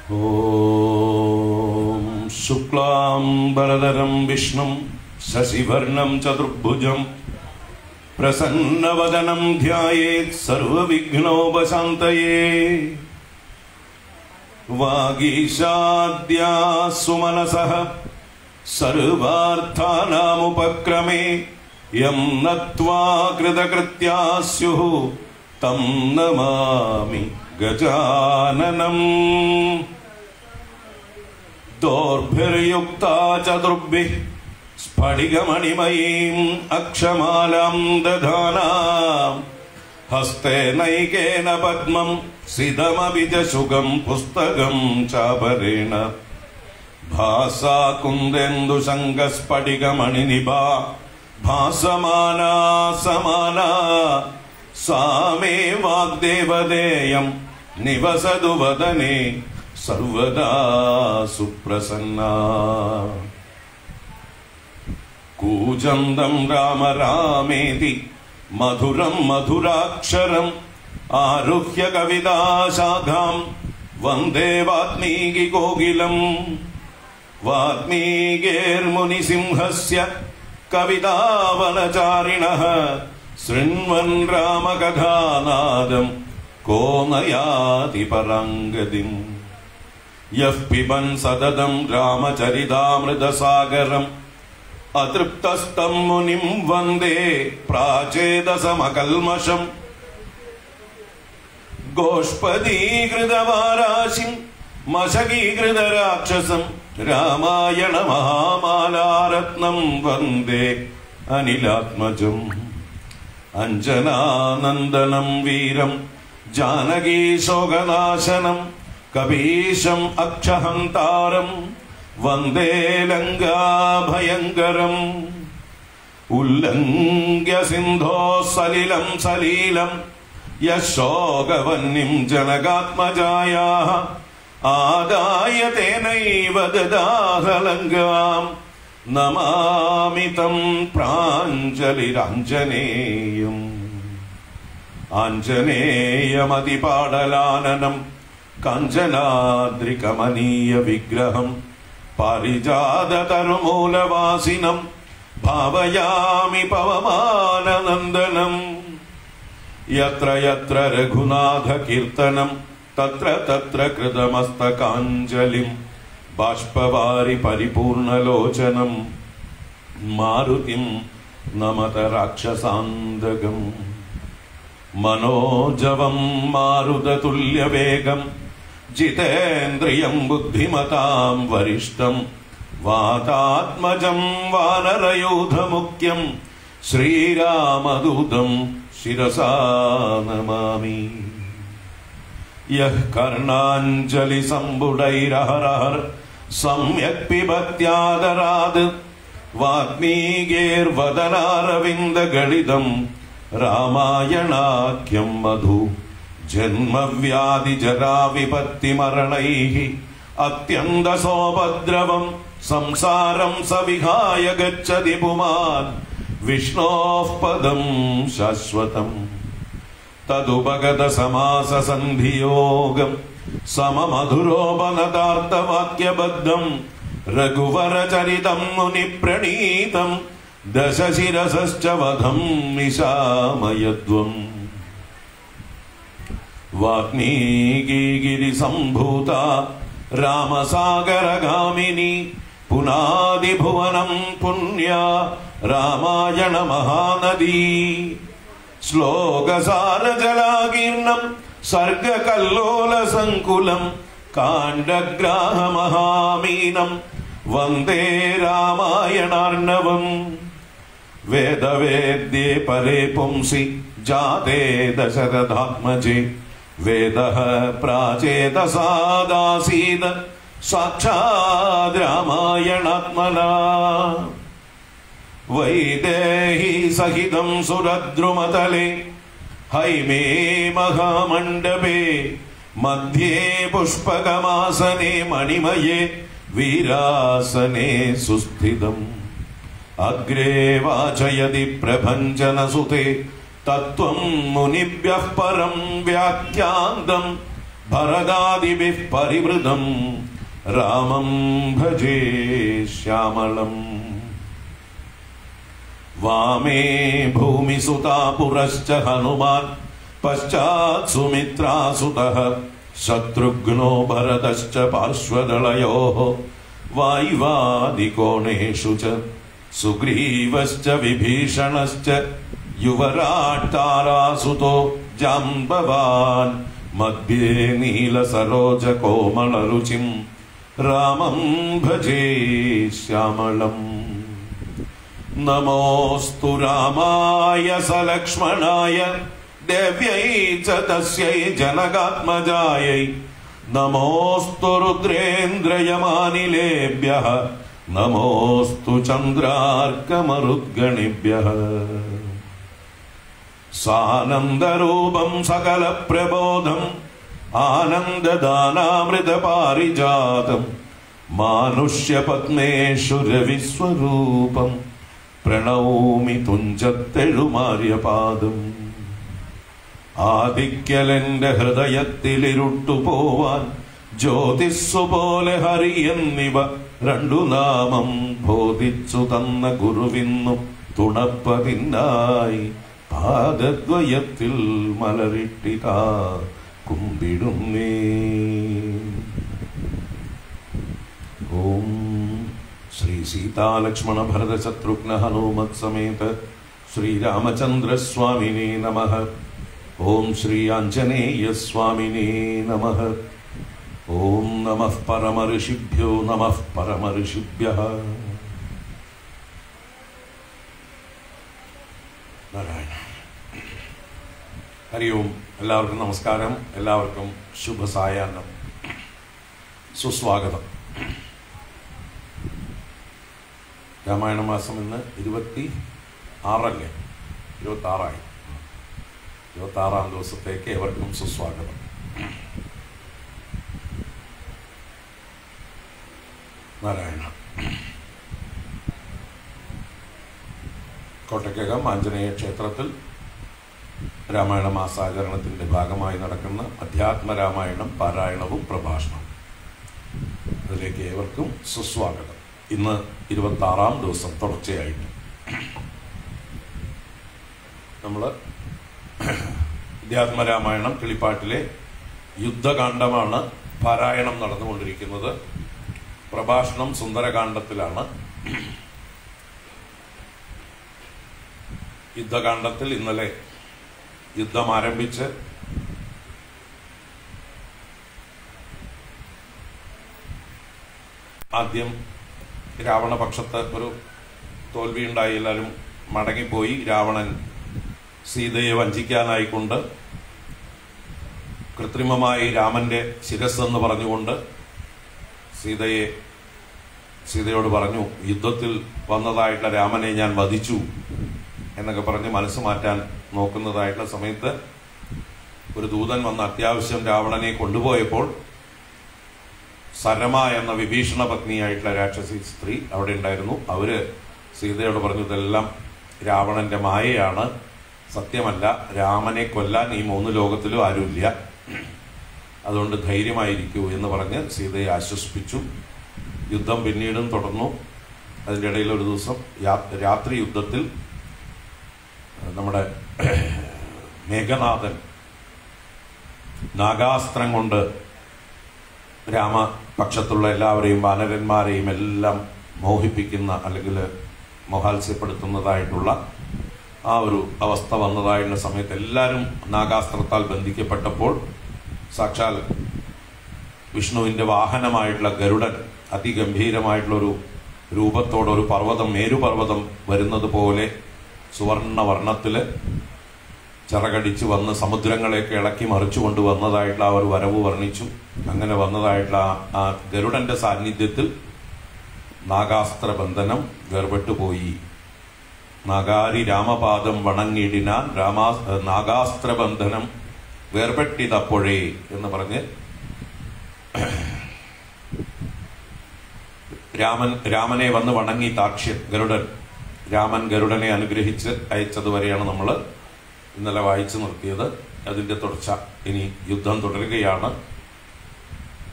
ॐ शुक्लाम्बरधरं विष्णुं शशिवर्णं चतुर्भुजं प्रसन्नवदनं ध्यायेत् सर्वविघ्नोपशान्तये वागीशाद्या सुमनसः सर्वार्थानामुपक्रमे यं नत्वा कृतकृत्या स्युः तं नमामि गजाननम् दोर्भिर्युक्ता चतुर्भिः स्फटिकमणिमयीम् अक्षमालां दधाना हस्ते नैकेन पद्मं सिदमपि च शुगं पुस्तकं चापरेण भासा कुन्देन्दुशङ्कस्फटिकमणिनिभा भासमाना समाना सा मे वाग्देवदेयं निवसतु वदने सर्वदा सुप्रसन्ना कूजन्दं राम रामेति मधुरं मधुराक्षरम् आरुह्य कविताशाखां वन्दे वाल्मीकिकोकिलम् वाल्मीकिर्मुनिसिंहस्य कवितावनचारिणः शृण्वन् रामकथानादम् को नयाति पराङ्गतिम् यः पिबन् सततं रामचरितामृतसागरम् अतृप्तस्तं मुनिं वन्दे प्राचेदसमकल्मषम् गोष्पदीकृतवाराशिं मशकीकृतराक्षसं रामायणमहामालारत्नं वन्दे अनिलात्मजम् अञ्जनानन्दनं वीरं जानकीशोकनाशनं कपीशम् अक्षहन्तारं वन्दे लङ्काभयङ्करम् उल्लङ्घ्य सिन्धोः सलिलं सलीलं यशोकवह्निं जनकात्मजायाः आदाय तेनैव ददाहलङ्काम् नमामि तं प्राञ्जलिराञ्जनेयम् आञ्जनेयमतिपाडलाननं काञ्चनाद्रिकमनीयविग्रहं पारिजाततरुमूलवासिनं भावयामि पवमाननन्दनम् यत्र यत्र रघुनाथकीर्तनं तत्र तत्र कृतमस्तकाञ्जलिं बाष्पवारि परिपूर्णलोचनं मारुतिं नमत राक्षसान्दगम् मनोजवं मारुततुल्यवेगं जितेन्द्रियं बुद्धिमतां वरिष्ठं वातात्मजं वानरयूथमुख्यं श्रीरामदूतं शिरसा नमामि यः कर्णाञ्जलिसम्बुडैरहरहर सम्यक् पिबत्यादरात् वाग्मीगेर्वदनारविन्दगलितम् रामायणाख्यं मधु जन्मव्याधिजराविपत्तिमरणैः अत्यन्तसोपद्रवं संसारं स विहाय गच्छति पुमान् विष्णोः पदं शाश्वतम् तदुपगतसमाससन्धियोगं सममधुरोपनतार्थवाक्यबद्धं रघुवरचरितं मुनिप्रणीतं दशशिरसश्च वधं निशामयध्वम् वाल्मीकिगिरिसम्भूता रामसागरगामिनी पुनादिभुवनं पुण्या रामायणमहानदी श्लोकसारजलाकीर्णं सर्गकल्लोलसङ्कुलं काण्डग्राहमहामीनं वन्दे रामायणार्णवम् वेदवेद्ये परे पुंसि जाते दशरथात्मजे वेदः प्राचेतसादासीत् साक्षाद् रामायणात्मना वैदेही सहितं सुरद्रुमतले हैमे महामण्डपे मध्ये पुष्पकमासने मणिमये वीरासने सुस्थितम् अग्रे वाचयति प्रभञ्जनसुते तत्त्वं मुनिभ्यः परं व्याख्यान्तम् ഭരതാദിഭിः പരിവൃതം രാമം ഭജേ ശ്യാമളം വാമേ ഭൂമിസുതാ പുരശ്ച ഹനുമാൻ പശ്ചാത് സുമിത്രാസുതഃ ശത്രുഘ്നോ ഭരതശ്ച പാർശ്വദളയോः വായുവാദികോണേഷു ച സുഗ്രീവശ്ച വിഭീഷണശ്ച യുവരാട് താരാസുതോ ജാംബവാൻ മധ്യേ നീലസരോജ കോമളരുചിം രാമം ഭജേ ശ്യാമളം നമോസ്തു രാമായ സലക്ഷ്മണായ ദേവ്യൈ ച തസ്യൈ ജനകാത്മജായൈ നമോസ്തു രുദ്രേന്ദ്രയമാനിലേഭ്യഃ നമോസ്തു ചന്ദ്രാർക്കമരുദ്ഗണിഭ്യഃ സാനന്ദരൂപം സകല പ്രബോധം ആനന്ദദാനാമൃത പാരിജാതം മാനുഷ്യപത്മേശ്വരവിസ്വരൂപം പ്രണൗമി തുഞ്ചത്തെഴുമാര്യപാദം ആദിക്കലെന്റെ ഹൃദയത്തിലിരുട്ടു പോവാൻ ജ്യോതിസ്സു പോലെ ഹരിയെന്നിവ രണ്ടു നാമം ബോധിച്ചു തന്ന ഗുരുവിന്നു തുണപ്പതിനായി പാദദ്വയത്തിൽ മലരിട്ടിതാ കുമ്പിടുന്നേ ഓം ശ്രീ സീതാലക്ഷ്മണ ഭരത ശത്രുഘ്ന ഹനുമത് സമേത ശ്രീരാമചന്ദ്ര സ്വാമിനേ നമ ഓം ശ്രീ ആഞ്ജനേയ സ്വാമിനേ നമ ഓം നമ പരമഋഷിഭ്യോ നമ പരമഋഷിഭ്യ നാരായണ ഹരി ഓം എല്ലാവർക്കും നമസ്കാരം എല്ലാവർക്കും ശുഭസായാഹ്നം സുസ്വാഗതം രാമായണ മാസം ഇന്ന് ഇരുപത്തി ആറല്ലേ ഇരുപത്തി ആറായി ഇരുപത്തി ആറാം ദിവസത്തേക്ക് ഏവർക്കും സുസ്വാഗതം നാരായണ കോട്ടയ്ക്കകം ആഞ്ജനേയ ക്ഷേത്രത്തിൽ രാമായണ മാസാചരണത്തിന്റെ ഭാഗമായി നടക്കുന്ന അധ്യാത്മ രാമായണം പാരായണവും പ്രഭാഷണവും അതിലേക്ക് ഏവർക്കും സുസ്വാഗതം ഇന്ന് ഇരുപത്തി ആറാം ദിവസം തുടർച്ചയായിട്ട് നമ്മൾ അധ്യാത്മരാമായണം കിളിപ്പാട്ടിലെ യുദ്ധകാന്ഡമാണ് പാരായണം നടന്നുകൊണ്ടിരിക്കുന്നത് പ്രഭാഷണം സുന്ദരകാന്ഡത്തിലാണ് യുദ്ധകാന്ഡത്തിൽ ഇന്നലെ യുദ്ധം ആരംഭിച്ച് ആദ്യം രാവണപക്ഷത്ത് ഒരു തോൽവിയുണ്ടായി എല്ലാവരും മടങ്ങിപ്പോയി രാവണൻ സീതയെ വഞ്ചിക്കാനായിക്കൊണ്ട് കൃത്രിമമായി രാമന്റെ ശിരസ് എന്ന് പറഞ്ഞുകൊണ്ട് സീതയെ സീതയോട് പറഞ്ഞു യുദ്ധത്തിൽ വന്നതായിട്ടുള്ള രാമനെ ഞാൻ വധിച്ചു എന്നൊക്കെ പറഞ്ഞ് മനസ്സ് മാറ്റാൻ നോക്കുന്നതായിട്ടുള്ള സമയത്ത് ഒരു ദൂതൻ വന്ന് അത്യാവശ്യം രാവണനെ കൊണ്ടുപോയപ്പോൾ സരമ എന്ന വിഭീഷണ പത്നിയായിട്ടുള്ള രാക്ഷസി സ്ത്രീ അവിടെ ഉണ്ടായിരുന്നു അവര് സീതയോട് പറഞ്ഞു ഇതെല്ലാം രാവണന്റെ മായയാണ് സത്യമല്ല രാമനെ കൊല്ലാൻ ഈ മൂന്ന് ലോകത്തിലും ആരുമില്ല അതുകൊണ്ട് ധൈര്യമായിരിക്കൂ എന്ന് പറഞ്ഞ് സീതയെ ആശ്വസിപ്പിച്ചു യുദ്ധം പിന്നീടും തുടർന്നു അതിൻ്റെ ഇടയിൽ ഒരു ദിവസം രാത്രി യുദ്ധത്തിൽ നമ്മുടെ മേഘനാഥൻ നാഗാസ്ത്രം കൊണ്ട് രാമപക്ഷത്തുള്ള എല്ലാവരെയും വാനരന്മാരെയും എല്ലാം മോഹിപ്പിക്കുന്ന അല്ലെങ്കിൽ മോഹാത്സ്യപ്പെടുത്തുന്നതായിട്ടുള്ള ആ ഒരു അവസ്ഥ വന്നതായുള്ള സമയത്ത് എല്ലാവരും നാഗാസ്ത്രത്താൽ ബന്ധിക്കപ്പെട്ടപ്പോൾ സാക്ഷാൽ വിഷ്ണുവിന്റെ വാഹനമായിട്ടുള്ള ഗരുഡൻ അതിഗംഭീരമായിട്ടുള്ളൊരു രൂപത്തോടെ ഒരു പർവ്വതം മേരുപർവ്വതം വരുന്നത് പോലെ സുവർണ വർണ്ണത്തില് ചിറകടിച്ച് വന്ന് സമുദ്രങ്ങളെയൊക്കെ ഇളക്കി മറിച്ചു കൊണ്ടുവന്നതായിട്ടുള്ള ആ ഒരു വരവ് വർണ്ണിച്ചു അങ്ങനെ വന്നതായിട്ടുള്ള ആ ഗരുഡന്റെ സാന്നിധ്യത്തിൽ നാഗാസ്ത്ര ബന്ധനം വേർപെട്ടുപോയി നാഗാരി രാമപാദം വണങ്ങിടിനാൻ രാമാ നാഗാസ്ത്ര ബന്ധനം വേർപെട്ടിതപ്പോഴേ എന്ന് പറഞ്ഞ് രാമൻ രാമനെ വന്ന് വണങ്ങി താക്ഷ്യൻ ഗരുഡൻ രാമൻ ഗരുഡനെ അനുഗ്രഹിച്ച് അയച്ചതുവരെയാണ് നമ്മൾ ഇന്നലെ വായിച്ചു നിർത്തിയത് അതിന്റെ തുടർച്ച ഇനി യുദ്ധം തുടരുകയാണ്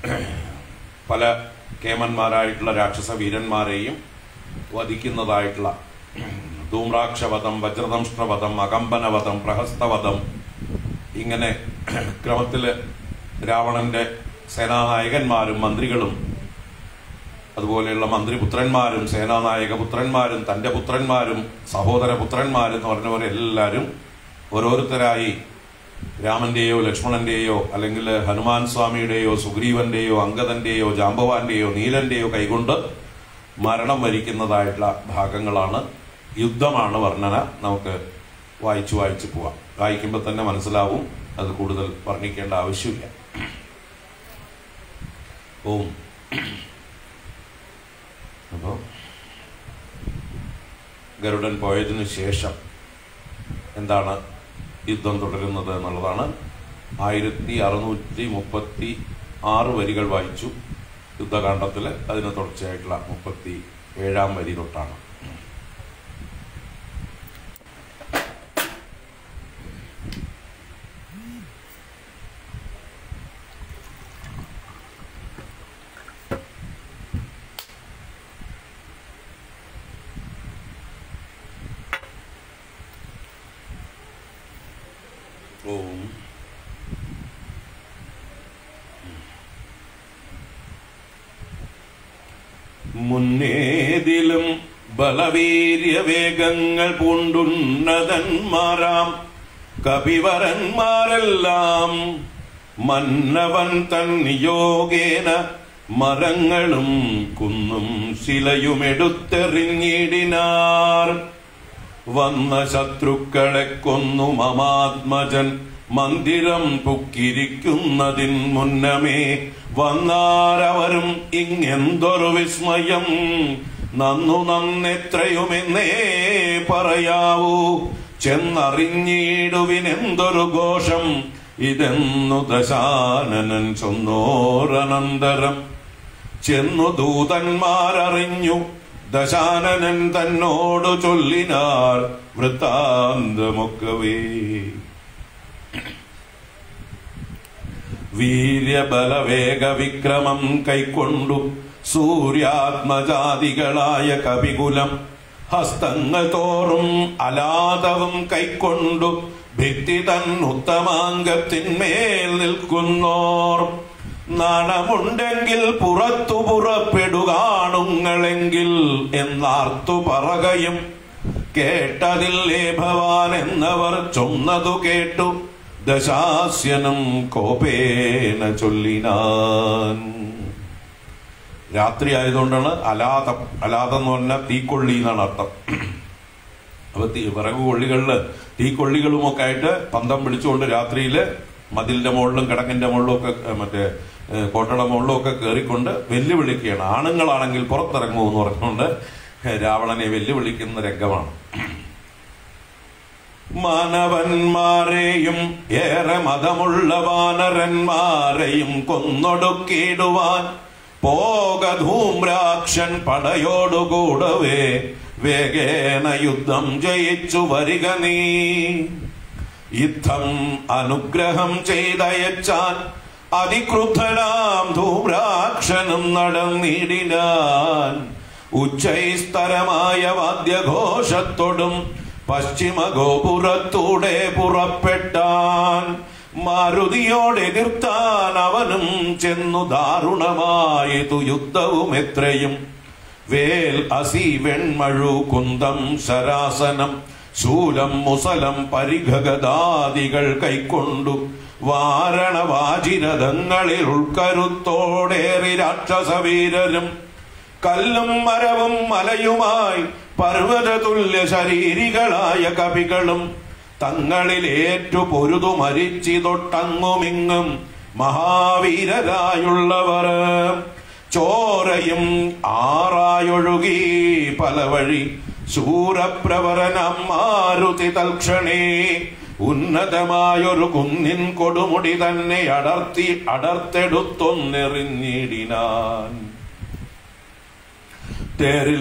പല കേമന്മാരായിട്ടുള്ള രാക്ഷസ വീരന്മാരെയും വധിക്കുന്നതായിട്ടുള്ള ധൂമ്രാക്ഷവധം വജ്രദംഷ്ട്രവധം അകമ്പനവധം പ്രഹസ്തവധം ഇങ്ങനെ ക്രമത്തില് രാവണന്റെ സേനാനായകന്മാരും മന്ത്രികളും അതുപോലെയുള്ള മന്ത്രിപുത്രന്മാരും സേനാനായക പുത്രന്മാരും തന്റെ പുത്രന്മാരും സഹോദര പുത്രന്മാരും എന്ന് പറഞ്ഞ പോലെ എല്ലാവരും ഓരോരുത്തരായി രാമന്റെയോ ലക്ഷ്മണന്റെയോ അല്ലെങ്കിൽ ഹനുമാൻ സ്വാമിയുടെയോ സുഗ്രീവന്റെയോ അങ്കദന്റെയോ ജാമ്പവാന്റെയോ നീലന്റെയോ കൈകൊണ്ട് മരണം വരിക്കുന്നതായിട്ടുള്ള ഭാഗങ്ങളാണ് യുദ്ധമാണ് വർണ്ണന നമുക്ക് വായിച്ചു വായിച്ചു പോവാം വായിക്കുമ്പോൾ തന്നെ മനസ്സിലാവും അത് കൂടുതൽ വർണ്ണിക്കേണ്ട ആവശ്യമില്ല ഓം അപ്പോൾ ഗരുഡൻ പോയതിനു ശേഷം എന്താണ് യുദ്ധം തുടരുന്നത് എന്നുള്ളതാണ് ആയിരത്തി അറുന്നൂറ്റി മുപ്പത്തി ആറ് വരികൾ വായിച്ചു യുദ്ധകാണ്ഡത്തിൽ അതിന് തുടർച്ചയായിട്ടുള്ള മുപ്പത്തി ഏഴാം വരി തൊട്ടാണ് ഓം മുന്നേതിലും ബലവീര്യവേഗങ്ങൾ പൂണ്ടുന്നതന്മാരാം കപിവരന്മാരെല്ലാം മന്നവൻ തൻ നിയോഗേന മരങ്ങളും കുന്നും ശിലയുമെടുത്തെറിഞ്ഞിടിനാർ വന്ന ശത്രുക്കളെ കൊന്നു മമാത്മജൻ മന്ദിരം പുക്കിരിക്കുന്നതിൻ മുന്നമേ വന്നാരവരും ഇങ്ങെന്തൊരു വിസ്മയം നന്നു നന്നെത്രയുമെന്നേ പറയാവൂ ചെന്നറിഞ്ഞിടുവിനെന്തൊരു ഘോഷം ഇതെന്നു ദശാനനൻ ചൊന്നോരനന്തരം ചെന്നു ദൂതന്മാരറിഞ്ഞു ദശാനനൻ തന്നോടു ചൊല്ലിനാർ വൃത്താന്തമൊക്കവേ വീര്യബലവേഗ വിക്രമം കൈക്കൊണ്ടു സൂര്യാത്മജാതികളായ കവികുലം ഹസ്തങ്ങൾ തോറും അലാതവും കൈക്കൊണ്ടു ഭിത്തി തൻ ഉത്തമാംഗത്തിന്മേൽ നിൽക്കുന്നോർ നാണമുണ്ടെങ്കിൽ പുറത്തു പുറപ്പെടുകാണുങ്ങളെങ്കിൽ എന്നാർത്തു പറകയും കേട്ടതില്ലേ ഭവാൻ എന്നവർ ചൊന്നതു കേട്ടു ദശാസ്യനും കോപേന ചൊല്ലിനാൻ രാത്രി ആയതുകൊണ്ടാണ് അലാതം അലാതം എന്ന് പറഞ്ഞാൽ തീക്കൊള്ളി എന്നാണ് അർത്ഥം അപ്പൊ തീ വിറക് കൊള്ളികളില് തീക്കൊള്ളികളും ഒക്കെ ആയിട്ട് പന്തം പിടിച്ചുകൊണ്ട് രാത്രിയില് മതിലിന്റെ മുകളിലും കിടങ്ങിന്റെ മുകളിലും ഒക്കെ ഏഹ്, മറ്റേ ഏഹ്, കോട്ടയുടെ മുകളിലും ഒക്കെ കയറിക്കൊണ്ട് വെല്ലുവിളിക്കുകയാണ് ആണുങ്ങളാണെങ്കിൽ പുറത്തിറങ്ങൂ എന്ന് പറഞ്ഞുകൊണ്ട് രാവണനെ വെല്ലുവിളിക്കുന്ന രംഗമാണ് മാനവന്മാരെയും ഏറെ മതമുള്ള വാനരന്മാരെയും കൊന്നൊടുക്കിടുവാൻ പോക ധൂമ്രാക്ഷൻ പടയോടുകൂടവേ വേഗേന യുദ്ധം ജയിച്ചു വരിക നീ യുദ്ധം അനുഗ്രഹം ചെയ്തയച്ചാൻ അതിക്രുദ്ധനാം ധൂമ്രാക്ഷനും നടന്നിടിനാൻ ഉച്ചൈസ്തരമായ വാദ്യഘോഷത്തോടും പശ്ചിമ ഗോപുരത്തൂടെ പുറപ്പെട്ടാൻ മാരുതിയോടെതിർത്താൻ അവനും ചെന്നു ദാരുണമായതു യുദ്ധവും എത്രയും വേൽ അസി വെൺമഴു കുന്തം ശരാസനം ശൂലം മുസലം പരിഘഗദാദികൾ കൈക്കൊണ്ടു വാരണവാചിരഥങ്ങളിൽ ഉൾക്കരുത്തോടേറി രാക്ഷസവീരരും കല്ലും മരവും മലയുമായി പർവ്വതതുല്യ ശരീരികളായ കവികളും തങ്ങളിലേറ്റു പൊരുതു മരിച്ചിതൊട്ടങ്ങുമിങ്ങും മഹാവീരരായുള്ളവർ ചോരയും ആറായൊഴുകി പല വഴി ശൂരപ്രവരനം മാരുതി തൽക്ഷണേ ഉന്നതമായൊരു കുന്നിൻ കൊടുമുടി തന്നെ അടർത്തി അടർത്തെടുത്തൊന്നെറിഞ്ഞിടിനാൻ തേരിൽ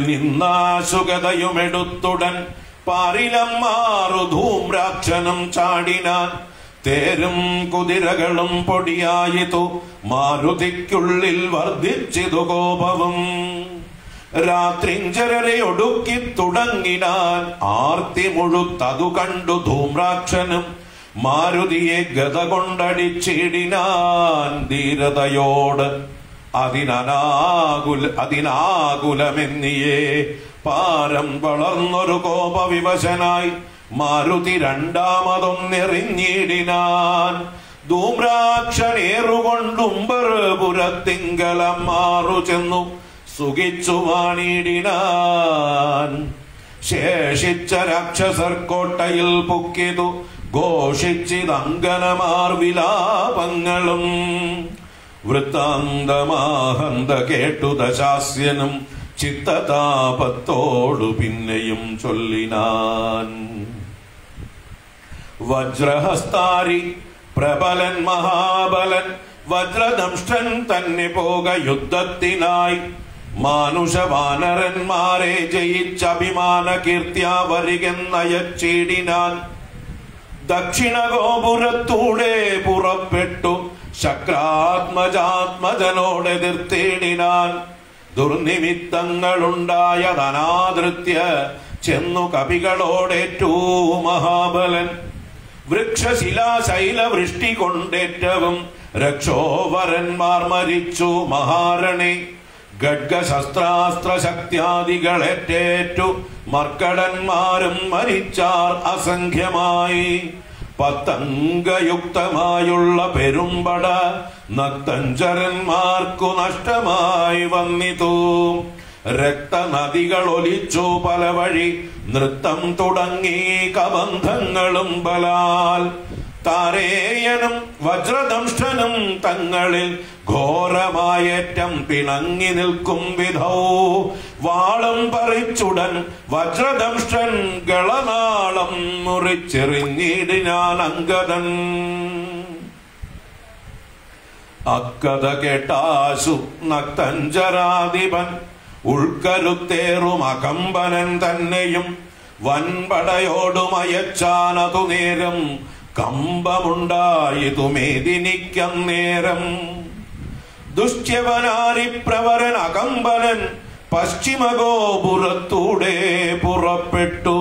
നിന്നാശുഗതയുമെടുത്തുടൻ പാരിലം മാറു ധൂമ്രാക്ഷനും ചാടിനാൻ തേരും കുതിരകളും പൊടിയായിതു മാരുതിക്കുള്ളിൽ വർദ്ധിച്ചിതു കോപവും രാത്രിഞ്ചരരെ ഒടുക്കി തുടങ്ങിനാൻ ആർത്തി മുഴുത്തതു കണ്ടു ധൂമ്രാക്ഷനും മാരുതിയെ ഗത കൊണ്ടടിച്ചിടിനാൻ ധീരതയോട് അതിനനാകുല അതിനാകുലമെന്നിയേ പാരം വളർന്നൊരു കോപവിവശനായി മാരുതി രണ്ടാമതൊന്നെറിഞ്ഞിടിനാൻ ധൂമ്രാക്ഷനേറുകൊണ്ടുംബർ പുരത്തിങ്കലം മാറു ചെന്നു സുഖിച്ചു വാണിടിനാൻ ശേഷിച്ച രാക്ഷസർ കോട്ടയിൽ പൊക്കിതു ഘോഷിച്ചിതങ്കനമാർ വിലാപങ്ങളും വൃത്താന്തമാഹന്ത കേട്ടു ദശാസ്യനും ചിത്തതാപത്തോടു പിന്നെയും ചൊല്ലിനാൻ വജ്രഹസ്താരി പ്രബലൻ മഹാബലൻ വജ്രദംഷ്ടൻ തന്നെ പോക യുദ്ധത്തിനായി മാനുഷവാനരന്മാരെ ജയിച്ച അഭിമാന കീർത്തിയാ വരികെന്നയച്ചിടിനാൻ ദക്ഷിണ ഗോപുരത്തൂടെ പുറപ്പെട്ടു ശക്രാത്മജാത്മജനോടെതിർത്തിടിനാൻ ദുർനിമിത്തങ്ങളുണ്ടായതനാദൃത്യ ചെന്നു കവികളോടേറ്റു മഹാബലൻ വൃക്ഷശിലാശൈല വൃഷ്ടി കൊണ്ടേറ്റവും രക്ഷോവരന്മാർ മരിച്ചു മഹാരണി ഖഡ്ഗശസ്ത്രാസ്ത്ര ശക്തിയാദികളേറ്റേറ്റു മർക്കടന്മാരും മരിച്ചാർ അസംഖ്യമായി പത്തംഗയുക്തമായുള്ള പെരുമ്പട നക്തഞ്ചരന്മാർക്കു നഷ്ടമായി വന്നിതു രക്തനദികൾ ഒലിച്ചു പല വഴി നൃത്തം തുടങ്ങി കബന്ധങ്ങളും ബലാൽ താരേയനും വജ്രദംഷ്ടനും തങ്ങളിൽ ഘോരമായേറ്റം പിണങ്ങി നിൽക്കും വിധൗ വാളും പറിച്ചുടൻ വജ്രദംഷ്ടൻ ഗളനാളം മുറിച്ചെറിഞ്ഞിടിനാൻ അങ്കദൻ അക്കഥ കേട്ടാശു നക്തഞ്ചരാധിപൻ ഉൾക്കരുത്തേറും അകമ്പനൻ തന്നെയും വൻപടയോടുമയച്ചാനതു നേരം കമ്പമുണ്ടായതു മേദിനിക്കന്നേരം ദുശ്യവനാരിപ്രവരൻ അകമ്പനൻ പശ്ചിമഗോപുരത്തൂടെ പുറപ്പെട്ടു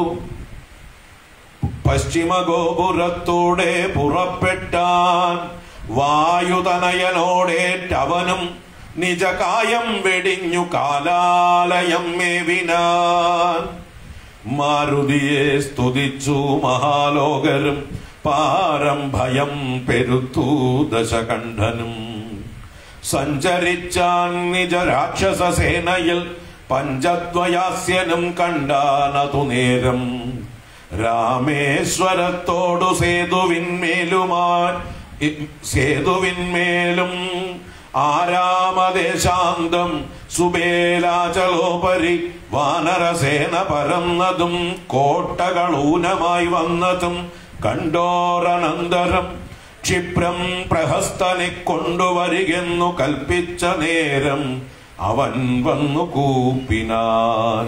പശ്ചിമഗോപുരത്തൂടെ പുറപ്പെട്ടാൻ വായുതനയനോടേറ്റവനും നിജകായം വെടിഞ്ഞു കാലാലയം മേവിനാൻ മാരുതിയെ സ്തുതിച്ചു മഹാലോകരും പാരം ഭയം പെരുത്തു ദശകണ്ഠനും സഞ്ചരിച്ചാൻ നിജ രാക്ഷസ സേനയിൽ പഞ്ചദ്വയാസ്യനും കണ്ടാനതു നേരം രാമേശ്വരത്തോടു സേതുവിന്മേലുമാൻ സേതുവിന്മേലും ആരാമദേശാന്തം സുബേലാചലോപരി വാനരസേന പരന്നതും കോട്ടകളൂനമായി വന്നതും കണ്ടോരനന്തരം ക്ഷിപ്രം പ്രഹസ്തനെ കൊണ്ടുവരികെന്നു കൽപ്പിച്ച നേരം അവൻ വന്നു കൂപ്പിനാൻ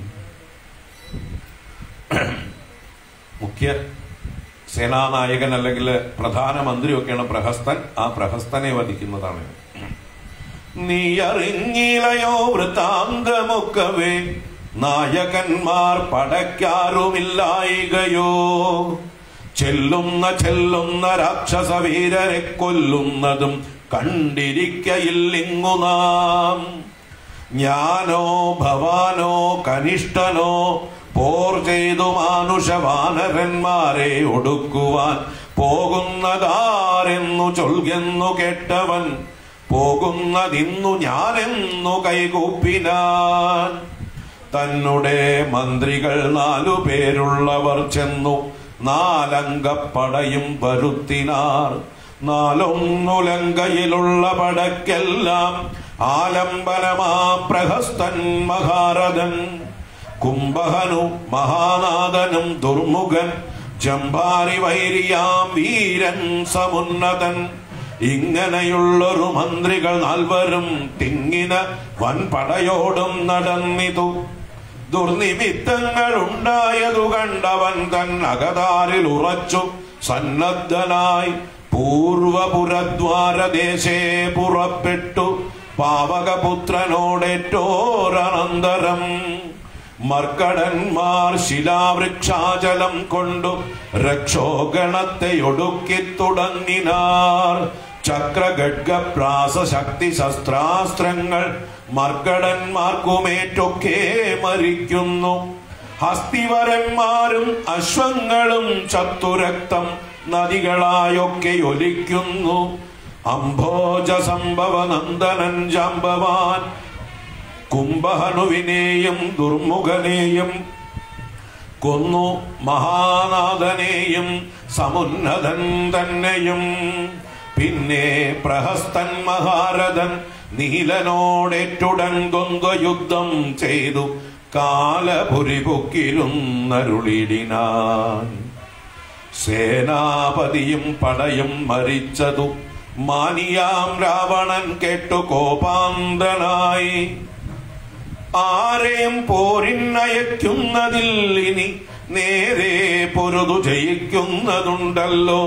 മുഖ്യ സേനാനായകൻ അല്ലെങ്കിൽ പ്രധാനമന്ത്രിയൊക്കെയാണ് പ്രഹസ്തൻ ആ പ്രഹസ്തനെ വധിക്കുന്നതാണ് നീ അറിഞ്ഞിലയോ വൃത്താന്തമൊക്കവേ നായകന്മാർ പടയ്ക്കാറുമില്ലായികയോ ചെല്ലുന്ന ചെല്ലുന്ന രാക്ഷസ വീരരെ കൊല്ലുന്നതും കണ്ടിരിക്കയില്ലിങ്ങു നാം ഞാനോ ഭവാനോ കനിഷ്ഠനോ പോർ ചെയ്തു മാനുഷവാനരന്മാരെ ഒടുക്കുവാൻ പോകുന്നതാരെന്നു ചൊൽകെന്നു കേട്ടവൻ പോകുന്നതിന്നു ഞാനെന്നു കൈകൂപ്പിനാൻ തന്നെ മന്ത്രികൾ നാലു പേരുള്ളവർ ചെന്നു നാലങ്കപ്പടയും വരുത്തിനാർ നാലൊന്നുലങ്കയിലുള്ള പടക്കെല്ലാം ആലംബനമാ പ്രഹസ്തൻ മഹാരഥൻ കുംഭഹനു മഹാനാഥനും ദുർമുഖൻ ജംഭാരി വൈരിയാം വീരൻ സമുന്നതൻ ഇങ്ങനെയുള്ളൊരു മന്ത്രികൾ നാൽവരും തിങ്ങിന വൻപടയോടും നടന്നിതു ദുർനിമിത്തങ്ങൾ ഉണ്ടായതു കണ്ടവൻ തൻ അകതാരിൽ ഉറച്ചു സന്നദ്ധനായി പൂർവപുരദ്വാരദേശേ പുറപ്പെട്ടു പാവകപുത്രനോടേറ്റോരനന്തരം മർക്കടന്മാർ ശിലാവൃക്ഷാചലം കൊണ്ടു രക്ഷോഗണത്തെ ഒടുക്കി തുടങ്ങിനാർ ചക്രഗഡ്ഗപ്രാസ ശക്തി ശസ്ത്രാസ്ത്രങ്ങൾ മർക്കടന്മാർക്കുമേറ്റൊക്കെ മരിക്കുന്നു ഹസ്തിവരന്മാരും അശ്വങ്ങളും ചത്തുരക്തം നദികളായൊക്കെ ഒലിക്കുന്നു അംഭോജ സംഭവ നന്ദനൻ ജാമ്പവാൻ കുംഭഹനുവിനെയും ദുർമുഖനെയും കൊന്നു മഹാനാഥനെയും സമുന്നതൻ തന്നെയും പിന്നെ പ്രഹസ്തൻ മഹാരഥൻ നീലനോടേറ്റുടൻ ദ്വന്ദ്വയുദ്ധം ചെയ്തു കാലപുരി പൊക്കിരുന്നരുളിടിനാൻ സേനാപതിയും പടയും മരിച്ചതു മാനിയാം രാവണൻ കേട്ടു കോപാന്തനായി ആരെയും പോരിന്നയക്കുന്നതിൽ ഇനി നേരെ പൊരുതു ജയിക്കുന്നതുണ്ടല്ലോ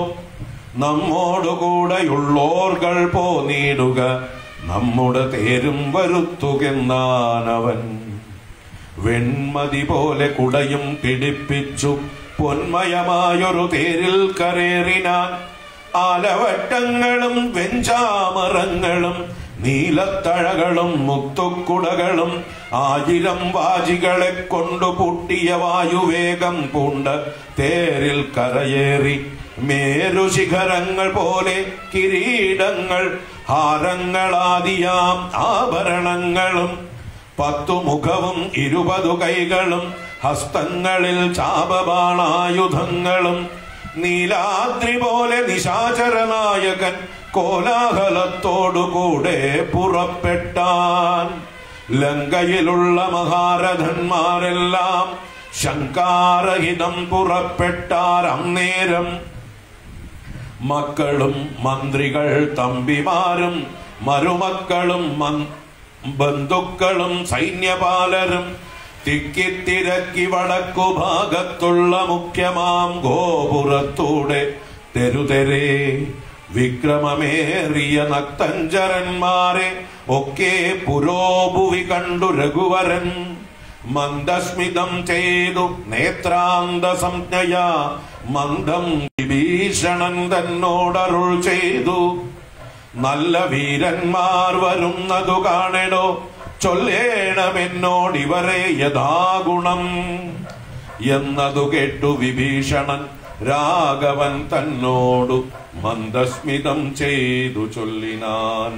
നമ്മോടുകൂടെയുള്ളോർകൾ പോനീടുക നമ്മുടെ തേരും വരുത്തുകെന്നാനവൻ വെൺമതി പോലെ കുടയും പിടിപ്പിച്ചു പൊന്മയമായൊരു തേരിൽ കരേറിനാൻ ആലവട്ടങ്ങളും വെഞ്ചാമറങ്ങളും നീലത്തഴകളും മുത്തുക്കുടകളും ആയിരം വാജികളെ കൊണ്ടു പൂട്ടിയ വായുവേഗം പൂണ്ട് തേരിൽ കരയേറി മേരുശിഖരങ്ങൾ പോലെ കിരീടങ്ങൾ ഹാരങ്ങളാദിയാം ആഭരണങ്ങളും പത്തു മുഖവും ഇരുപതു കൈകളും ഹസ്തങ്ങളിൽ ചാപബാണായുധങ്ങളും നീലാദ്രി പോലെ നിശാചര നായകൻ കോലാഹലത്തോടുകൂടെ പുറപ്പെട്ടാൻ ലങ്കയിലുള്ള മഹാരഥന്മാരെല്ലാം ശങ്കാരഹിതം പുറപ്പെട്ടാർ അന്നേരം മക്കളും മന്ത്രികൾ തമ്പിമാരും മരുമക്കളും മൻ- ബന്ധുക്കളും സൈന്യപാലരും തിക്കിത്തിരക്കി വടക്കു ഭാഗത്തുള്ള മുഖ്യമാം ഗോപുരത്തൂടെ തെരുതെരേ വിക്രമമേറിയ നക്തഞ്ചരന്മാരെ ഒക്കെ പുരോഭുവി കണ്ടു രഘുവരൻ മന്ദസ്മിതം ചെയ്തു നേത്രാന്ത സംജ്ഞയ മന്ദം വിഭീഷണൻ തന്നോടരുൾ ചെയ്തു നല്ല വീരന്മാർ വരുന്നതു കാണടോ ചൊല്ലേണമെന്നോടിവരെ യഥാഗുണം എന്നതു കേട്ടു വിഭീഷണൻ രാഘവൻ തന്നോടു മന്ദസ്മിതം ചെയ്തു ചൊല്ലിനാൻ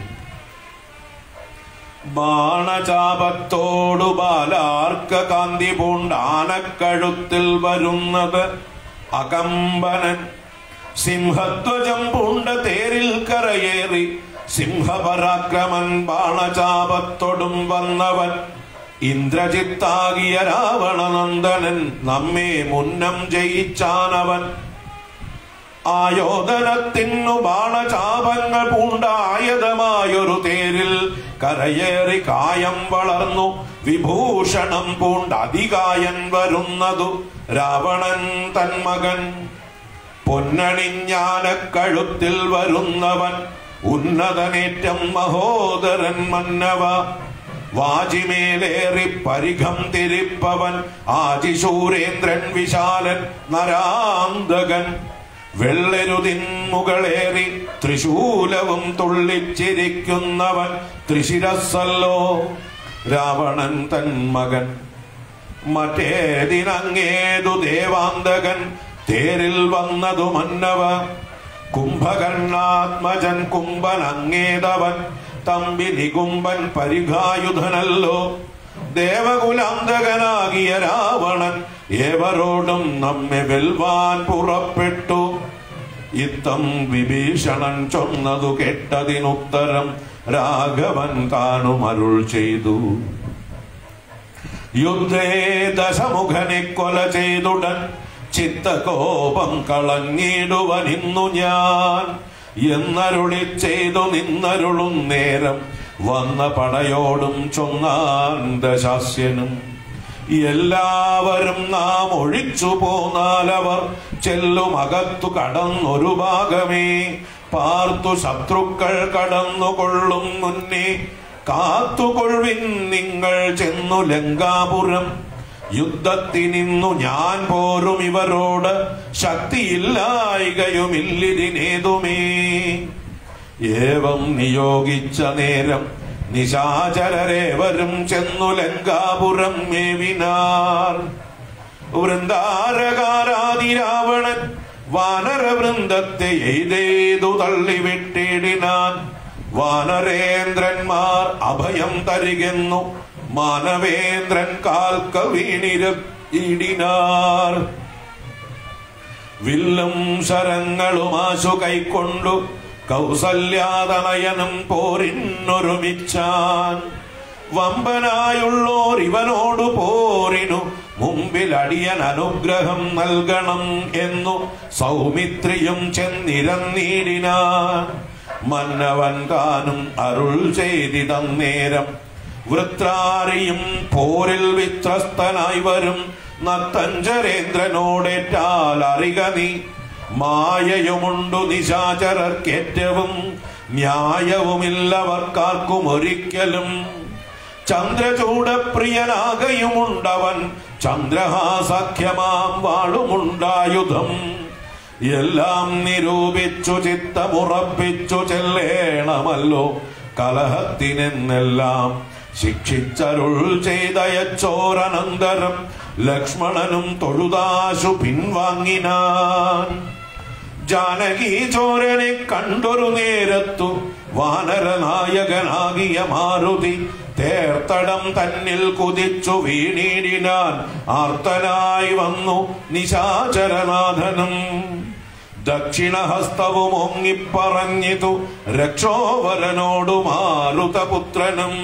ബാണചാപത്തോടു ബാലാർക്ക കാന്തി പൂണ്ടാനക്കഴുത്തിൽ വരുന്നത് അകമ്പനൻ സിംഹധ്വജം പൂണ്ട തേരിൽ കരയേറി സിംഹപരാക്രമൻ ബാണചാപത്തോടും വന്നവൻ ഇന്ദ്രജിത്താകിയ രാവണനന്ദനൻ നമ്മെ മുന്നം ജയിച്ചാനവൻ ആയോധനത്തിനു ബാണചാപങ്ങൾ പൂണ്ട ആയുധമായൊരു തേരിൽ കരയേറി കായം വളർന്നു വിഭൂഷണം പൂണ്ട അതികായൻ വരുന്നതു രാവണൻ തന്മകൻ പൊന്നണിഞ്ഞാനക്കഴുത്തിൽ വരുന്നവൻ ഉന്നതനേറ്റം മഹോദരൻ മന്നവ വാജിമേലേറി പരിഘം തിരിപ്പവൻ ആജിശൂരേന്ദ്രൻ വിശാലൻ നരാന്തകൻ വെള്ളരുതിൻ മുകളേറി ത്രിശൂലവും തുള്ളിച്ചിരിക്കുന്നവൻ ത്രിശിരസ്സല്ലോ രാവണൻ തൻ മകൻ മറ്റേതിനങ്ങേതു ദേവാന്തകൻ തേരിൽ വന്നതു മന്നവ കുംഭകർണാത്മജൻ കുംഭൻ അങ്ങേതവൻ തമ്പി നികുംബൻ പരിഘായുധനല്ലോ ദേവകുലാന്തകനാകിയ രാവണൻ ഏവരോടും നമ്മെ വെൽവാൻ പുറപ്പെട്ടു ഇത്തം വിഭീഷണൻ ചൊന്നതു കേട്ടതിനുത്തരം രാഘവൻ താനും അരുൾ ചെയ്തു യുദ്ധേ ദശമുഖനെ കൊല ചെയ്തുടൻ ചിത്തകോപം കളഞ്ഞിടുവനിന്നു ഞാൻ എന്നരുളി ചെയ്തു നിന്നരുളും നേരം വന്ന പടയോടും ചൊന്നാൻ ദശാസ്യനും എല്ലാവരും നാം ഒഴിച്ചു പോന്നാലവർ ചെല്ലുമകത്തു കടന്നൊരു ഭാഗമേ പാർത്തു ശത്രുക്കൾ കടന്നുകൊള്ളും മുന്നേ കാത്തുകൊള്ളിൻ നിങ്ങൾ ചെന്നു ലങ്കാപുരം യുദ്ധത്തിനിന്നു ഞാൻ പോരും ഇവരോട് ശക്തിയില്ലായികയുമില്ലിതിനേതുമേ ഏവം നിയോഗിച്ച നേരം നിശാചരരേവരും ചെന്നു ലങ്കാപുരം മേവിനാർ വൃന്ദാരകാരാതി രാവണൻ വാനരവൃന്ദത്തെ എയ്തേതു തള്ളിവിട്ടിടിനാൻ വാനരേന്ദ്രന്മാർ അഭയം തരികെന്നു മാനവേന്ദ്രൻ കാൽക്ക വീണിര ഇടിനാർ വില്ലും ശരങ്ങളുമാശു കൈക്കൊണ്ടു കൗസല്യാതനയനും പോരിന്നൊരുമിച്ചാൻ വമ്പനായുള്ളോർ ഇവനോടു പോരിനു മുമ്പിൽ അടിയൻ അനുഗ്രഹം നൽകണം എന്നു സൗമിത്രിയും ചെന്നിരന്നീടിനാൻ മന്നവൻ താനും അരുൾ ചെയ്തിതന്നേരം വൃത്രാരിയും പോരിൽ വിത്രസ്തനായി വരും നത്തഞ്ചരേന്ദ്രനോടേറ്റാൽ അറിക നീ മായയുമുണ്ടു നിശാചരർക്കേറ്റവും ന്യായവുമില്ലവർക്കാർക്കും ഒരിക്കലും ചന്ദ്രചൂടപ്രിയനാകയുമുണ്ടവൻ ചന്ദ്രഹാസഖ്യമാം വാളുമുണ്ടായുധം എല്ലാം നിരൂപിച്ചു ചിത്തമുറപ്പിച്ചു ചെല്ലേണമല്ലോ കലഹത്തിനെന്നെല്ലാം ശിക്ഷിച്ചരുൾ ചെയ്തയച്ചോരനന്തരം ലക്ഷ്മണനും തൊഴുതാശു പിൻവാങ്ങിനാൻ ജാനകി ചോരനെ കണ്ടൊരു നേരത്തു വാനരനായകനാകിയ മാരുതി തേർത്തടം തന്നിൽ കുതിച്ചു വീണിടിനാൻ ആർത്തനായി വന്നു നിശാചരനാഥനും ദക്ഷിണഹസ്തവും ഒങ്ങിപ്പറഞ്ഞിതു രക്ഷോവരനോടു മാരുതപുത്രനും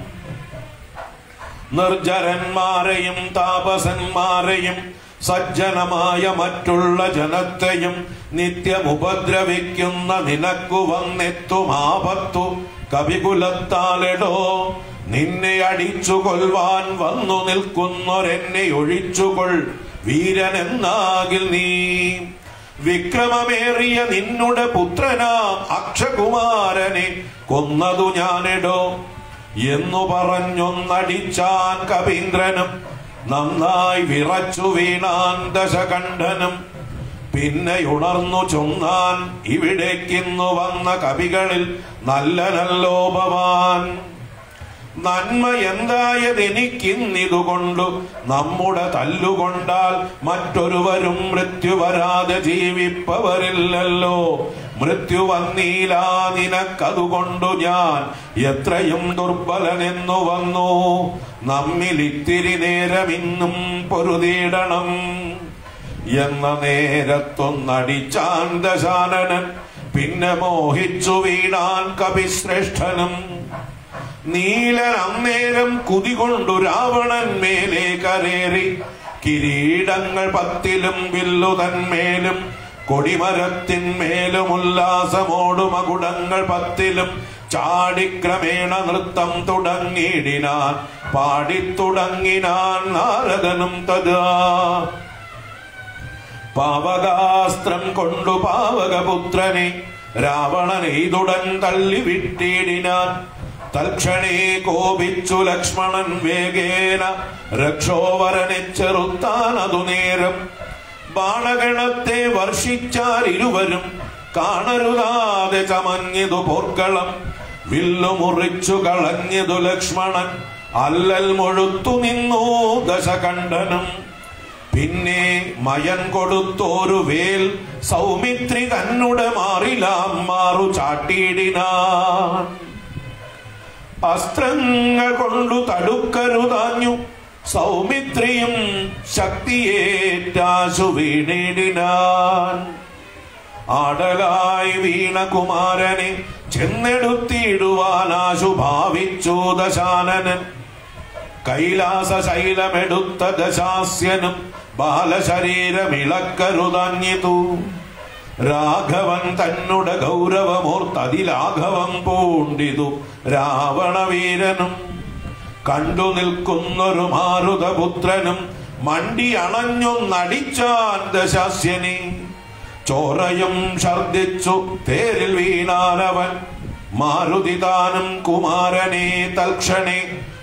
നിർജരന്മാരെയും താപസന്മാരെയും സജ്ജനമായ മറ്റുള്ള ജനത്തെയും നിത്യമുപദ്രവിക്കുന്ന നിനക്കു വന്നെത്തും ആപത്തു കവികുലത്താലെടോ നിന്നെ അടിച്ചു കൊൽവാൻ വന്നു നിൽക്കുന്നൊരെന്നെ ഒഴിച്ചുകൊൾ വീരനെന്നാകിൽ നീ വിക്രമമേറിയ നിന്നുടെ പുത്രനാം അക്ഷകുമാരനെ കൊന്നതു ഞാനെടോ എന്നു പറഞ്ഞൊന്നടിച്ചാൻ കവീന്ദ്രനും നന്നായി വിറച്ചു വീണാൻ ദശകണ്ഠനും പിന്നെ ഉണർന്നു ചൊന്നാൻ ഇവിടേക്കിന്നു വന്ന കവികളിൽ നല്ല നല്ലോ ഭവാൻ നന്മ എന്തായതെനിക്കിന്നിതുകൊണ്ടു നമ്മുടെ തല്ലുകൊണ്ടാൽ മറ്റൊരുവരും മൃത്യു വരാതെ ജീവിപ്പവരില്ലല്ലോ മൃത്യു വന്നീലാ നിനക്കതുകൊണ്ടു ഞാൻ എത്രയും ദുർബലനെന്നു വന്നു നമ്മിൽ ഇത്തിരി നേരം ഇന്നും പൊരുതിയിടണം എന്ന നേരത്തൊന്നടിച്ചാൻ ദശാനനൻ പിന്നെ മോഹിച്ചു വീണാൻ കവിശ്രേഷ്ഠനും നീലൻ അന്നേരം കുതികൊണ്ടു രാവണൻ മേലെ കരേറി കിരീടങ്ങൾ പത്തിലും വില്ലു തന്മേലും കൊടിമരത്തിന്മേലും ഉല്ലാസമോടു മകുടങ്ങൾ പത്തിലും ചാടിക്രമേണ നൃത്തം തുടങ്ങിയിടിനാൻ പാടിത്തുടങ്ങിനാൻ നാരദനും തഥാ പാവകാസ്ത്രം കൊണ്ടു പാവകപുത്രനെ രാവണൻ എയ്തുടൻ തള്ളിവിട്ടിടിനാൻ തൽക്ഷണേ കോപിച്ചു ലക്ഷ്മണൻ വേഗേന രക്ഷോവരനെ ചെറുത്താൻ അതു നേരം ബാണഗണത്തെ വർഷിച്ചാൽ ഇരുവരും കാണരുതാതെ ചമഞ്ഞതു പോർക്കളം വില്ലു മുറിച്ചു കളഞ്ഞതു ലക്ഷ്മണൻ അല്ലൽ മുഴുത്തു നിന്നു ദശകണ്ഠനും പിന്നെ മയൻ കൊടുത്തോരു വേൽ സൗമിത്രി തന്നുടെ മാറിലാം മാറു ചാട്ടിയിടിനാൻ അസ്ത്രങ്ങൾ കൊണ്ടു തടുക്കരുതാഞ്ഞു സൗമിത്രിയും ശക്തിയേറ്റാശു വീണിടിനാൻ ആടലായി വീണ കുമാരനെ ചെന്നെടുത്തിടുവാനാശു ഭാവിച്ചു ദശാനനൻ കൈലാസ ശൈലമെടുത്ത ദശാസ്യനും ബാലശരീരമിളക്കരുതഞ്ഞിതു രാഘവൻ തന്നുടെ ഗൗരവമോർത്തതിലാഘവം പൂണ്ടിതു രാവണവീരനും കണ്ടു നിൽക്കുന്നൊരു മാരുതപുത്രനും മണ്ടി അണഞ്ഞൊന്നടിച്ചാൻ ദശാസ്യനെ ചോരയും ഛർദിച്ചു തേരിൽ വീണാനവൻ മാരുതിദാനം കുമാരനെ തൽക്ഷണേ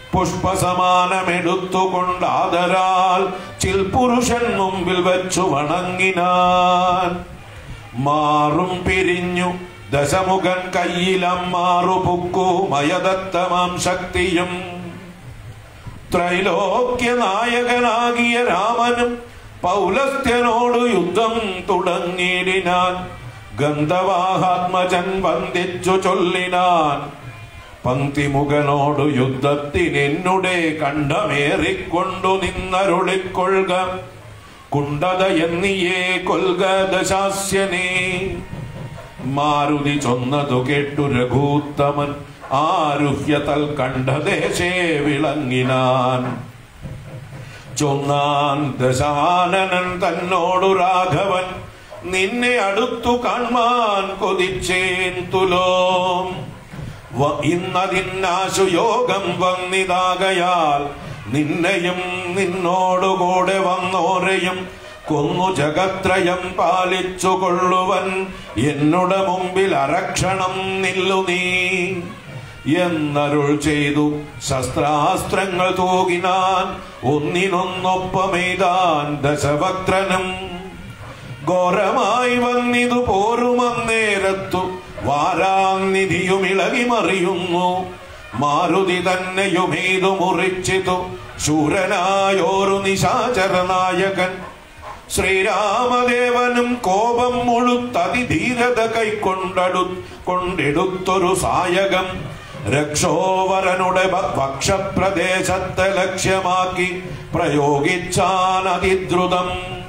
പുഷ്പസമാനമെടുത്തുകൊണ്ടാദരാൽ ചിൽപുരുഷൻ മുമ്പിൽ വെച്ചു വണങ്ങിനാൻ മാറും പിരിഞ്ഞു ദശമുഖൻ കയ്യിലം മാറുപുക്കു മയദത്തമാം ശക്തിയും ത്രൈലോക്യ നായകനാകിയ രാമനും പൗലസ്ത്യനോട് യുദ്ധം തുടങ്ങിയിടിനാൻ ഗന്ധവാഹാത്മജൻ വന്ദിച്ചു ചൊല്ലിനാൻ പങ്ക്തിമുഖനോടു യുദ്ധത്തിനെന്നുടെ കണ്ഠമേറിക്കൊണ്ടു നിന്നരുളിക്കൊള്ളുക കുണ്ടത എന്നിയേ കൊൽക ദശാസ്യനേ മാരുതി ചൊന്നതു കേട്ടു രഘൂത്തമൻ ആരുഹ്യ തൽ കണ്ഠദേശേ വിളങ്ങിനാൻ ചൊന്നാൻ ദശാനനൻ തന്നോടു രാഘവൻ നിന്നെ അടുത്തു കാണാൻ കൊതിച്ചേൻ തുലോം വ- ഇന്നതിന്നാശു യോഗം വന്നിതാകയാൽ നിന്നെയും നിന്നോടുകൂടെ വന്നോരെയും കൊന്നു ജഗത്രയം പാലിച്ചു കൊള്ളുവൻ എന്നുടെ മുമ്പിൽ അരക്ഷണം നില്ലു നീ എന്നരുൾ ചെയ്തു ശസ്ത്രാസ്ത്രങ്ങൾ തൂകിനാൻ ഒന്നിനൊന്നൊപ്പമെയ്താൻ ദശഭക്തനും ഘോരമായി വന്നിതു പോരുമന്നേരത്തു വാരാനിധിയും ഇളകി മറിയുന്നു മാരുതി തന്നെയുമേതു മുറിച്ചിതു ശൂരനായോരു നിശാചര നായകൻ ശ്രീരാമദേവനും കോപം മുഴുത്തതിധീരത കൈക്കൊണ്ടടു കൊണ്ടെടുത്തൊരു സായകം രക്ഷോവരനുടെ വക്ഷപ്രദേശത്തെ ലക്ഷ്യമാക്കി പ്രയോഗിച്ചാൻ അതിദ്രുതം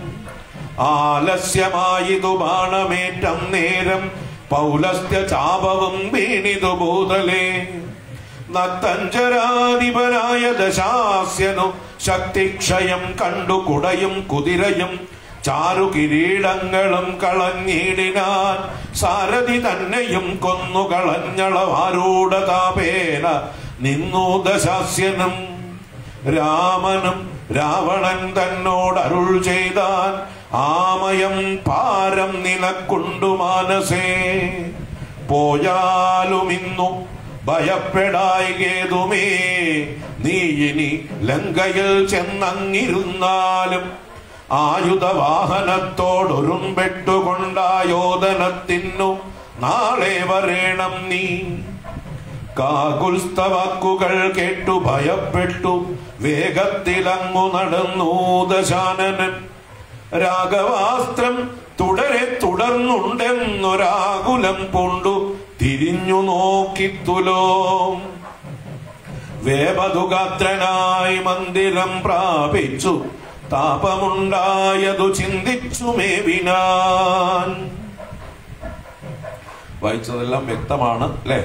ആലസ്യമായിതു ബാണമേറ്റം നേരം പൗലസ്ത്യ ചാപവും വീണിതു ഭൂതലേ നത്തഞ്ചരാധിപനായ ദശാസ്യനു ശക്തിക്ഷയം കണ്ടു കുടയും കുതിരയും ചാരു കിരീടങ്ങളും കളഞ്ഞിടിനാൻ സാരഥി തന്നെയും കൊന്നു കളഞ്ഞളവാരൂഢ താപേന നിന്നു ദശാസ്യനും രാമനും രാവണൻ തന്നോട് അരുൾ ചെയ്താൻ ആമയം പാരം നിലക്കൊണ്ടു മാനസേ പോയാലുമിന്നു ഭയപ്പെടായികേതുമേ നീ ഇനി ലങ്കയിൽ ചെന്നങ്ങിരുന്നാലും ആയുധവാഹനത്തോടൊരുമ്പെട്ടുകൊണ്ടായോധനത്തിനു നാളെ വരേണം നീ കാകുൽസ്തവാക്കുകൾ കേട്ടു ഭയപ്പെട്ടു വേഗത്തിലങ്ങു നടന്നു ദശാനനൻ രാഘവാസ്ത്രം തുടരെ തുടർന്നുണ്ടെന്നൊരാകുലം കൊണ്ടു തിരിഞ്ഞു നോക്കിത്തുലോ വേപതുഗാത്രനായി മന്ദിരം പ്രാപിച്ചു താപമുണ്ടായതു ചിന്തിച്ചു മേവിനാൻ വായിച്ചതെല്ലാം വ്യക്തമാണ് അല്ലേ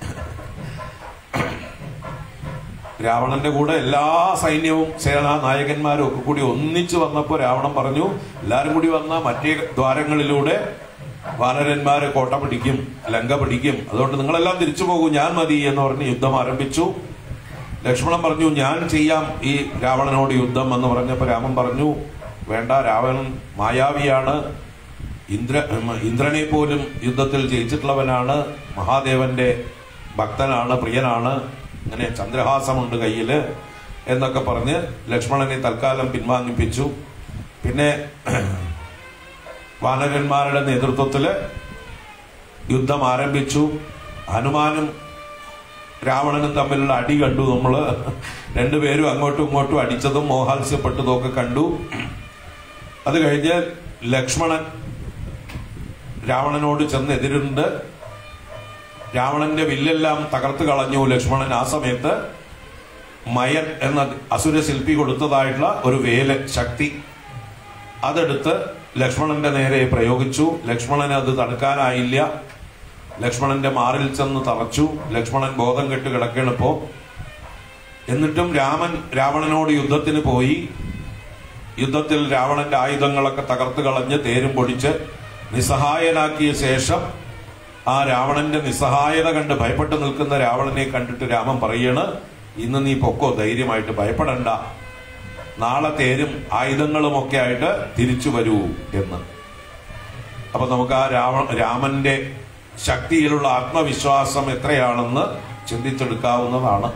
രാവണന്റെ കൂടെ എല്ലാ സൈന്യവും സേനാ നായകന്മാരും ഒക്കെ കൂടി ഒന്നിച്ചു വന്നപ്പോൾ രാവണൻ പറഞ്ഞു എല്ലാരും കൂടി വന്ന മറ്റേ ദ്വാരങ്ങളിലൂടെ വാനരന്മാര് കോട്ട പിടിക്കും ലങ്ക പിടിക്കും അതുകൊണ്ട് നിങ്ങളെല്ലാം തിരിച്ചു പോകൂ ഞാൻ മതി എന്ന് പറഞ്ഞ് യുദ്ധം ആരംഭിച്ചു ലക്ഷ്മണൻ പറഞ്ഞു ഞാൻ ചെയ്യാം ഈ രാവണനോട് യുദ്ധം എന്ന് പറഞ്ഞപ്പോൾ രാമൻ പറഞ്ഞു വേണ്ട രാവണൻ മായാവിയാണ് ഇന്ദ്ര ഇന്ദ്രനെ പോലും യുദ്ധത്തിൽ ജയിച്ചിട്ടുള്ളവനാണ് മഹാദേവന്റെ ഭക്തനാണ് പ്രിയനാണ് ഇങ്ങനെ ചന്ദ്രഹാസമുണ്ട് കയ്യില് എന്നൊക്കെ പറഞ്ഞ് ലക്ഷ്മണനെ തൽക്കാലം പിൻവാങ്ങിപ്പിച്ചു പിന്നെ വാനരന്മാരുടെ നേതൃത്വത്തില് യുദ്ധം ആരംഭിച്ചു ഹനുമാനും രാവണനും തമ്മിലുള്ള അടി കണ്ടു നമ്മള് രണ്ടുപേരും അങ്ങോട്ടും ഇങ്ങോട്ടും അടിച്ചതും മോഹാത്സ്യപ്പെട്ടതും ഒക്കെ കണ്ടു അത് കഴിഞ്ഞ് ലക്ഷ്മണൻ രാവണനോട് ചെന്ന് എതിരുണ്ട് രാവണന്റെ വില്ലെല്ലാം തകർത്ത് കളഞ്ഞു ലക്ഷ്മണൻ ആ സമയത്ത് മയൻ എന്ന അസുര ശില്പി കൊടുത്തതായിട്ടുള്ള ഒരു വേല് ശക്തി അതെടുത്ത് ലക്ഷ്മണന്റെ നേരെ പ്രയോഗിച്ചു ലക്ഷ്മണന് അത് തടുക്കാനായില്ല ലക്ഷ്മണന്റെ മാറിൽ ചെന്ന് തറച്ചു ലക്ഷ്മണൻ ബോധം കെട്ട് കിടക്കണിപ്പോ എന്നിട്ടും രാമൻ രാവണനോട് യുദ്ധത്തിന് പോയി യുദ്ധത്തിൽ രാവണന്റെ ആയുധങ്ങളൊക്കെ തകർത്ത് കളഞ്ഞ് തേരും പൊടിച്ച് നിസ്സഹായനാക്കിയ ശേഷം ആ രാവണന്റെ നിസ്സഹായത കണ്ട് ഭയപ്പെട്ടു നിൽക്കുന്ന രാവണനെ കണ്ടിട്ട് രാമൻ പറയണ് ഇന്ന് നീ പൊക്കോ ധൈര്യമായിട്ട് ഭയപ്പെടണ്ട നാളെ തേരും ആയുധങ്ങളും ഒക്കെ ആയിട്ട് തിരിച്ചു വരൂ എന്ന് അപ്പൊ നമുക്ക് ആ രാവ രാമന്റെ ശക്തിയിലുള്ള ആത്മവിശ്വാസം എത്രയാണെന്ന് ചിന്തിച്ചെടുക്കാവുന്നതാണ്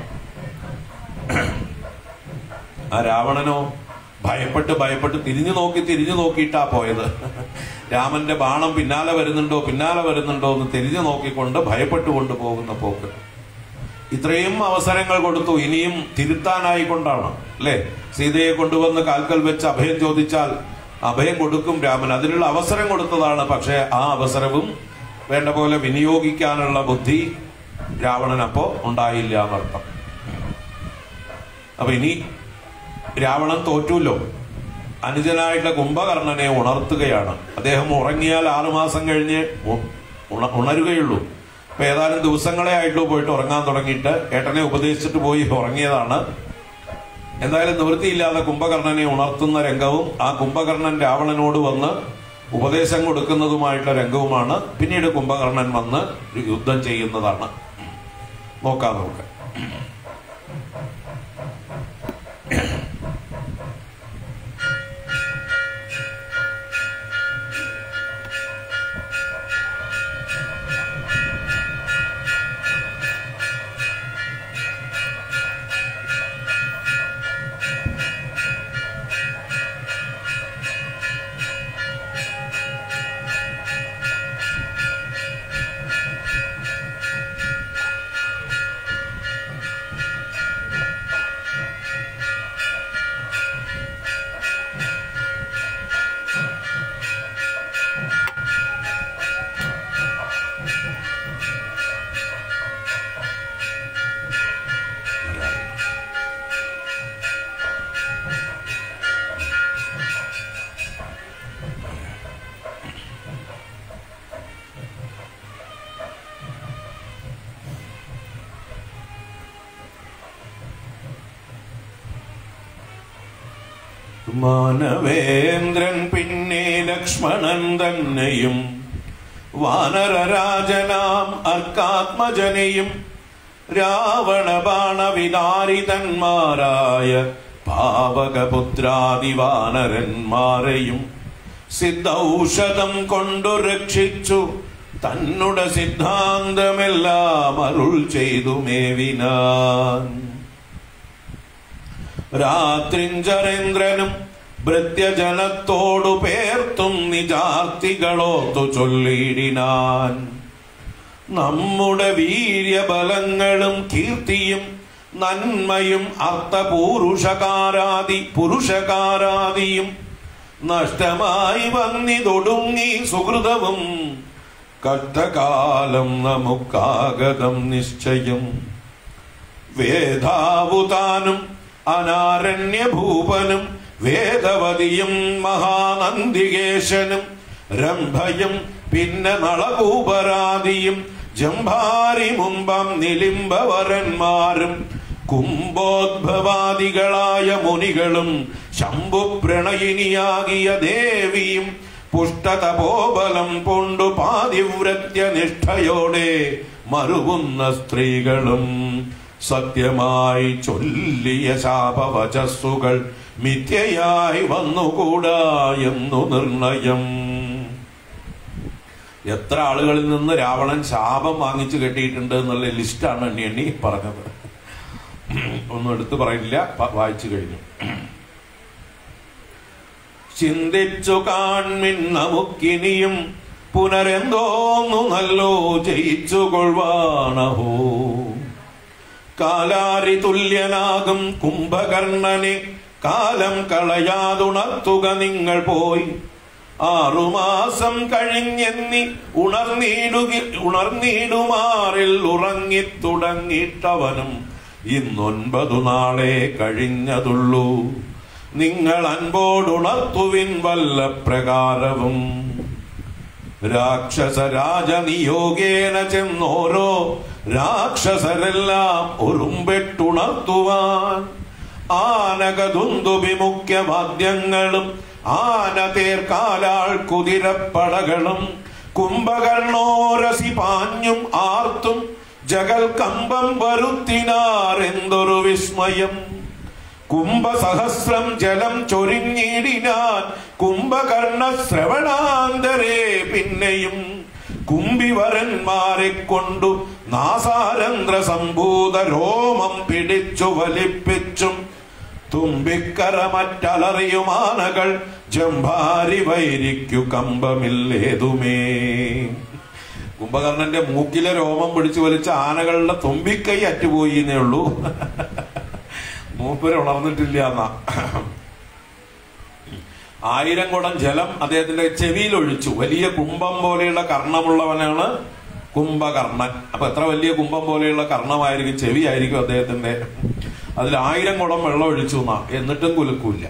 ആ രാവണനോ ഭയപ്പെട്ട് ഭയപ്പെട്ട് തിരിഞ്ഞു നോക്കി തിരിഞ്ഞു നോക്കിയിട്ടാ പോയത് രാമന്റെ ബാണം പിന്നാലെ വരുന്നുണ്ടോ പിന്നാലെ വരുന്നുണ്ടോ എന്ന് തിരിഞ്ഞു നോക്കിക്കൊണ്ട് ഭയപ്പെട്ടുകൊണ്ട് പോകുന്ന പോക്ക് ഇത്രയും അവസരങ്ങൾ കൊടുത്തു ഇനിയും തിരുത്താനായിക്കൊണ്ടാണ് അല്ലെ സീതയെ കൊണ്ടുവന്ന് കാൽക്കൽ വെച്ച് അഭയം ചോദിച്ചാൽ അഭയം കൊടുക്കും രാമൻ അതിനുള്ള അവസരം കൊടുത്തതാണ് പക്ഷെ ആ അവസരവും വേണ്ട പോലെ വിനിയോഗിക്കാനുള്ള ബുദ്ധി രാവണൻ അപ്പോ ഉണ്ടായില്ല എന്നർത്ഥം അപ്പൊ ഇനി രാവണൻ തോറ്റുല്ലോ അനുജനായിട്ടുള്ള കുംഭകർണനെ ഉണർത്തുകയാണ് അദ്ദേഹം ഉറങ്ങിയാൽ ആറുമാസം കഴിഞ്ഞ് ഉ- ഉണ- ഉണരുകയുള്ളൂ അപ്പൊ ഏതാനും ദിവസങ്ങളെ ആയിട്ടുള്ളൂ പോയിട്ട് ഉറങ്ങാൻ തുടങ്ങിയിട്ട് ഏട്ടനെ ഉപദേശിച്ചിട്ട് പോയി ഉറങ്ങിയതാണ് എന്തായാലും നിവൃത്തിയില്ലാതെ കുംഭകർണനെ ഉണർത്തുന്ന രംഗവും ആ കുംഭകർണൻ രാവണനോട് വന്ന് ഉപദേശം കൊടുക്കുന്നതുമായിട്ടുള്ള രംഗവുമാണ് പിന്നീട് കുംഭകർണൻ വന്ന് യുദ്ധം ചെയ്യുന്നതാണ് നോക്കാം നമുക്ക് മാനവേന്ദ്രൻ പിന്നെ ലക്ഷ്മണൻ തന്നെയും വാനരരാജനാം അർക്കാത്മജനെയും രാവണ ബാണവിതാരിതന്മാരായ പാവകപുത്രാദി വാനരന്മാരെയും സിദ്ധൌഷധം കൊണ്ടു രക്ഷിച്ചു തന്നുടെ സിദ്ധാന്തമെല്ലാം അരുൾ ചെയ്തു മേവിനാൻ രാത്രിഞ്ചരേന്ദ്രനും ഭൃത്യജനത്തോടു പേർത്തും നിജാർത്തികളോത്തു ചൊല്ലിടിനാൻ നമ്മുടെ വീര്യബലങ്ങളും കീർത്തിയും നന്മയും അർത്ഥപൂരുഷകാരാദി പുരുഷകാരാദിയും നഷ്ടമായി വന്നിതൊടുങ്ങി സുഹൃതവും കഷ്ടകാലം നമുക്കാഗതം നിശ്ചയം വേദാവുതാനും അനാരണ്യഭൂപനും വേദവതിയും മഹാനന്ദികേശനും രംഭയും പിന്നെ നളകൂപരാദിയും ജംഭാരി മുമ്പം നിലിംബവരന്മാരും കുംഭോദ്ഭവാദികളായ മുനികളും ശംഭു പ്രണയിനിയാകിയ ദേവിയും പുഷ്ടതപോബലം കൊണ്ടു പാതിവ്രത്യനിഷ്ഠയോടെ മറുകുന്ന സ്ത്രീകളും സത്യമായി ചൊല്ലിയ ശാപവചസ്സുകൾ മിഥ്യയായി വന്നുകൂടാ എന്നു നിർണയം എത്ര ആളുകളിൽ നിന്ന് രാവണൻ ശാപം വാങ്ങിച്ചു കെട്ടിയിട്ടുണ്ട് എന്നുള്ള ലിസ്റ്റാണ് എണ്ണി എണ്ണി പറഞ്ഞത് ഒന്നും എടുത്തു പറയില്ല പ- വായിച്ചു കഴിഞ്ഞു ചിന്തിച്ചു കാൺമിൻ നമുക്കിനിയും പുനരെന്തോന്നു നല്ലോ ജയിച്ചു കൊള്ളുവാണഹോ കാലാരി തുല്യനാകും കുംഭകർണനെ കാലം കളയാതുണർത്തുക നിങ്ങൾ പോയി ആറുമാസം കഴിഞ്ഞെന്നി ഉണർന്നീടുകി ഉണർന്നീടുമാറിൽ ഉറങ്ങിത്തുടങ്ങിയിട്ടവനും ഇന്നൊൻപതു നാളെ കഴിഞ്ഞതുള്ളൂ നിങ്ങൾ അൻപോടുണർത്തുവിൻ വല്ല പ്രകാരവും രാക്ഷസ രാജനിയോഗേന ചെന്നോരോ രാക്ഷസരെല്ലാം ഒരുമ്പെട്ടുണർത്തുവാൻ ആനകതുന്തുവിമുഖ്യ വാദ്യങ്ങളും ആന തേർക്കാലാൾ കുതിരപ്പടകളും കുംഭകർണോരസി പാഞ്ഞും ആർത്തും ജഗൽ കമ്പം വരുത്തിനാർ എന്തൊരു വിസ്മയം കുംഭസഹസ്രം ജലം ചൊരിഞ്ഞിടിനാൻ കുംഭകർണ ശ്രവണാന്തരേ പിന്നെയും കുംഭിവരന്മാരെ കൊണ്ടു നാസാരന്ധ്ര സംഭൂത രോമം പിടിച്ചു വലിപ്പിച്ചും തുമ്പിക്കര മറ്റലറിയുമാനകൾ ജംഭാരി വൈരിക്കു കമ്പമില്ലേതുമേ കുംഭകർണന്റെ മൂക്കിലെ രോമം പിടിച്ചു വലിച്ച ആനകളുടെ തുമ്പിക്കൈ അറ്റുപോയി എന്നേ ഉള്ളൂ മൂപ്പര് ഉണർന്നിട്ടില്ല എന്നാ ആയിരം കുടം ജലം അദ്ദേഹത്തിന്റെ ചെവിയിൽ ഒഴിച്ചു വലിയ കുംഭം പോലെയുള്ള കർണമുള്ളവനാണ് കുംഭകർണൻ അപ്പൊ എത്ര വലിയ കുംഭം പോലെയുള്ള കർണമായിരിക്കും ചെവി ആയിരിക്കും അദ്ദേഹത്തിന്റെ അതിൽ ആയിരം കുടം വെള്ളം ഒഴിച്ചു എന്നാ എന്നിട്ടും കുലുക്കൂല്ല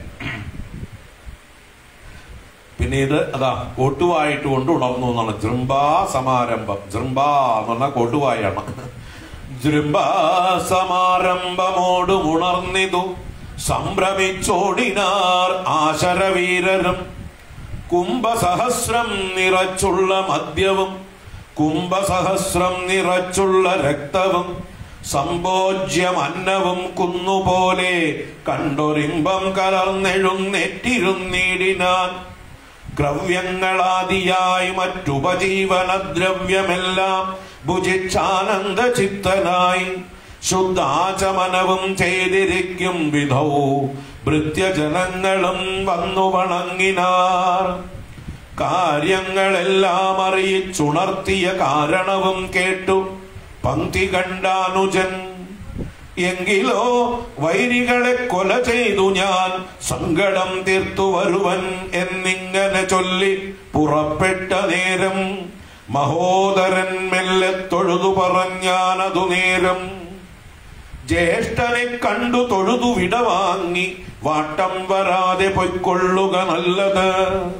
പിന്നെ ഇത് അതാ കോട്ടുവായിട്ട് കൊണ്ട് ഉണർന്നു എന്നാണ് ജൃംബാ സമാരംഭം ജൃംബ എന്ന് പറഞ്ഞാൽ കോട്ടുവായാണ് ജൃംബാ സമാരംഭമോടും ഉണർന്നിതു സംഭ്രമിച്ചോടിനാർ ആശരവീരരും കുംഭസഹസ്രം നിറച്ചുള്ള മദ്യവും കുംഭസഹസ്രം നിറച്ചുള്ള രക്തവും സമ്പോജ്യം അന്നവും കുന്നുപോലെ കണ്ടൊരിമ്പം കലർന്നെഴുന്നേറ്റിരുന്നിടിനാൻ ദ്രവ്യങ്ങളാദിയായി മറ്റുപജീവന ദ്രവ്യമെല്ലാം ഭുജിച്ചാനന്ദ ചിത്തനായി ശുദ്ധാചമനവും ചെയ്തിരിക്കും വിധൗ ഭൃത്യജനങ്ങളും വന്നു വണങ്ങിനാർ കാര്യങ്ങളെല്ലാം അറിയിച്ചുണർത്തിയ കാരണവും കേട്ടു പങ്ക്തി കണ്ടാനുജൻ എങ്കിലോ വൈരികളെ കൊല ചെയ്തു ഞാൻ സങ്കടം തീർത്തു വരുവൻ എന്നിങ്ങനെ ചൊല്ലി പുറപ്പെട്ട നേരം മഹോദരൻ മെല്ലെ തൊഴുതു പറഞ്ഞാനതു നേരം ജ്യേഷ്ഠനെ കണ്ടു തൊഴുതു വിടവാങ്ങി വാട്ടം വരാതെ പൊയ്ക്കൊള്ളുക നല്ലത്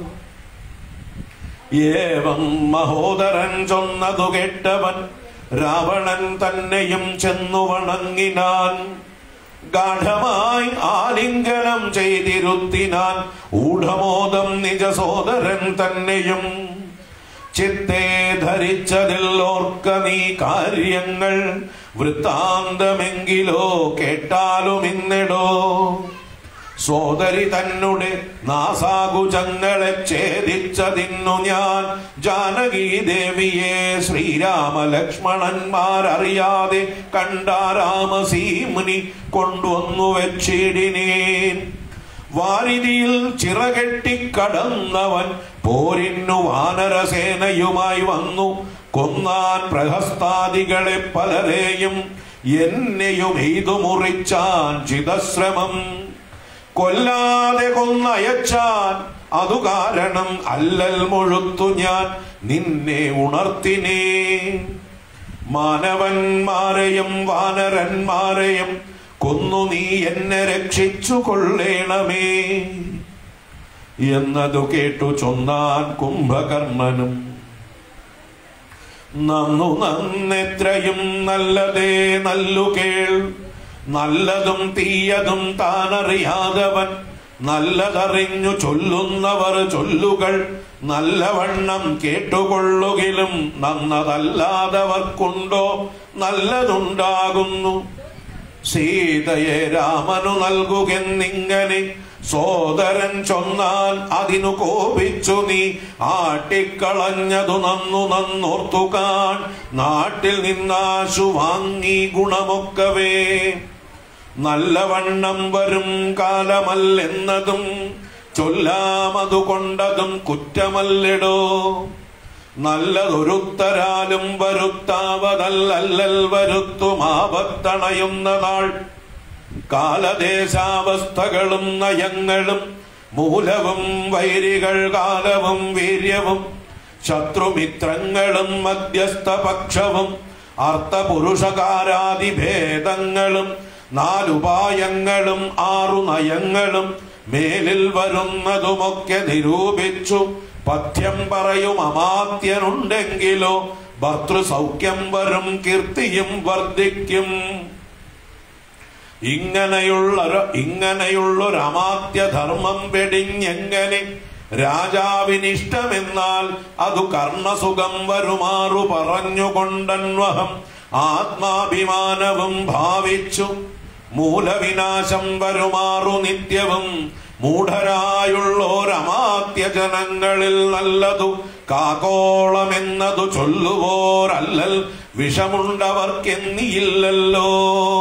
ഏവം മഹോദരൻ ചൊന്നതു കേട്ടവൻ രാവണൻ തന്നെയും ചെന്നു വണങ്ങിനാൻ ഗാഠമായി ആലിംഗനം ചെയ്തിരുത്തിനാൻ ഊഢമോദം നിജ സോദരൻ തന്നെയും ചിത്തേ ധരിച്ചതിൽ ഓർക്ക നീ കാര്യങ്ങൾ വൃത്താന്തമെങ്കിലോ കേട്ടാലും ഇന്നിടോ സോദരി തന്നെ നാസാകുചങ്ങളെ ഛേദിച്ചതിന്നു ഞാൻ ജാനകി ദേവിയെ ശ്രീരാമ ലക്ഷ്മണന്മാരറിയാതെ കണ്ടാരാമസീമുനി കൊണ്ടുവന്നു വെച്ചിടിനേൻ വാരിതിയിൽ ചിറകെട്ടി കടന്നവൻ പോരിന്നു വാനരസേനയുമായി വന്നു കൊന്നാൻ പ്രഹസ്താദികളെ പലരെയും എന്നെയും എയ്തു മുറിച്ചാൻ ചിതശ്രമം കൊല്ലാതെ കൊന്നയച്ചാൻ അതു കാരണം അല്ലൽ മുഴുത്തു ഞാൻ നിന്നെ ഉണർത്തിനേ മാനവന്മാരെയും വാനരന്മാരെയും കൊന്നു നീ എന്നെ രക്ഷിച്ചു കൊള്ളേണമേ എന്നതു കേട്ടു ചൊന്നാൻ കുംഭകർണനും നന്നു നന്നെത്രയും നല്ലതേ നല്ലു കേൾ നല്ലതും തീയതും താനറിയാതവൻ നല്ലതറിഞ്ഞു ചൊല്ലുന്നവർ ചൊല്ലുകൾ നല്ലവണ്ണം കേട്ടുകൊള്ളുകിലും നന്നതല്ലാതവർക്കുണ്ടോ നല്ലതുണ്ടാകുന്നു സീതയെ രാമനു നൽകുകെന്നിങ്ങനെ സോദരൻ ചൊന്നാൽ അതിനു കോപിച്ചു നീ ആട്ടിക്കളഞ്ഞതു നന്നു നന്നോർത്തുകാൺ നാട്ടിൽ നിന്നാശു വാങ്ങി ഗുണമൊക്കവേ നല്ലവണ്ണം വരും കാലമല്ലെന്നതും ചൊല്ലാമതു കൊണ്ടതും കുറ്റമല്ലെടോ നല്ലതൊരുത്തരാലും വരുത്താവതല്ലല്ലൽ വരുത്തുമാപത്തണയുന്ന നാൾ കാലദേശാവസ്ഥകളും നയങ്ങളും മൂലവും വൈരികൾ കാലവും വീര്യവും ശത്രുമിത്രങ്ങളും മധ്യസ്ഥപക്ഷവും അർത്ഥപുരുഷകാരാദിഭേദങ്ങളും നാലുപായങ്ങളും ആറു നയങ്ങളും മേലിൽ വരുന്നതുമൊക്കെ നിരൂപിച്ചു പഥ്യം പറയും അമാത്യനുണ്ടെങ്കിലോ ഭർത്തൃസൗഖ്യം വരും കീർത്തിയും വർദ്ധിക്കും ഇങ്ങനെയുള്ളൊരു ഇങ്ങനെയുള്ളൊരു അമാത്യധർമ്മം വെടിഞ്ഞെങ്ങനെ രാജാവിനിഷ്ടമെന്നാൽ അതു കർണസുഖം വരുമാറു പറഞ്ഞുകൊണ്ടന്വഹം ആത്മാഭിമാനവും ഭാവിച്ചു മൂലവിനാശം വരുമാറു നിത്യവും മൂഢരായുള്ളോരമാത്യ ജനങ്ങളിൽ നല്ലതു കാകോളമെന്നതു ചൊല്ലുവോരല്ലൽ വിഷമുണ്ടവർക്കെന്നിയില്ലല്ലോ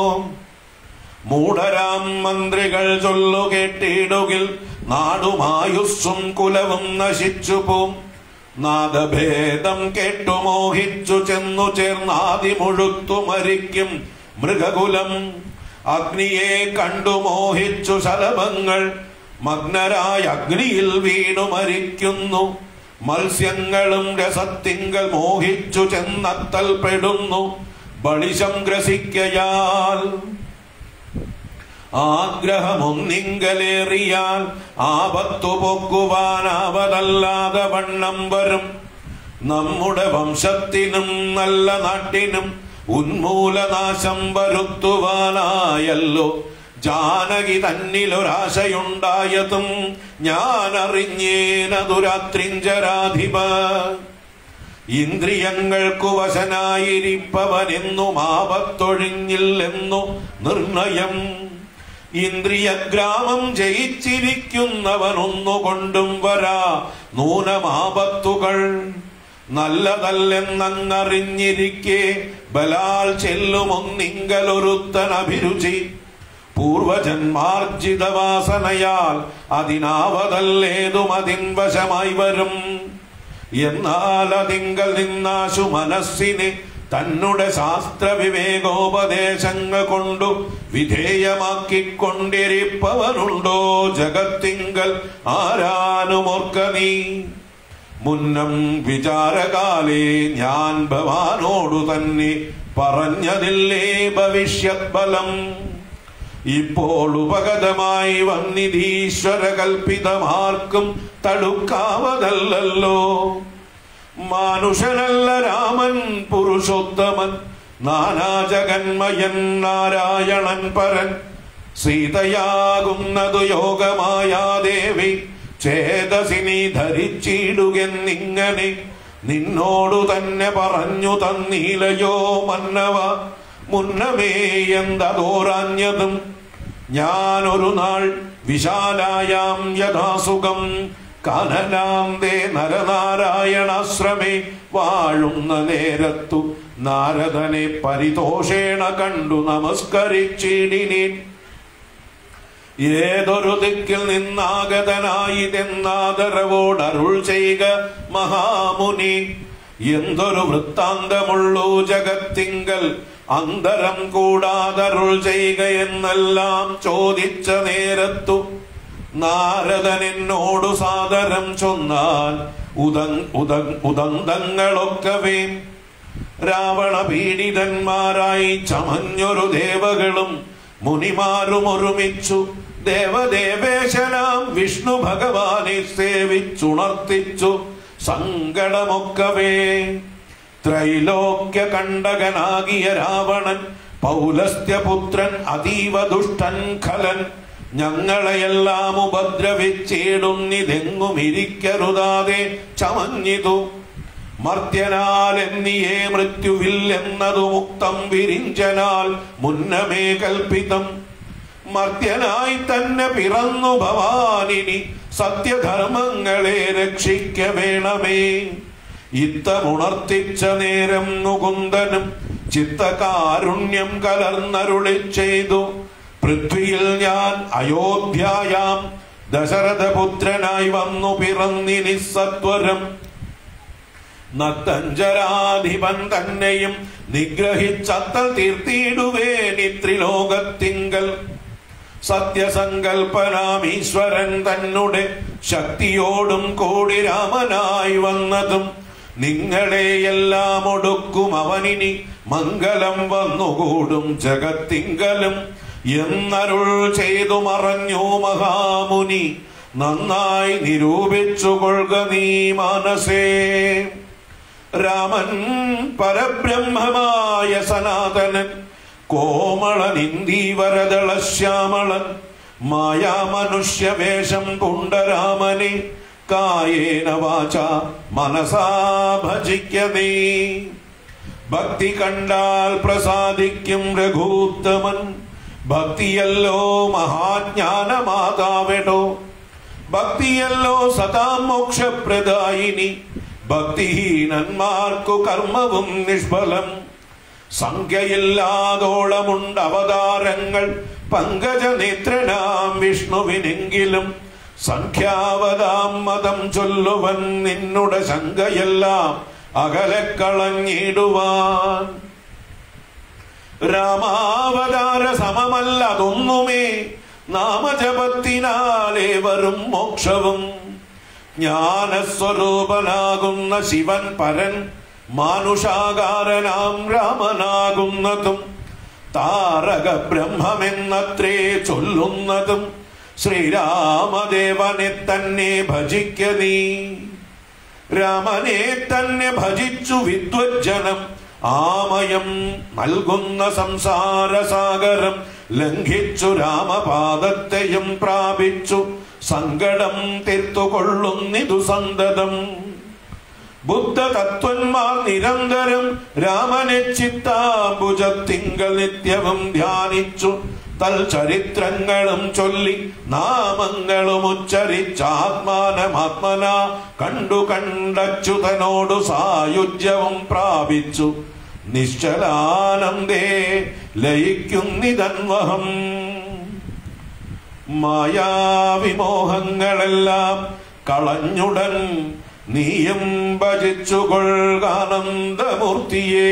മൂഢരാം മന്ത്രികൾ ചൊല്ലു കേട്ടിടുകിൽ നാടുമായുസ്സും കുലവും നശിച്ചു പോം നാദഭേദം കേട്ടു മോഹിച്ചു ചെന്നു ചേർന്നാതി മുഴുത്തു മരിക്കും മൃഗകുലം അഗ്നിയെ കണ്ടു മോഹിച്ചു ശലഭങ്ങൾ മഗ്നരായ അഗ്നിയിൽ വീണു മരിക്കുന്നു മത്സ്യങ്ങളും രസത്തിങ്കൽ മോഹിച്ചു ചെന്നത്തൽ പെടുന്നു ബളിശം ഗ്രസിക്കയാൽ ആഗ്രഹമൊന്നിങ്കലേറിയാൽ ആപത്തു പൊക്കുവാനാവതല്ലാതെ വണ്ണം വരും നമ്മുടെ വംശത്തിനും നല്ല നാട്ടിനും ഉന്മൂലനാശം വരുത്തുവാനായല്ലോ ജാനകി തന്നിലൊരാശയുണ്ടായതും ഞാൻ അറിഞ്ഞേനതുരാത്രിഞ്ചരാധിപ ഇന്ദ്രിയങ്ങൾക്കു വശനായിരിപ്പവനെന്നും ആപത്തൊഴിഞ്ഞില്ലെന്നു നിർണയം ഇന്ദ്രിയഗ്രാമം ജയിച്ചിരിക്കുന്നവനൊന്നുകൊണ്ടും വരാ നൂനമാപത്തുകൾ നല്ലതല്ലെന്നങ്ങറിഞ്ഞിരിക്കെ ബലാൽ ചെല്ലുമൊന്നിങ്കലൊരുത്തൻ അഭിരുചി പൂർവജന്മാർജിതവാസനയാൽ അതിനാവതല്ലേതും അതിൻ വശമായി വരും എന്നാൽ അതിങ്കൽ നിന്നാശു മനസ്സിനെ തന്നുടെ ശാസ്ത്ര വിവേകോപദേശങ്ങൾ കൊണ്ടു വിധേയമാക്കിക്കൊണ്ടിരിപ്പവനുണ്ടോ ജഗത്തിങ്കൽ ആരാനുമോർക്ക നീ മുന്നം വിചാരകാലേ ഞാൻ ഭവാനോടു തന്നെ പറഞ്ഞതില്ലേ ഭവിഷ്യത് ബലം ഇപ്പോൾ ഉപഗതമായി വന്നിധീശ്വര കൽപ്പിതമാർക്കും തടുക്കാവതല്ലോ മാനുഷനല്ല രാമൻ പുരുഷോത്തമൻ നാനാജഗന്മയൻ നാരായണൻ പരൻ സീതയാകുന്നതു യോഗമായാ ദേവി ചേതസിനി ധരിച്ചിടുകെന്നിങ്ങനെ നിന്നോടു തന്നെ പറഞ്ഞു തന്നീലയോ മന്നവ മുന്നമേ എന്തതോറാഞ്ഞതും ഞാനൊരു നാൾ വിശാലായാം യഥാസുഖം കാനനാന്തേ നരനാരായണാശ്രമേ വാഴുന്ന നേരത്തു നാരദനെ പരിതോഷേണ കണ്ടു നമസ്കരിച്ചിടിനേൻ ഏതൊരു ദിക്കിൽ നിന്നാഗതനായിതെന്നാദരവോട് അരുൾ ചെയ്യുക മഹാമുനി എന്തൊരു വൃത്താന്തമുള്ളൂ ജഗത്തിങ്കൽ അന്തരം കൂടാതരുൾ ചെയ്യുക എന്നെല്ലാം ചോദിച്ച നേരത്തു നാരദൻ എന്നോടു സാദരം ചൊന്നാൽ ഉദൻ ഉദൻ ഉദന്തങ്ങളൊക്കവേ രാവണ പീഡിതന്മാരായി ചമഞ്ഞൊരു ദേവകളും മുനിമാരും ഒരുമിച്ചു ദേവദേവേശനാം വിഷ്ണു ഭഗവാനെ സേവിച്ചുണർത്തിച്ചു സങ്കടമൊക്കവേ ത്രൈലോക്യ കണ്ടകനാകിയ രാവണൻ പൗലസ്ത്യപുത്രൻ അതീവ ദുഷ്ടൻ ഖലൻ ഞങ്ങളെയെല്ലാം ഉപദ്രവിച്ചിടുന്നിതെങ്ങും ഇരിക്കരുതാതെ ചമഞ്ഞിതു മർത്യനാൽ എന്നിയേ മൃത്യുവില്ലെന്നതു മുക്തം വിരിഞ്ചനാൽ മുന്നമേ കൽപ്പിതം മർത്യനായി തന്നെ പിറന്നു ഭവാനിനി സത്യധർമ്മങ്ങളെ രക്ഷിക്ക വേണമേ ഇത്തമുണർത്തിച്ച നേരം മുകുന്ദനും ചിത്തകാരുണ്യം കലർന്നരുളി ചെയ്തു പൃഥ്വിയിൽ ഞാൻ അയോധ്യായാം ദശരഥപുത്രനായി വന്നു പിറന്നിനി സത്വരം നത്തഞ്ചരാധിപൻ തന്നെയും നിഗ്രഹിച്ചത്തൽ തീർത്തിയിടുവേനിത്രിലോകത്തിങ്കൽ സത്യസങ്കൽപ്പനാം ഈശ്വരൻ തന്നെ ശക്തിയോടും കൂടി രാമനായി വന്നതും നിങ്ങളെയെല്ലാം ഒടുക്കും അവനിനി മംഗലം വന്നുകൂടും ജഗത്തിങ്കലും എന്നരുൾ ചെയ്തു മറഞ്ഞു മഹാമുനി നന്നായി നിരൂപിച്ചു കൊള്ളുക നീ മാനസേ രാമൻ പരബ്രഹ്മമായ സനാതനൻ കോമളൻ ഇന്ദീവരദള ശ്യാമളൻ മായാ മനുഷ്യവേഷം പുണ്ടരാമനെ കായേന വാച മനസാ ഭജിക്ക നീ ഭക്തി കണ്ടാൽ പ്രസാദിക്കും രഘൂത്തമൻ ഭക്തിയല്ലോ മഹാജ്ഞാനമാതാവെടോ ഭക്തിയല്ലോ സദാ മോക്ഷപ്രദായിനി ഭക്തിഹീനന്മാർക്കു കർമ്മവും നിഷ്ഫലം സംഖ്യയില്ലാതോളമുണ്ട് അവതാരങ്ങൾ പങ്കജനേത്രനാം വിഷ്ണുവിനെങ്കിലും സംഖ്യാവതാം മതം ചൊല്ലുവൻ നിന്നുടെ ശങ്കയെല്ലാം അകലെ കളഞ്ഞിടുവാൻ രാമാവതാര സമമല്ലതൊന്നുമേ നാമജപത്തിനാലേ വരും മോക്ഷവും ജ്ഞാനസ്വരൂപനാകുന്ന ശിവൻ പരൻ മാനുഷാകാരനാം രാമനാകുന്നതും താരക ബ്രഹ്മമെന്നത്രേ ചൊല്ലുന്നതും ശ്രീരാമദേവനെ തന്നെ ഭജിക്ക നീ രാമനെ തന്നെ ഭജിച്ചു വിദ്വജ്ജനം ആമയം നൽകുന്ന സംസാരസാഗരം ലംഘിച്ചു രാമപാദത്തെയും പ്രാപിച്ചു സങ്കടം തീർത്തുകൊള്ളുന്നിതു സന്തതം ബുദ്ധ തത്വന്മാർ നിരന്തരം രാമനെ ചിത്താഭുജത്തിങ്കൽ നിത്യവും ധ്യാനിച്ചു തൽ ചരിത്രങ്ങളും ചൊല്ലി നാമങ്ങളും ഉച്ചരിച്ചാത്മാനമാത്മന കണ്ടു കണ്ടച്യുതനോടു സായുജ്യവും പ്രാപിച്ചു നിശ്ചലാനന്ദേ ലയിക്കുന്നിതന്വഹം മായാവിമോഹങ്ങളെല്ലാം കളഞ്ഞുടൻ നീയും ഭജിച്ചു കൊൾകാനന്ദമൂർത്തിയേ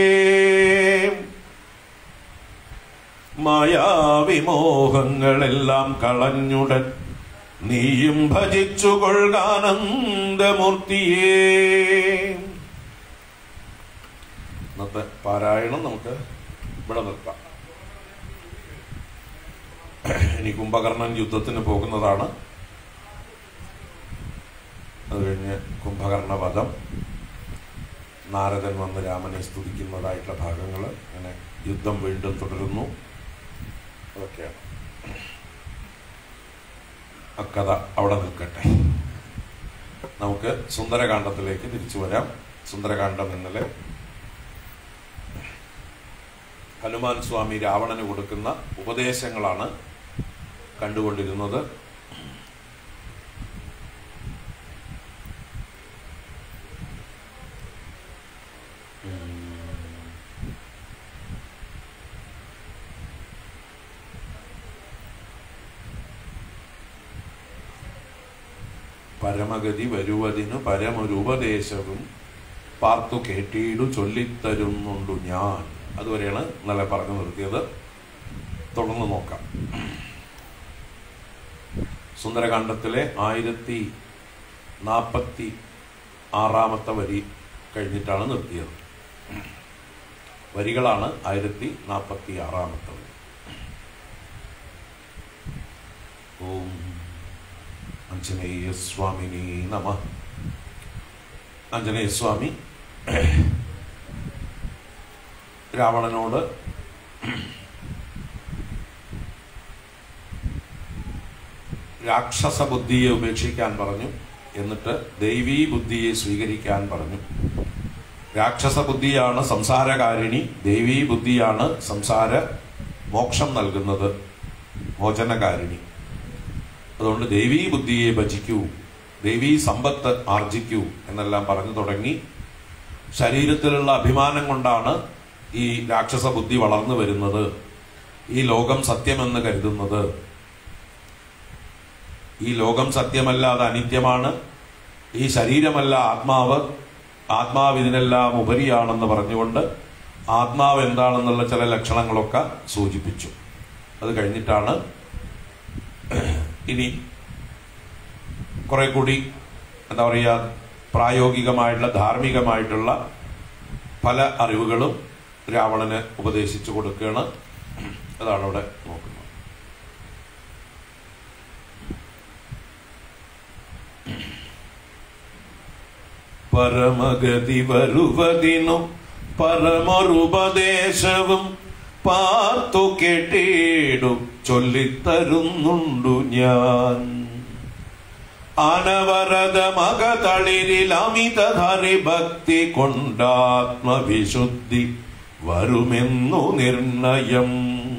മായാവിമോഹങ്ങളെല്ലാം കളഞ്ഞുടൻ നീയും ഭജിച്ചു കൊൾകാനന്ദമൂർത്തിയേ ഇന്നത്തെ പാരായണം നമുക്ക് ഇവിടെ നിർത്താം ഇനി കുംഭകർണൻ യുദ്ധത്തിന് പോകുന്നതാണ് അത് കഴിഞ്ഞ് കുംഭകർണവധം നാരദൻ വന്ന് രാമനെ സ്തുതിക്കുന്നതായിട്ടുള്ള ഭാഗങ്ങൾ അങ്ങനെ യുദ്ധം വീണ്ടും തുടരുന്നു അതൊക്കെയാണ് അക്കഥ അവിടെ നിൽക്കട്ടെ നമുക്ക് സുന്ദരകാന്ഡത്തിലേക്ക് തിരിച്ചു വരാം സുന്ദരകാന്ഡം ഇന്നലെ ഹനുമാൻ സ്വാമി രാവണന് കൊടുക്കുന്ന ഉപദേശങ്ങളാണ് കണ്ടുകൊണ്ടിരുന്നത് പരമഗതി വരുവതിനു പരമൊരുപദേശവും പാർത്തു കേട്ടീടു ചൊല്ലിത്തരുന്നുണ്ടു ഞാൻ അതുവരെയാണ് ഇന്നലെ പറഞ്ഞു നിർത്തിയത് തുടർന്ന് നോക്കാം സുന്ദരകാന്ഡത്തിലെ ആയിരത്തി നാൽപ്പത്തി ആറാമത്തെ വരി കഴിഞ്ഞിട്ടാണ് നിർത്തിയത് വരികളാണ് ആയിരത്തി നാൽപ്പത്തി ആറാമത്തെ വരി ഓം ആഞ്ജനേയ സ്വാമിനി നമ ആഞ്ജനേയ സ്വാമി രാവണനോട് രാക്ഷസ ബുദ്ധിയെ ഉപേക്ഷിക്കാൻ പറഞ്ഞു എന്നിട്ട് ദൈവീ ബുദ്ധിയെ സ്വീകരിക്കാൻ പറഞ്ഞു രാക്ഷസ ബുദ്ധിയാണ് സംസാരകാരിണി ദൈവീ ബുദ്ധിയാണ് സംസാര മോക്ഷം നൽകുന്നത് മോചനകാരിണി അതുകൊണ്ട് ദൈവീ ബുദ്ധിയെ ഭജിക്കൂ ദൈവീ സമ്പത്ത് ആർജിക്കൂ എന്നെല്ലാം പറഞ്ഞു തുടങ്ങി ശരീരത്തിലുള്ള അഭിമാനം കൊണ്ടാണ് ഈ രാക്ഷസ ബുദ്ധി വളർന്നു വരുന്നത് ഈ ലോകം സത്യമെന്ന് കരുതുന്നത് ഈ ലോകം സത്യമല്ല അത് അനിത്യമാണ് ഈ ശരീരമല്ല ആത്മാവ് ആത്മാവ് ഇതിനെല്ലാം ഉപരിയാണെന്ന് പറഞ്ഞുകൊണ്ട് ആത്മാവ് എന്താണെന്നുള്ള ചില ലക്ഷണങ്ങളൊക്കെ സൂചിപ്പിച്ചു അത് കഴിഞ്ഞിട്ടാണ് ഇനി കുറെ കൂടി എന്താ പറയുക പ്രായോഗികമായിട്ടുള്ള ധാർമ്മികമായിട്ടുള്ള പല അറിവുകളും രാവണന് ഉപദേശിച്ചു കൊടുക്കുകയാണ് അതാണ് അവിടെ നോക്കുന്നത് പരമഗതി വരുവതിനു പരമൊരുപദേശവും പാർത്തു കേട്ടീടു ചൊല്ലിത്തരുന്നുണ്ടു ഞാൻ അനവരത മകതളിരിൽ അമിത ഹരിഭക്തി കൊണ്ടാത്മവിശുദ്ധി വരുമെന്നു നിർണയം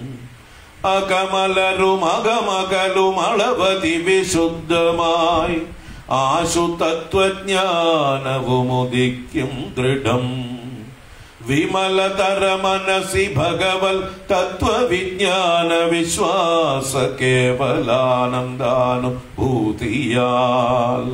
അകമലരും അകമകലും അളവതി വിശുദ്ധമായി ആശു തത്വജ്ഞാനവുമുദിക്കും ദൃഢം വിമലതര മനസി ഭഗവൽ തത്വവിജ്ഞാന വിശ്വാസ കേവലാനന്ദാനുഭൂതിയാൽ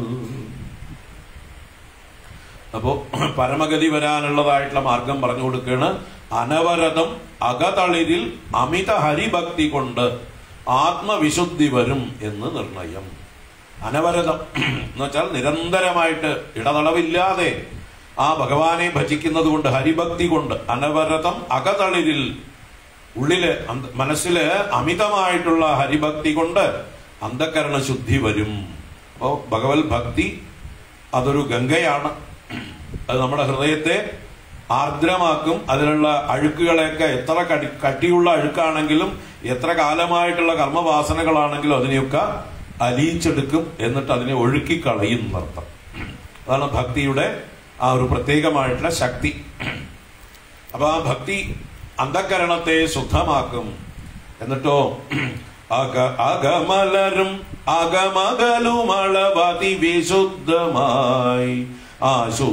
അപ്പോ പരമഗതി വരാനുള്ളതായിട്ടുള്ള മാർഗം പറഞ്ഞു കൊടുക്കുകയാണ് അനവരതം അകതളിരിൽ അമിത ഹരിഭക്തി കൊണ്ട് ആത്മവിശുദ്ധി വരും എന്ന് നിർണയം അനവരതം എന്ന് വെച്ചാൽ നിരന്തരമായിട്ട് ഇടതളവില്ലാതെ ആ ഭഗവാനെ ഭജിക്കുന്നത് കൊണ്ട് ഹരിഭക്തി കൊണ്ട് അനവരതം അകതളിരിൽ ഉള്ളില് അന്ത- മനസ്സില് അമിതമായിട്ടുള്ള ഹരിഭക്തി കൊണ്ട് അന്ധകരണ ശുദ്ധി വരും അപ്പോ ഭഗവത് ഭക്തി അതൊരു ഗംഗയാണ് അത് നമ്മുടെ ഹൃദയത്തെ ആർദ്രമാക്കും അതിലുള്ള അഴുക്കുകളെയൊക്കെ എത്ര കടി കട്ടിയുള്ള അഴുക്കാണെങ്കിലും എത്ര കാലമായിട്ടുള്ള കർമ്മവാസനകളാണെങ്കിലും അതിനെയൊക്കെ അലിയിച്ചെടുക്കും എന്നിട്ട് അതിനെ ഒഴുക്കി കളയും എന്നർത്ഥം അതാണ് ഭക്തിയുടെ ആ ഒരു പ്രത്യേകമായിട്ടുള്ള ശക്തി അപ്പൊ ആ ഭക്തി അന്ധകരണത്തെ ശുദ്ധമാക്കും എന്നിട്ടോ അക അകമലരും അകമകലുമളവതി വിശുദ്ധമായി ആശു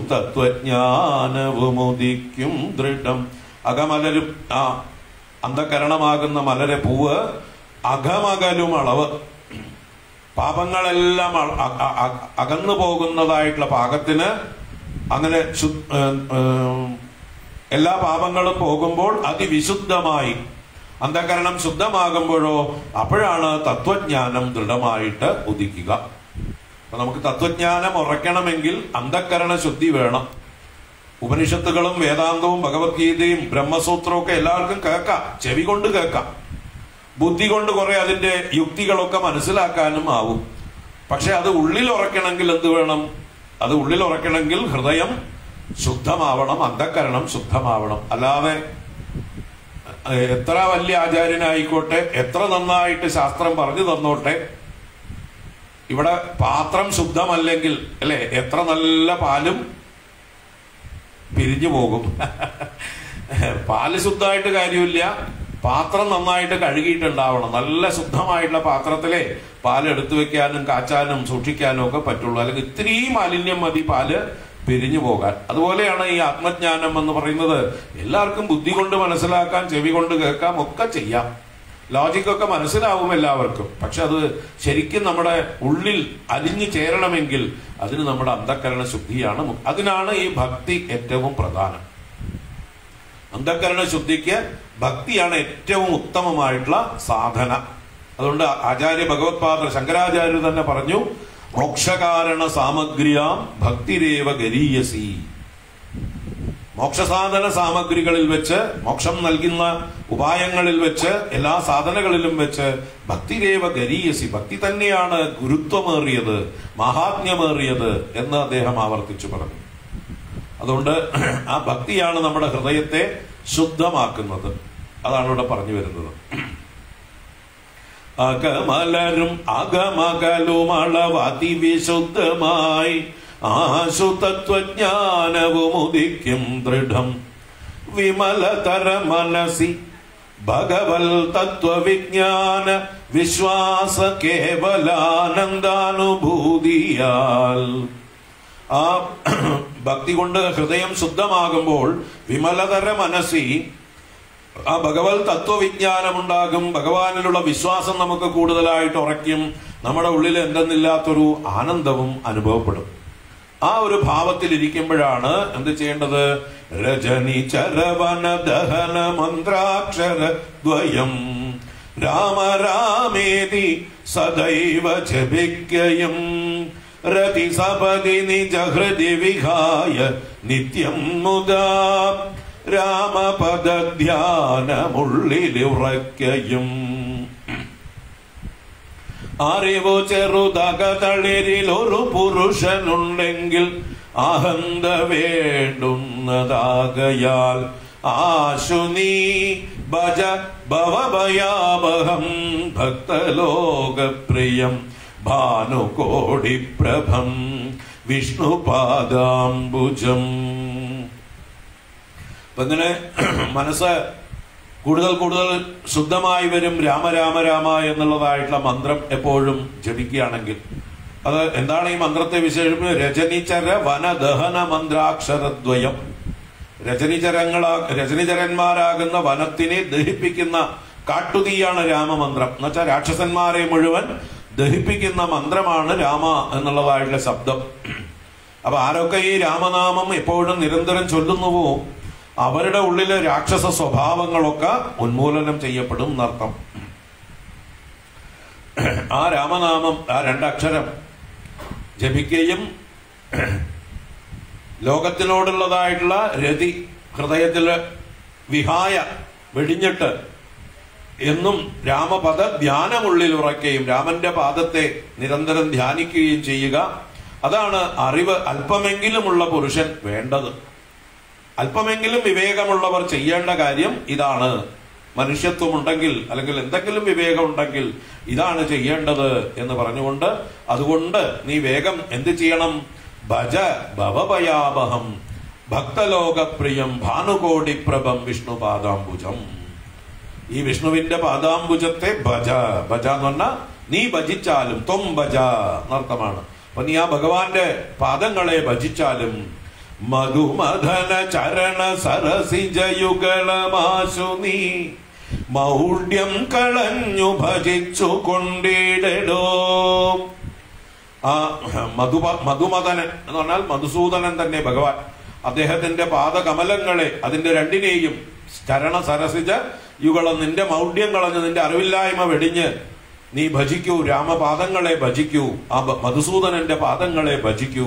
തത്വജ്ഞാനവുമുദിക്കും ദൃഢം അകമലരും ആ അന്ധകരണമാകുന്ന മലരെ പൂവ് അകമകലും അളവ് പാപങ്ങളെല്ലാം അ- അ- അ- അ- അകന്നു പോകുന്നതായിട്ടുള്ള പാകത്തിന് അങ്ങനെ ശു- ഏം, ഏം, എല്ലാ പാപങ്ങളും പോകുമ്പോൾ അതിവിശുദ്ധമായി അന്ധകരണം ശുദ്ധമാകുമ്പോഴോ അപ്പോഴാണ് തത്വജ്ഞാനം ദൃഢമായിട്ട് ഉദിക്കുക അപ്പൊ നമുക്ക് തത്വജ്ഞാനം ഉറയ്ക്കണമെങ്കിൽ അന്ധകരണ ശുദ്ധി വേണം ഉപനിഷത്തുകളും വേദാന്തവും ഭഗവത്ഗീതയും ബ്രഹ്മസൂത്രവും ഒക്കെ എല്ലാവർക്കും കേൾക്കാം ചെവി കൊണ്ട് കേൾക്കാം ബുദ്ധി കൊണ്ട് കുറെ അതിന്റെ യുക്തികളൊക്കെ മനസ്സിലാക്കാനും ആവും പക്ഷെ അത് ഉള്ളിൽ ഉറയ്ക്കണമെങ്കിൽ എന്ത് വേണം അത് ഉള്ളിൽ ഉറയ്ക്കണമെങ്കിൽ ഹൃദയം ശുദ്ധമാവണം അന്ധകരണം ശുദ്ധമാവണം അല്ലാതെ ഏഹ്, എത്ര വലിയ ആചാര്യനായിക്കോട്ടെ എത്ര നന്നായിട്ട് ശാസ്ത്രം പറഞ്ഞു തന്നോട്ടെ ഇവിടെ പാത്രം ശുദ്ധമല്ലെങ്കിൽ അല്ലെ എത്ര നല്ല പാലും പിരിഞ്ഞു പോകും പാല് ശുദ്ധമായിട്ട് കാര്യമില്ല പാത്രം നന്നായിട്ട് കഴുകിയിട്ടുണ്ടാവണം നല്ല ശുദ്ധമായിട്ടുള്ള പാത്രത്തിലെ പാല് എടുത്തു വെക്കാനും കാച്ചാനും സൂക്ഷിക്കാനും ഒക്കെ പറ്റുള്ളൂ അല്ലെങ്കിൽ ഇത്തിരി മാലിന്യം മതി പാല് പിരിഞ്ഞു പോകാൻ അതുപോലെയാണ് ഈ ആത്മജ്ഞാനം എന്ന് പറയുന്നത് എല്ലാവർക്കും ബുദ്ധി കൊണ്ട് മനസ്സിലാക്കാൻ ചെവി കൊണ്ട് കേൾക്കാം ഒക്കെ ചെയ്യാം ലോജിക്കൊക്കെ മനസ്സിലാവും എല്ലാവർക്കും പക്ഷെ അത് ശരിക്കും നമ്മുടെ ഉള്ളിൽ അലിഞ്ഞു ചേരണമെങ്കിൽ അതിന് നമ്മുടെ അന്ധക്കരണ ശുദ്ധിയാണ് മു- അതിനാണ് ഈ ഭക്തി ഏറ്റവും പ്രധാനം അന്ധക്കരണ ശുദ്ധിക്ക് ഭക്തിയാണ് ഏറ്റവും ഉത്തമമായിട്ടുള്ള സാധന അതുകൊണ്ട് ആചാര്യ ഭഗവത്പാദർ ശങ്കരാചാര്യർ തന്നെ പറഞ്ഞു മോക്ഷകാരണ സാമഗ്രിയാം ഭക്തിരേവ ഗരീയസി മോക്ഷസാധന സാമഗ്രികളിൽ വെച്ച് മോക്ഷം നൽകുന്ന ഉപായങ്ങളിൽ വെച്ച് എല്ലാ സാധനകളിലും വെച്ച് ഭക്തിരേവ ഗരീയസി ഭക്തി തന്നെയാണ് ഗുരുത്വമേറിയത് മഹാത്മ്യമേറിയത് എന്ന് അദ്ദേഹം ആവർത്തിച്ചു പറഞ്ഞു അതുകൊണ്ട് ആ ഭക്തിയാണ് നമ്മുടെ ഹൃദയത്തെ ശുദ്ധമാക്കുന്നത് അതാണ് ഇവിടെ പറഞ്ഞു വരുന്നത് അകമലരും അകമകലും അളവ് അതിവിശുദ്ധമായി ആശു തത്വജ്ഞാനവും ഉദിക്കും ദൃഢം വിമലതര മനസി ഭഗവൽ തത്വവിജ്ഞാന വിശ്വാസ കേവലാനന്ദാനുഭൂതിയാൽ ആ ഭക്തി കൊണ്ട് ഹൃദയം ശുദ്ധമാകുമ്പോൾ വിമലതര മനസ്സി ആ ഭഗവത് തത്വവിജ്ഞാനമുണ്ടാകും ഭഗവാനിലുള്ള വിശ്വാസം നമുക്ക് കൂടുതലായിട്ട് ഉറയ്ക്കും നമ്മുടെ ഉള്ളിൽ എന്തെന്നില്ലാത്തൊരു ആനന്ദവും അനുഭവപ്പെടും ആ ഒരു ഭാവത്തിൽ ഇരിക്കുമ്പോഴാണ് എന്ത് ചെയ്യേണ്ടത് രജനി ചരവന ദഹന മന്ത്രാക്ഷര ദ്വയം രാമ രാമേതി സദൈവ ജപിക്കയും രതി സപതി നിജ ഹൃദി വിഹായ നിത്യം മുദാ രാമപദധ്യാനമുള്ളിലുറയ്ക്കയും അറിവു ചെറുതകതളിരിൽ ഒരു പുരുഷനുണ്ടെങ്കിൽ അഹന്ത വേണ്ടുന്നതാകയാൽ ആശു നീ ഭജ ഭവഭയാവഹം ഭക്തലോകപ്രിയം ഭാനുകോടിപ്രഭം വിഷ്ണുപാദാംബുജം അപ്പൊ ഇങ്ങനെ മനസ്സ് കൂടുതൽ കൂടുതൽ ശുദ്ധമായി വരും രാമ രാമ രാമ എന്നുള്ളതായിട്ടുള്ള മന്ത്രം എപ്പോഴും ജപിക്കുകയാണെങ്കിൽ അത് എന്താണ് ഈ മന്ത്രത്തെ വിശേഷിപ്പിക്കുന്നത് രജനിചര വനദഹന മന്ത്രാക്ഷരദ്വയം രജനിചരങ്ങളാ രജനിചരന്മാരാകുന്ന വനത്തിനെ ദഹിപ്പിക്കുന്ന കാട്ടുതീയാണ് രാമമന്ത്രം എന്ന് വെച്ചാൽ രാക്ഷസന്മാരെ മുഴുവൻ ദഹിപ്പിക്കുന്ന മന്ത്രമാണ് രാമ എന്നുള്ളതായിട്ടുള്ള ശബ്ദം അപ്പൊ ആരൊക്കെ ഈ രാമനാമം എപ്പോഴും നിരന്തരം ചൊല്ലുന്നുവോ അവരുടെ ഉള്ളിലെ രാക്ഷസ സ്വഭാവങ്ങളൊക്കെ ഉന്മൂലനം ചെയ്യപ്പെടും എന്നർത്ഥം ആ രാമനാമം ആ രണ്ടക്ഷരം ജപിക്കുകയും ലോകത്തിനോടുള്ളതായിട്ടുള്ള രതി ഹൃദയത്തിൽ വിഹായ വെടിഞ്ഞിട്ട് എന്നും രാമപദ ധ്യാനമുള്ളിൽ ഉറക്കുകയും രാമന്റെ പാദത്തെ നിരന്തരം ധ്യാനിക്കുകയും ചെയ്യുക അതാണ് അറിവ് അല്പമെങ്കിലുമുള്ള പുരുഷൻ വേണ്ടത് അല്പമെങ്കിലും വിവേകമുള്ളവർ ചെയ്യേണ്ട കാര്യം ഇതാണ് മനുഷ്യത്വമുണ്ടെങ്കിൽ അല്ലെങ്കിൽ എന്തെങ്കിലും വിവേകം ഉണ്ടെങ്കിൽ ഇതാണ് ചെയ്യേണ്ടത് എന്ന് പറഞ്ഞുകൊണ്ട് അതുകൊണ്ട് നീ വേഗം എന്ത് ചെയ്യണം ഭജ ഭവഭയാവഹം ഭക്തലോകപ്രിയം ഭാനുകോടിപ്രഭം വിഷ്ണു പാദാംബുജം ഈ വിഷ്ണുവിന്റെ പാദാംബുജത്തെ ഭജ ഭജ എന്ന് പറഞ്ഞാൽ നീ ഭജിച്ചാലും ത്വം ഭജ എന്നർത്ഥമാണ് അപ്പൊ നീ ആ ഭഗവാന്റെ പാദങ്ങളെ ഭജിച്ചാലും മധുമധന ചരണ സരസിജയുഗളമാശു നീ മൗഢ്യം കളഞ്ഞു ഭജിച്ചു കൊണ്ടിടടോ ആ മധുപ മധുമദനൻ എന്ന് പറഞ്ഞാൽ മധുസൂദനൻ തന്നെ ഭഗവാൻ അദ്ദേഹത്തിന്റെ പാദകമലങ്ങളെ അതിന്റെ രണ്ടിനെയും ചരണ സരസിജ യുഗളം നിന്റെ മൗഢ്യം കളഞ്ഞ് നിന്റെ അറിവില്ലായ്മ വെടിഞ്ഞ് നീ ഭജിക്കൂ രാമപാദങ്ങളെ ഭജിക്കൂ ആ ബ- മധുസൂദനന്റെ പാദങ്ങളെ ഭജിക്കൂ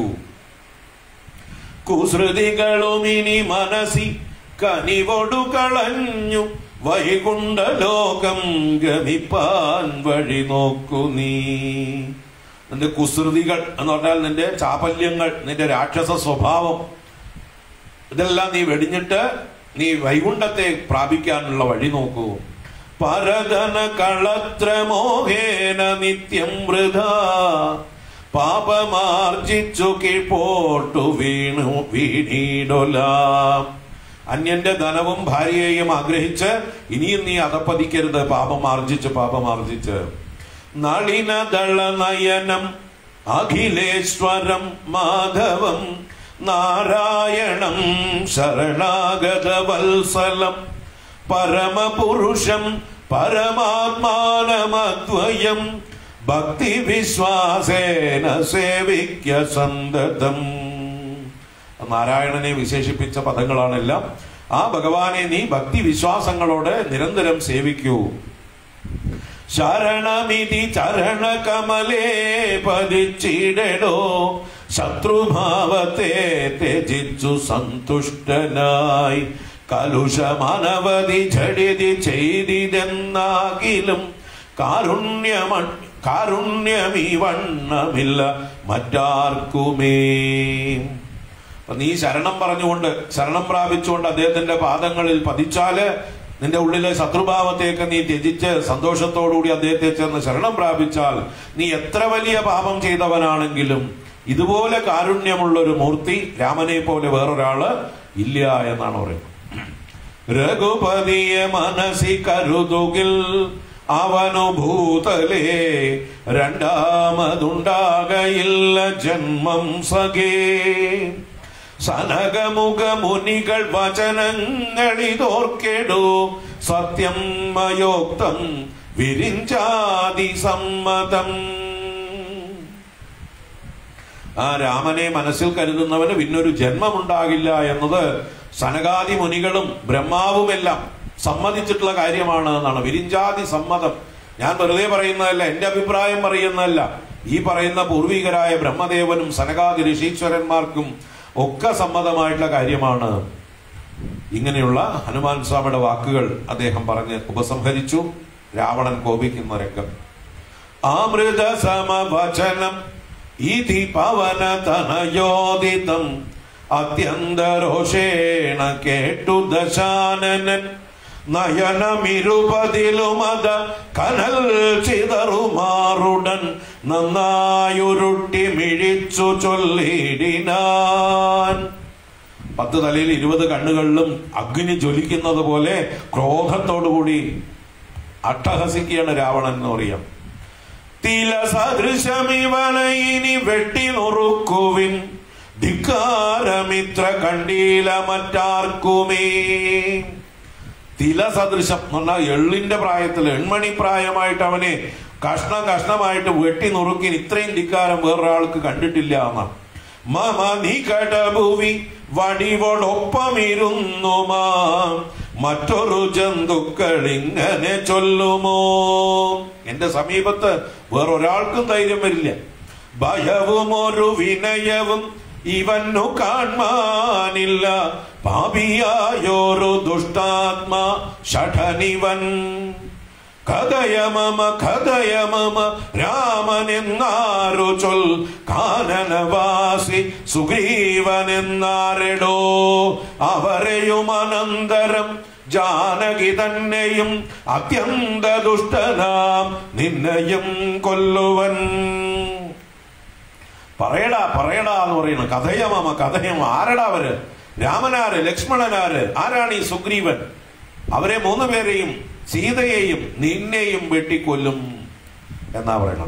കുസൃതികളുമിനി മനസി കനിവൊടു കളഞ്ഞു വൈകുണ്ഠ ലോകം ഗമിപ്പാൻ വഴി നോക്കു നീ നിന്റെ കുസൃതികൾ എന്ന് പറഞ്ഞാൽ നിന്റെ ചാപല്യങ്ങൾ നിന്റെ രാക്ഷസ സ്വഭാവം ഇതെല്ലാം നീ വെടിഞ്ഞിട്ട് നീ വൈകുണ്ഠത്തെ പ്രാപിക്കാനുള്ള വഴി നോക്കൂ പരധന കളത്രമോഹേന നിത്യം വൃഥ പാപമാർജിച്ചു കീഴ്പോട്ടു വീണു വീണീടൊലാം അന്യന്റെ ധനവും ഭാര്യയെയും ആഗ്രഹിച്ച് ഇനിയും നീ അധപ്പതിക്കരുത് പാപം ആർജിച്ച് പാപം ആർജിച്ച് നളിനദള നയനം അഖിലേശ്വരം മാധവം നാരായണം ശരണാഗത വത്സലം പരമപുരുഷം പരമാത്മാനമദ്വയം ഭക്തി വിശ്വാസേന സേവിക്യ സന്തതം നാരായണനെ വിശേഷിപ്പിച്ച പദങ്ങളാണെല്ലാം ആ ഭഗവാനെ നീ ഭക്തി വിശ്വാസങ്ങളോടെ നിരന്തരം സേവിക്കൂ ശരണമിതി ചരണകമലേ പതിച്ചിടടോ ശത്രുഭാവത്തെ ത്യജിച്ചു സന്തുഷ്ടനായി കലുഷമനവധി ഝടിതി ചെയ്തിതെന്നാകിലും കാരുണ്യമ കാരുണ്യമീ വണ്ണമില്ല മറ്റാർക്കുമേ അപ്പൊ നീ ശരണം പറഞ്ഞുകൊണ്ട് ശരണം പ്രാപിച്ചുകൊണ്ട് അദ്ദേഹത്തിന്റെ പാദങ്ങളിൽ പതിച്ചാല് നിന്റെ ഉള്ളിലെ ശത്രുഭാവത്തേക്ക് നീ ത്യജിച്ച് സന്തോഷത്തോടുകൂടി അദ്ദേഹത്തെ ചെന്ന് ശരണം പ്രാപിച്ചാൽ നീ എത്ര വലിയ പാപം ചെയ്തവനാണെങ്കിലും ഇതുപോലെ കാരുണ്യമുള്ള ഒരു മൂർത്തി രാമനെ പോലെ വേറൊരാള് ഇല്ല എന്നാണ് പറയുന്നത് രഘുപതിയെ മനസി കരുതുകിൽ അവനു ഭൂതലേ രണ്ടാമതുണ്ടാകയില്ല ജന്മം സഖേ സനകമുഖ മുനികൾ വചനങ്ങളിതോർക്കെടു സത്യം മയോക്തം വിരിഞ്ചാതി സമ്മതം ആ രാമനെ മനസ്സിൽ കരുതുന്നവന് പിന്നൊരു ജന്മമുണ്ടാകില്ല എന്നത് സനകാദി മുനികളും ബ്രഹ്മാവുമെല്ലാം സമ്മതിച്ചിട്ടുള്ള കാര്യമാണ് എന്നാണ് വിരിഞ്ചാതി സമ്മതം ഞാൻ വെറുതെ പറയുന്നതല്ല എന്റെ അഭിപ്രായം പറയുന്നതല്ല ഈ പറയുന്ന പൂർവികരായ ബ്രഹ്മദേവനും സനകാദി ഋഷീശ്വരന്മാർക്കും ഒക്കെ സമ്മതമായിട്ടുള്ള കാര്യമാണ് ഇങ്ങനെയുള്ള ഹനുമാൻ സ്വാമിയുടെ വാക്കുകൾ അദ്ദേഹം പറഞ്ഞ് ഉപസംഹരിച്ചു രാവണൻ കോപിക്കുന്ന രംഗം അമൃത സമവചനം ഇതി പവന തനയോദിതം അത്യന്തരോഷേണ കേട്ടു ദശാനനൻ നയനമിരുപതിലുമത കനൽ ചിതറുമാറുടൻ നന്നായുരുട്ടി മിഴിച്ചു ചൊല്ലിടിനാൻ പത്ത് തലയിൽ ഇരുപത് കണ്ണുകളിലും അഗ്നി ജ്വലിക്കുന്നത് പോലെ ക്രോധത്തോടുകൂടി അട്ടഹസിക്കുകയാണ് രാവണൻ എന്ന് പറയാം തില സദൃശമിവനെ ഇനി വെട്ടി നുറുക്കുവിൻ ധിക്കാരമിത്ര കണ്ടീല മറ്റാർക്കുമേ തില സദൃശം എന്ന് പറഞ്ഞാൽ എള്ളിന്റെ പ്രായത്തിൽ എൺമണി പ്രായമായിട്ട് അവനെ കഷ്ണം കഷ്ണമായിട്ട് വെട്ടി നുറുക്കി ഇത്രയും ധിക്കാരം വേറൊരാൾക്ക് കണ്ടിട്ടില്ല എന്നാണ് മമ നീ കടഭൂവി വടിവോടൊപ്പമിരുന്നു മാ മറ്റൊരു ജന്തുക്കൾ ഇങ്ങനെ ചൊല്ലുമോ എന്റെ സമീപത്ത് വേറൊരാൾക്കും ധൈര്യം വരില്ല ഭയവും ഒരു വിനയവും ഇവന്നു കാണാനില്ല പാപിയായോരു ദുഷ്ടാത്മ ഷഠനിവൻ കഥയ മമ കഥയ മമ രാമനെന്നാരു ചൊൽ കാനനവാസി സുഗ്രീവനെന്നാരെടോ അവരെയും അനന്തരം ജാനകി തന്നെയും അത്യന്ത ദുഷ്ടനാം നിന്നെയും കൊല്ലുവൻ പറയടാ പറയടാ എന്ന് പറയുന്നു കഥയമാമ കഥയം ആരടാ അവര് രാമനാര് ലക്ഷ്മണനാര് ആരാണ് ഈ സുഗ്രീവൻ അവരെ മൂന്ന് പേരെയും സീതയെയും നിന്നെയും വെട്ടിക്കൊല്ലും എന്നാ പറയണം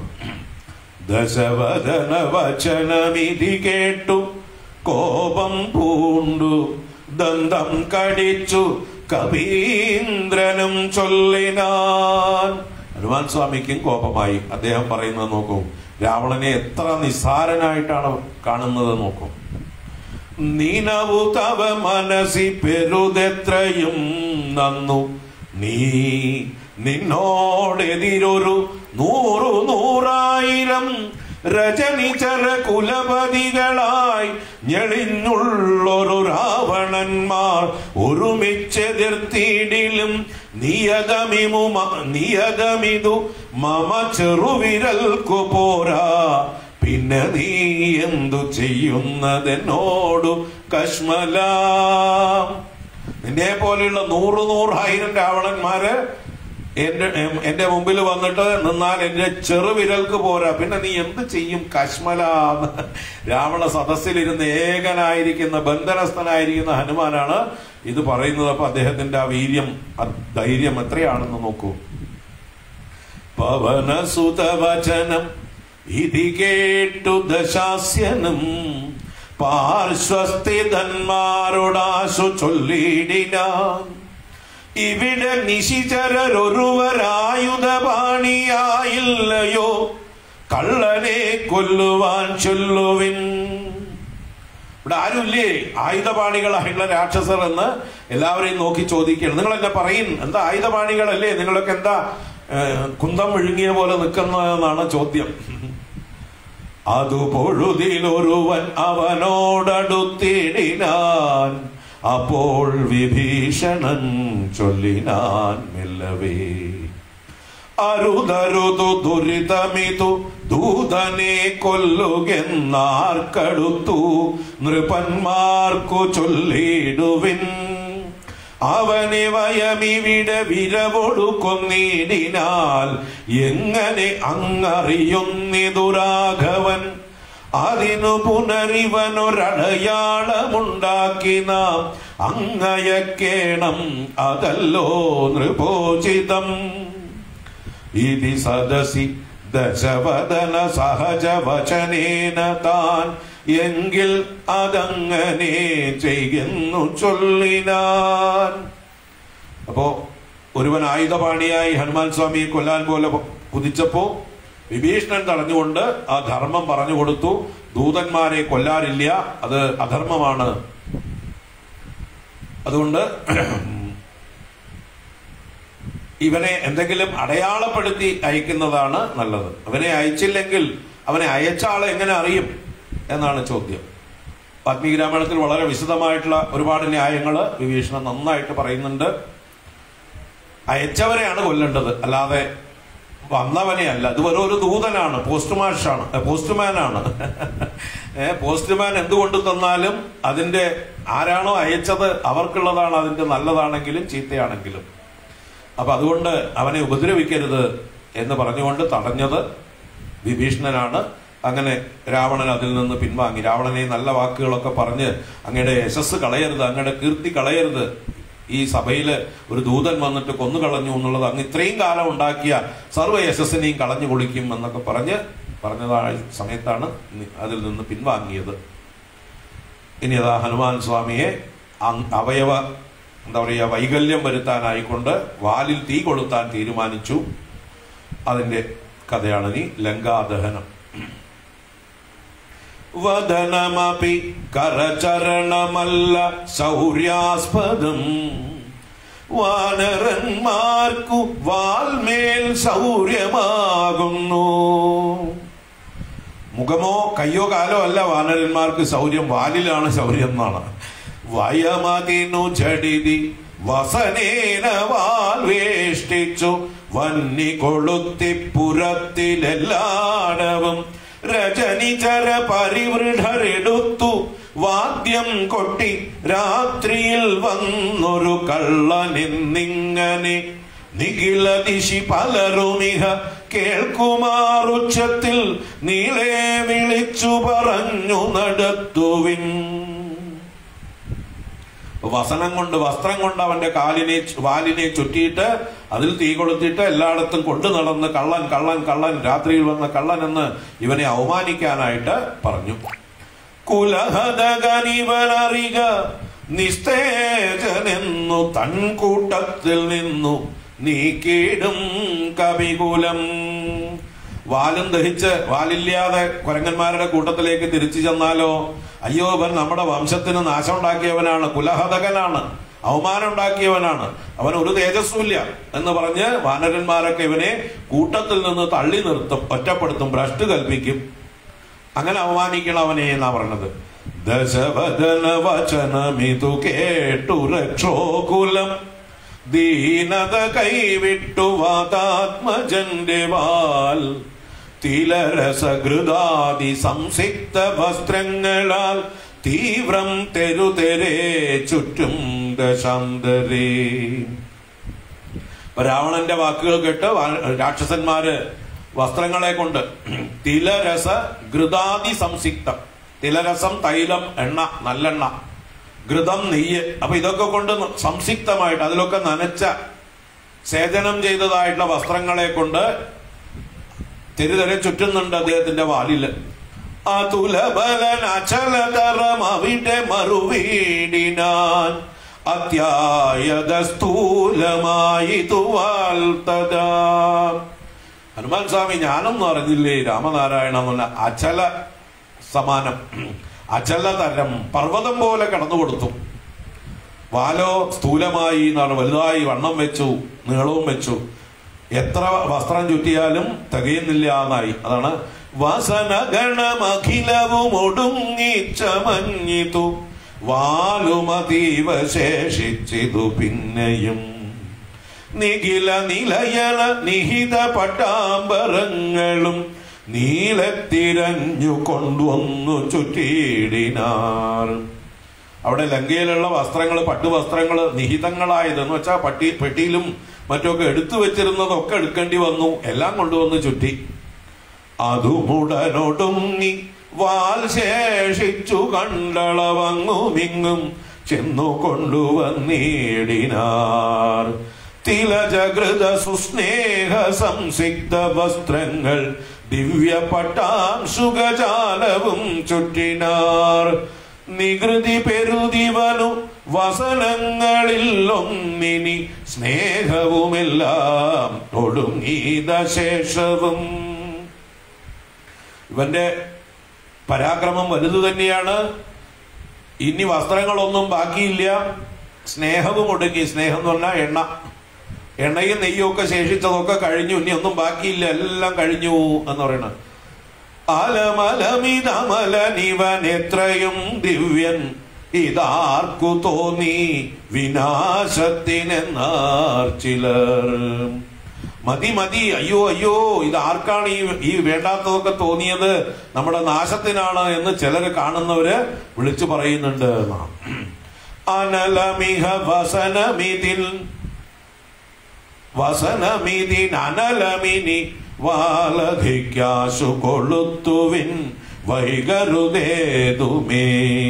ദശവദന വചനമിതി കേട്ടു കോപം പൂണ്ടു ദന്തം കടിച്ചു കവീന്ദ്രനും ചൊല്ലിനാൻ ഹനുമാൻ സ്വാമിക്കും കോപമായി അദ്ദേഹം പറയുന്നത് നോക്കൂ രാവണനെ എത്ര നിസ്സാരനായിട്ടാണ് കാണുന്നത് നോക്കൂ നീനവു തവ മനസി പെരുതെത്രയും നന്നു നീ നിന്നോടെതിരൊരു നൂറു നൂറായിരം രജനിചര കുലപതികളായി ഞെളിഞ്ഞുള്ളൊരു രാവണന്മാർ ഒരുമിച്ചെതിർത്തിയിടിലും നിയതമിമുമ നിയതമിതു മമ ചെറുവിരൽക്കു പോരാ പിന്നെ നീ എന്തു ചെയ്യുന്നതെന്നോടു കശ്മല നിന്നെ പോലെയുള്ള നൂറ് നൂറായിരം രാവണന്മാര് എന്റെ എന്റെ മുമ്പിൽ വന്നിട്ട് നിന്നാൽ എന്റെ ചെറുവിരൽക്ക് പോരാ പിന്നെ നീ എന്ത് ചെയ്യും കശ്മല രാവണ സദസ്സിലിരുന്ന് ഏകനായിരിക്കുന്ന ബന്ധനസ്ഥനായിരിക്കുന്ന ഹനുമാനാണ് ഇത് പറയുന്നത് അപ്പൊ അദ്ദേഹത്തിന്റെ ആ വീര്യം ആ ധൈര്യം എത്രയാണെന്ന് നോക്കൂ പവനസുതവചനം ഇതി കേട്ടു ദശാസ്യനും പാർശ്വസ്ഥിതന്മാരോടാശു ചൊല്ലിടിനാൻ ഇവിടെ നിശിചരൊരുവരായുധപാണിയായില്ലയോ കള്ളനെ കൊല്ലുവാൻ ചൊല്ലുവിൻ ഇവിടെ ആരുമില്ലേ ആയുധപാണികളായിട്ടുള്ള രാക്ഷസർ എന്ന് എല്ലാവരെയും നോക്കി ചോദിക്കുകയാണ് നിങ്ങൾ എന്നെ പറയും എന്താ ആയുധപാണികളല്ലേ നിങ്ങളൊക്കെ എന്താ ഏഹ്, കുന്തം വിഴുങ്ങിയ പോലെ നിൽക്കുന്നതെന്നാണ് ചോദ്യം അതു പൊഴുതിലൊരുവൻ അവനോടടുത്തിടിനാൻ അപ്പോൾ വിഭീഷണൻ ചൊല്ലിനാൻ മെല്ലവേ അരുതരുതു ദുരിതമിതു ദൂതനെ കൊല്ലുകെന്നാർക്കടുത്തു നൃപന്മാർക്കു ചൊല്ലിടുവിൻ അവനെ വയമിവിടെ വിരവൊടു കൊന്നിടിനാൽ എങ്ങനെ അങ്ങറിയുന്നിതു രാഘവൻ അതിനു പുനരിവനൊരടയാളമുണ്ടാക്കി നാം അങ്ങയക്കേണം അതല്ലോ നൃപോചിതം ഇതി സദസി ദശവദന സഹജ വചനേന താൻ എങ്കിൽ അതങ്ങനെ ചെയ്യുന്നു ചൊല്ലിനാൻ അപ്പോ ഒരുവൻ ആയുധപാണിയായി ഹനുമാൻ സ്വാമിയെ കൊല്ലാൻ പോലെ കുതിച്ചപ്പോ വിഭീഷണൻ തടഞ്ഞുകൊണ്ട് ആ ധർമ്മം പറഞ്ഞു കൊടുത്തു ദൂതന്മാരെ കൊല്ലാറില്ല അത് അധർമ്മമാണ് അതുകൊണ്ട് ഇവനെ എന്തെങ്കിലും അടയാളപ്പെടുത്തി അയക്കുന്നതാണ് നല്ലത് അവനെ അയച്ചില്ലെങ്കിൽ അവനെ അയച്ച ആളെ എങ്ങനെ അറിയും എന്നാണ് ചോദ്യം വാൽമീകി രാമായണത്തിൽ വളരെ വിശദമായിട്ടുള്ള ഒരുപാട് ന്യായങ്ങൾ വിഭീഷണൻ നന്നായിട്ട് പറയുന്നുണ്ട് അയച്ചവരെയാണ് കൊല്ലേണ്ടത് അല്ലാതെ വന്നവനെ അല്ല ഇത് വെറും ഒരു ദൂതനാണ് പോസ്റ്റ്മാഷാണ് പോസ്റ്റ്മാനാണ് ഏ പോസ്റ്റ്മാൻ എന്തുകൊണ്ട് തന്നാലും അതിന്റെ ആരാണോ അയച്ചത് അവർക്കുള്ളതാണ് അതിന്റെ നല്ലതാണെങ്കിലും ചീത്തയാണെങ്കിലും അപ്പൊ അതുകൊണ്ട് അവനെ ഉപദ്രവിക്കരുത് എന്ന് പറഞ്ഞുകൊണ്ട് തടഞ്ഞത് വിഭീഷണനാണ് അങ്ങനെ രാവണൻ അതിൽ നിന്ന് പിൻവാങ്ങി രാവണനെ നല്ല വാക്കുകളൊക്കെ പറഞ്ഞ് അങ്ങയുടെ യശസ് കളയരുത് അങ്ങയുടെ കീർത്തി കളയരുത് ഈ സഭയില് ഒരു ദൂതൻ വന്നിട്ട് കൊന്നു കളഞ്ഞു എന്നുള്ളത് അങ്ങ് ഇത്രയും കാലം ഉണ്ടാക്കിയ സർവ്വ യശസ്സിനെയും കളഞ്ഞു കുളിക്കും എന്നൊക്കെ പറഞ്ഞ് പറഞ്ഞതായ സമയത്താണ് നി- അതിൽ നിന്ന് പിൻവാങ്ങിയത് ഇനി അതാ ഹനുമാൻ സ്വാമിയെ അങ്- അവയവ എന്താ പറയുക വൈകല്യം വരുത്താനായിക്കൊണ്ട് വാലിൽ തീ കൊളുത്താൻ തീരുമാനിച്ചു അതിന്റെ കഥയാണ് ഇനി ലങ്കാദഹനം വദനമപി കരചരണമല്ല ശൗര്യാസ്പദം വാനരന്മാർക്കു വാൽമേൽ ശൗര്യമാകുന്നു മുഖമോ കയ്യോ കാലോ അല്ല വാനരന്മാർക്ക് ശൗര്യം വാലിലാണ് ശൗര്യം എന്നാണ് വയമതിനു ചടിതി വസനേന വാൽ വേഷ്ടിച്ചു വന്നി കൊളുത്തി പുറത്തിലെല്ലാടവും രജനിചര പരിവൃഢരെടുത്തു വാദ്യം കൊട്ടി രാത്രിയിൽ വന്നൊരു കള്ളനെന്നിങ്ങനെ നിഖില ദിശി പലരുമിഹ കേൾക്കുമാറുച്ചത്തിൽ നീളെ വിളിച്ചു പറഞ്ഞു നടത്തുവിൻ വസനം കൊണ്ട് വസ്ത്രം കൊണ്ട് അവന്റെ കാലിനെ ചു- വാലിനെ ചുറ്റിയിട്ട് അതിൽ തീ കൊളുത്തിയിട്ട് എല്ലായിടത്തും കൊണ്ടു നടന്ന് കള്ളൻ കള്ളൻ കള്ളൻ രാത്രിയിൽ വന്ന കള്ളൻ എന്ന് ഇവനെ അവമാനിക്കാനായിട്ട് പറഞ്ഞു കുലഹതകനിവനറിക നിസ്തേജനെന്നു തൻ കൂട്ടത്തിൽ നിന്നു നീക്കിയിടും കവികുലം വാലും ദഹിച്ച് വാലില്ലാതെ കുരങ്ങന്മാരുടെ കൂട്ടത്തിലേക്ക് തിരിച്ചു ചെന്നാലോ അയ്യോ ഇവൻ നമ്മുടെ വംശത്തിന് നാശം ഉണ്ടാക്കിയവനാണ് കുലഹതകനാണ് അവമാനം ഉണ്ടാക്കിയവനാണ് അവൻ ഒരു തേജസ്സുമില്ല എന്ന് പറഞ്ഞ് വാനരന്മാരൊക്കെ ഇവനെ കൂട്ടത്തിൽ നിന്ന് തള്ളി നിർത്തും ഒറ്റപ്പെടുത്തും ഭ്രഷ്ട് കൽപ്പിക്കും അങ്ങനെ അവമാനിക്കണം അവനെ എന്നാ പറഞ്ഞത് ദശവദന വചനമിതു കേട്ടു രക്ഷോകുലം ദീനത കൈവിട്ടു വാതാത്മജന്റെ വാൽ തിലരസഘൃതാദി സംസിക്ത വസ്ത്രങ്ങളാൽ തീവ്രം തെരുതെരേ ചുറ്റും ദശാന്തരേ അപ്പൊ രാവണന്റെ വാക്കുകൾ കേട്ട് വാ- രാക്ഷസന്മാര് വസ്ത്രങ്ങളെ കൊണ്ട് തിലരസ ഘൃതാദി സംസിക്തം തിലരസം തൈലം എണ്ണ നല്ലെണ്ണ ഘൃതം നെയ്യ് അപ്പൊ ഇതൊക്കെ കൊണ്ട് സംസിക്തമായിട്ട് അതിലൊക്കെ നനച്ച സേചനം ചെയ്തതായിട്ടുള്ള വസ്ത്രങ്ങളെ കൊണ്ട് തെരുതെരെ ചുറ്റുന്നുണ്ട് അദ്ദേഹത്തിന്റെ വാലില് അതുലബലൻ അചലതരം അവിടെ മറുവീടിനാൻ അത്യായത സ്ഥൂലമായി തുവാൽത്തതാ ഹനുമാൻ സ്വാമി ഞാനൊന്നും അറിഞ്ഞില്ലേ രാമനാരായണ എന്ന് പറഞ്ഞ അചല സമാനം അചലതരം പർവ്വതം പോലെ കടന്നു കൊടുത്തു വാലോ സ്ഥൂലമായി എന്നാണ് വലുതായി വണ്ണം വെച്ചു നീളവും വെച്ചു എത്ര വസ്ത്രം ചുറ്റിയാലും തികയുന്നില്ല എന്നായി അതാണ് വസനഗണമഖിലവും ഒടുങ്ങി ചമഞ്ഞിതു വാലുമതീവ ശേഷിച്ചിതു പിന്നെയും നിഖില നിലയണ നിഹിത പട്ടാമ്പരങ്ങളും നീലത്തിരഞ്ഞു കൊണ്ടുവന്നു ചുറ്റിയിടിനാർ അവിടെ ലങ്കയിലുള്ള വസ്ത്രങ്ങൾ പട്ടുവസ്ത്രങ്ങൾ നിഹിതങ്ങളായതെന്ന് വെച്ചാൽ പട്ടി പെട്ടിയിലും മറ്റൊക്കെ എടുത്തു വെച്ചിരുന്നതൊക്കെ എടുക്കേണ്ടി വന്നു എല്ലാം കൊണ്ടുവന്ന് ചുറ്റി അതുമുടനൊടുങ്ങി വാൽ ശേഷിച്ചു കണ്ടളവങ്ങുമിങ്ങും ചെന്നു കൊണ്ടുവന്നിടിനാർ തിലജകൃത സുസ്നേഹ സംസിഗ്ധ വസ്ത്രങ്ങൾ ദിവ്യ പട്ടാംശുകജാലവും ചുറ്റിനാർ നികൃതി പെരുതിവനു വസനങ്ങളിൽ ഒന്നിനി സ്നേഹവുമെല്ലാം ഒടുങ്ങീത ശേഷവും ഇവന്റെ പരാക്രമം വലുതു തന്നെയാണ് ഇനി വസ്ത്രങ്ങളൊന്നും ബാക്കിയില്ല സ്നേഹവും ഒടുങ്ങി സ്നേഹം എന്ന് പറഞ്ഞാൽ എണ്ണ എണ്ണയും നെയ്യും ഒക്കെ ശേഷിച്ചതൊക്കെ കഴിഞ്ഞു ഇനി ഒന്നും ബാക്കിയില്ല എല്ലാം കഴിഞ്ഞു എന്ന് പറയണത് അലമലമിതമലനിവൻ എത്രയും ദിവ്യൻ ഇതാർക്കു തോന്നി വിനാശത്തിനെന്നാർ ചിലർ മതി മതി അയ്യോ അയ്യോ ഇത് ആർക്കാണ് ഈ ഈ വേണ്ടാത്തതൊക്കെ തോന്നിയത് നമ്മുടെ നാശത്തിനാണ് എന്ന് ചിലര് കാണുന്നവര് വിളിച്ചു പറയുന്നുണ്ട് എന്നാണ്. അനലമിഹ വസനമിതിൽ വസനമിതിൻ അനലമിനി വാലധിക്കാശു കൊളുത്തുവിൻ വൈകരുതേതുമേ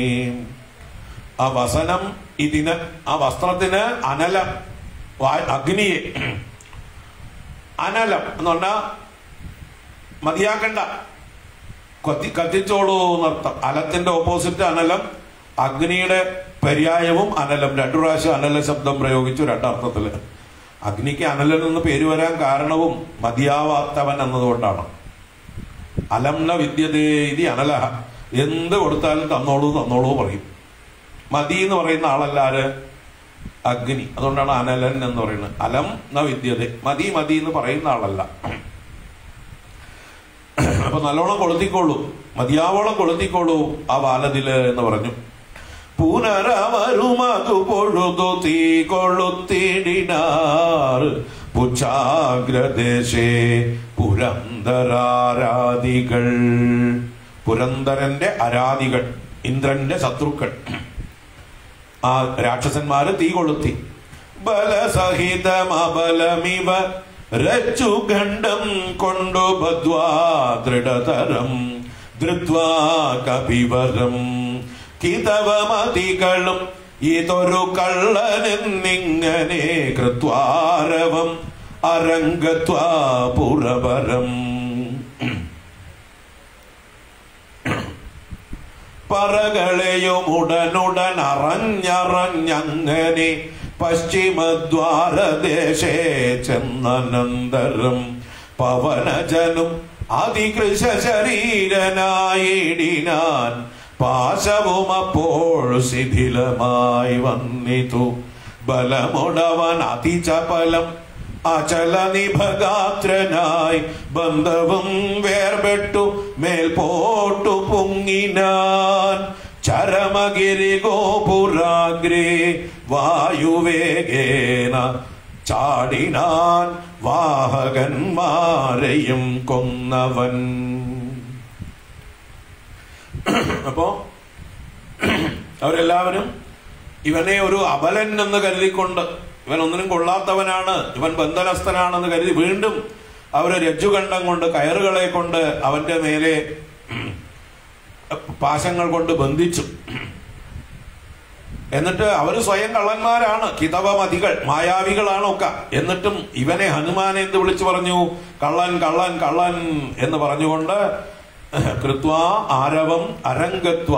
ആ വസനം ഇതിന് ആ വസ്ത്രത്തിന് അനലം വാ- അഗ്നിയെ അനലം എന്ന് പറഞ്ഞാൽ മതിയാക്കണ്ട കത്തി കത്തിച്ചോളൂ എന്നർത്ഥം അലത്തിന്റെ ഓപ്പോസിറ്റ് അനലം അഗ്നിയുടെ പര്യായവും അനലം രണ്ടു പ്രാവശ്യം അനല ശബ്ദം പ്രയോഗിച്ചു രണ്ടർത്ഥത്തില് അഗ്നിക്ക് അനലൻ എന്ന് പേര് വരാൻ കാരണവും മതിയാവാത്തവൻ എന്നതുകൊണ്ടാണ് അലംന വിദ്യതേ ഇതി അനലഹ എന്ത് കൊടുത്താലും തന്നോളൂ തന്നോളൂ പറയും മതി എന്ന് പറയുന്ന ആളല്ല ആര് അഗ്നി അതുകൊണ്ടാണ് അനലൻ എന്ന് പറയുന്നത് അലം ന വിദ്യത മതി മതി എന്ന് പറയുന്ന ആളല്ല അപ്പൊ നല്ലോണം കൊളുത്തിക്കോളൂ മതിയാവോളം കൊളുത്തിക്കോളൂ ആ ബാലതില് എന്ന് പറഞ്ഞു പുനരവരുമതു പൊഴുതു തീ കൊളുത്തിടിനാർ പുച്ഛാഗ്രദേശേ പുരന്തരാരാദികൾ പുരന്തരന്റെ അരാദികൾ ഇന്ദ്രന്റെ ശത്രുക്കൾ ആ രാക്ഷസന്മാര് തീ കൊളുത്തി ബലസഹിതമബലമിവ രച്ചു ഖണ്ഡം കൊണ്ടു ബദ്വാ ദൃഢതരം ധൃത്വാ കപിവരം കിതവമതികളും ഇതൊരു കള്ളനെന്നിങ്ങനെ കൃത്വാരവം അരംഗത്വാ പുരവരം പറകളെയും ഉടനുടൻ അറിഞ്ഞറിഞ്ഞങ്ങനെ പശ്ചിമദ്വാരദേശേ ചെന്നനന്തരം പവനജനും അതികൃശ ശരീരനായിടിനാൻ പാശവും അപ്പോൾ ശിഥിലമായി വന്നിതു ബലമുടവൻ അതിചപലം അചല നിഭഗാത്രനായി ബന്ധവും വേർപെട്ടു മേൽപോട്ടു പൊങ്ങിനാൻ ചരമഗിരി ഗോപുരാഗ്രേ വായുവേഗേന ചാടിനാൻ വാഹകന്മാരെയും കൊന്നവൻ അപ്പോ അവരെല്ലാവരും ഇവനെ ഒരു അബലൻ എന്ന് കരുതിക്കൊണ്ട് ഇവൻ ഒന്നിനും കൊള്ളാത്തവനാണ് ഇവൻ ബന്ധനസ്ഥനാണെന്ന് കരുതി വീണ്ടും അവര് രജ്ജുകണ്ഠം കൊണ്ട് കയറുകളെ കൊണ്ട് അവന്റെ മേലെ പാശങ്ങൾ കൊണ്ട് ബന്ധിച്ചു എന്നിട്ട് അവര് സ്വയം കള്ളന്മാരാണ് കിതവമതികൾ മായാവികളാണ് ഒക്കെ എന്നിട്ടും ഇവനെ ഹനുമാനെ എന്ത് വിളിച്ചു പറഞ്ഞു കള്ളൻ കള്ളൻ കള്ളൻ എന്ന് പറഞ്ഞുകൊണ്ട് കൃത്വ ആരവം അരംഗത്വ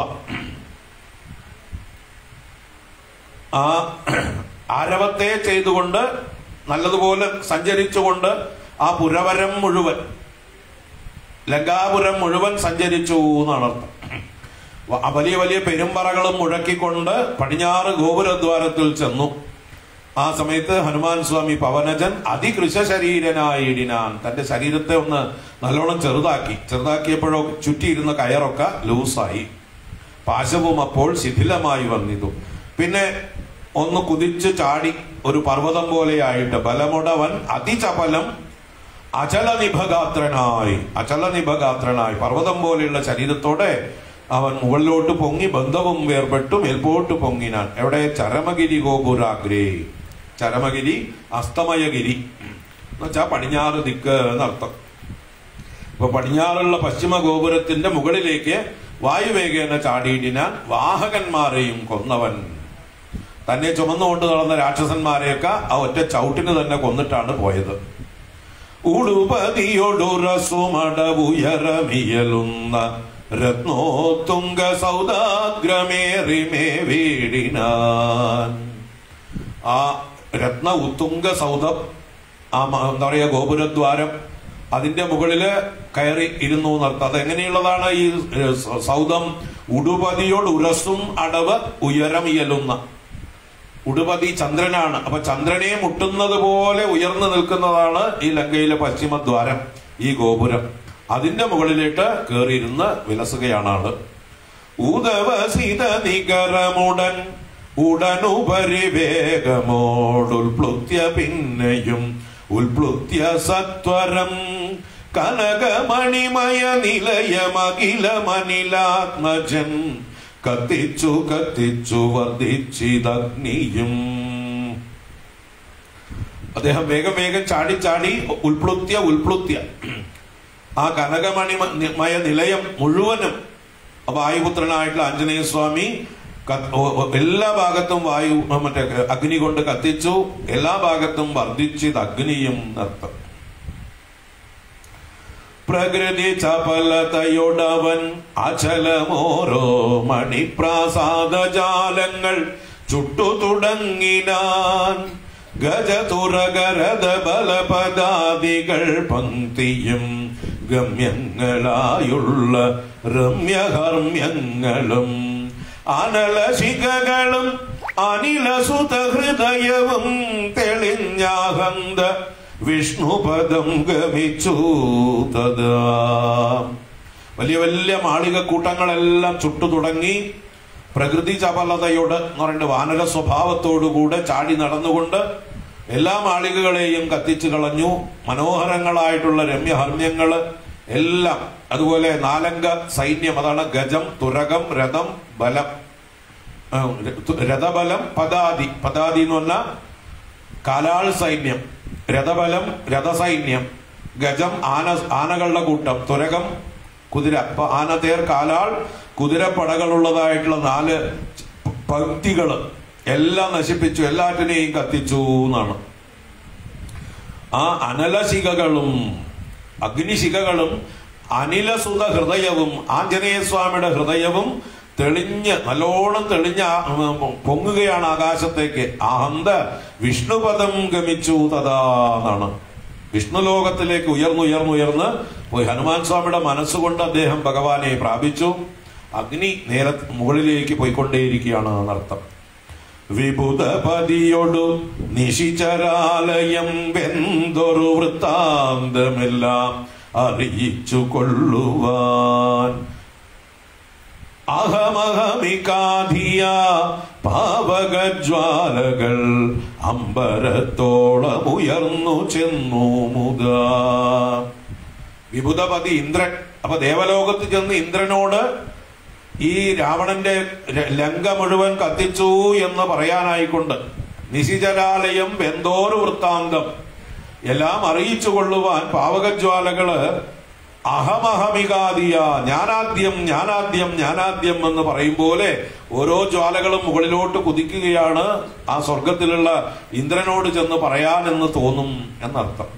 ആ ആരവത്തെ ചെയ്തുകൊണ്ട് നല്ലതുപോലെ സഞ്ചരിച്ചുകൊണ്ട് ആ പുരവരം മുഴുവൻ ലങ്കാപുരം മുഴുവൻ സഞ്ചരിച്ചു എന്നാണ് അർത്ഥം വ- ആ വലിയ വലിയ പെരുമ്പറകളും മുഴക്കിക്കൊണ്ട് പടിഞ്ഞാറ് ഗോപുരദ്വാരത്തിൽ ചെന്നു ആ സമയത്ത് ഹനുമാൻ സ്വാമി പവനജൻ അതികൃശ ശരീരനായിടിനാൻ തന്റെ ശരീരത്തെ ഒന്ന് നല്ലോണം ചെറുതാക്കി ചെറുതാക്കിയപ്പോഴോ ചുറ്റിയിരുന്ന കയറൊക്കെ ലൂസായി പാശവും അപ്പോൾ ശിഥിലമായി വന്നിതു പിന്നെ ഒന്ന് കുതിച്ചു ചാടി ഒരു പർവ്വതം പോലെയായിട്ട് ബലമുടവൻ അതിചപലം അചല നിഭഗാത്രനായി അചല നിഭഗാത്രനായി പർവ്വതം പോലെയുള്ള ശരീരത്തോടെ അവൻ മുകളിലോട്ട് പൊങ്ങി ബന്ധവും വേർപെട്ടു മേൽപോട്ട് പൊങ്ങിനാൻ എവിടെ ചരമഗിരി ഗോപുരാഗ്രേ ചരമഗിരി അസ്തമയഗിരി എന്നുവെച്ചാ പടിഞ്ഞാറ് ദിക്ക് എന്നർത്ഥം ഇപ്പൊ പടിഞ്ഞാറുള്ള പശ്ചിമ ഗോപുരത്തിന്റെ മുകളിലേക്ക് വായുവേഗേന ചാടിയിടിനാൻ വാഹകന്മാരെയും കൊന്നവൻ തന്നെ ചുമന്നുകൊണ്ട് നടന്ന രാക്ഷസന്മാരെയൊക്കെ ആ ഒറ്റ ചവിട്ടിന് തന്നെ കൊന്നിട്ടാണ് പോയത് ഉളുപതിയൊടുറസുമടവുയരമിയലുന്ന രത്നോത്തുംഗ സൗദാഗ്രമേറിമേ വീടിനാൻ ആ രത്ന ഉത്തുംഗ സൗധം ആ മ- എന്താ പറയാ ഗോപുരദ്വാരം അതിന്റെ മുകളില് കയറി ഇരുന്നു എന്നർത്ഥം അത് എങ്ങനെയുള്ളതാണ് ഈ ഏ, സ- സൗധം ഉടുപതിയോട് ഉരസും അടവ് ഉയരമിയലുന്ന ഉടുപതി ചന്ദ്രനാണ് അപ്പൊ ചന്ദ്രനെ മുട്ടുന്നത് പോലെ ഉയർന്നു നിൽക്കുന്നതാണ് ഈ ലങ്കയിലെ പശ്ചിമദ്വാരം ഈ ഗോപുരം അതിന്റെ മുകളിലേക്ക് കയറിയിരുന്ന് വിലസുകയാണ് ആള് ഉദവസിത നികരമുടൻ ഉടനുപരി വേഗമോടുൽപ്ലുത്യ പിന്നെയും ഉൽപ്ലുത്യ സത്വരം കനകമണിമയ നിലയമഖിലമനിലാത്മജൻ കത്തിച്ചു കത്തിച്ചു വർദ്ധിച്ചിതഗ്നിയും അദ്ദേഹം വേഗം വേഗം ചാടി ചാടി ഉൾപ്ലുത്യ ഉൾപ്ലുത്യ ആ കനകമണിമയ നിലയം മുഴുവനും വായുപുത്രനായിട്ടുള്ള ആഞ്ജനേയ സ്വാമി ക- ഓ- ഓ- എല്ലാ ഭാഗത്തും വായു മറ്റേ അഗ്നി കൊണ്ട് കത്തിച്ചു എല്ലാ ഭാഗത്തും വർദ്ധിച്ചത് അഗ്നിയും നർത്തം പ്രകൃതി ചപലതയുടവൻ അചലമോരോ മണിപ്രാസാദജാലങ്ങൾ ചുട്ടു തുടങ്ങിനാൻ ഗജതുറകരത ബലപദാദികൾ പങ്ക്തിയും ഗമ്യങ്ങളായുള്ള രമ്യഹർമ്യങ്ങളും അനലശിഖകളും അനിലസുതഹൃദയവും തെളിഞ്ഞാഹന്ത വിഷ്ണുപദം ഗമിച്ചു തഥാ വലിയ വലിയ മാളിക കൂട്ടങ്ങളെല്ലാം ചുട്ടു തുടങ്ങി പ്രകൃതി ചപലതയോട് എന്ന് പറയുന്നത് വാനര സ്വഭാവത്തോടുകൂടെ ചാടി നടന്നുകൊണ്ട് എല്ലാ മാളികകളെയും കത്തിച്ചു കളഞ്ഞു മനോഹരങ്ങളായിട്ടുള്ള രമ്യഹർമ്യങ്ങള് എല്ലാം അതുപോലെ നാലംഗ സൈന്യം അതാണ് ഗജം തുരകം രഥം ബലം ആ, രഥബലം പദാതി പദാതി എന്ന് പറഞ്ഞാൽ കാലാൾ സൈന്യം രഥബലം രഥസൈന്യം ഗജം ആന ആനകളുടെ കൂട്ടം തുരകം കുതിര അപ്പൊ ആനതേർ കാലാൾ കുതിരപ്പടകളുള്ളതായിട്ടുള്ള നാല് പങ്ക്തികള് എല്ലാം നശിപ്പിച്ചു എല്ലാറ്റിനെയും കത്തിച്ചു എന്നാണ് ആ അനലശിഖകളും അഗ്നിശിഖകളും അനിലസുത ഹൃദയവും ആഞ്ജനേയ സ്വാമിയുടെ ഹൃദയവും തെളിഞ്ഞ് നല്ലോണം തെളിഞ്ഞ ആ- ഉം, പൊങ്ങുകയാണ് ആകാശത്തേക്ക് അഹന്ത വിഷ്ണുപദം ഗമിച്ചു തഥാ എന്നാണ് വിഷ്ണു ലോകത്തിലേക്ക് ഉയർന്നുയർന്നുയർന്ന് പോയി ഹനുമാൻ സ്വാമിയുടെ മനസ്സുകൊണ്ട് അദ്ദേഹം ഭഗവാനെ പ്രാപിച്ചു അഗ്നി നേരെ മുകളിലേക്ക് പോയിക്കൊണ്ടേയിരിക്കുകയാണ് എന്നർത്ഥം വിഭുതപതിയൊടു നിശിചരാലയം വെന്തൊരു വൃത്താന്തമെല്ലാം അറിയിച്ചു കൊള്ളുവാൻ അഹമഹമികാധിയ പാവകജ്വാലകൾ അമ്പരത്തോളം ഉയർന്നു ചെന്നു മുതാ വിഭുതപതി ഇന്ദ്രൻ അപ്പൊ ദേവലോകത്ത് ചെന്ന് ഇന്ദ്രനോട് ഈ രാവണന്റെ ര- ലങ്ക മുഴുവൻ കത്തിച്ചു എന്ന് പറയാനായിക്കൊണ്ട് നിശിചരാലയം വെന്തോറ് വൃത്താന്തം എല്ലാം അറിയിച്ചു കൊള്ളുവാൻ പാവകജ്വാലകള് അഹമഹമികാദിയ ഞാനാദ്യം ഞാനാദ്യം ഞാനാദ്യം എന്ന് പറയും പോലെ ഓരോ ജ്വാലകളും മുകളിലോട്ട് കുതിക്കുകയാണ് ആ സ്വർഗത്തിലുള്ള ഇന്ദ്രനോട് ചെന്ന് പറയാനെന്ന് തോന്നും എന്നർത്ഥം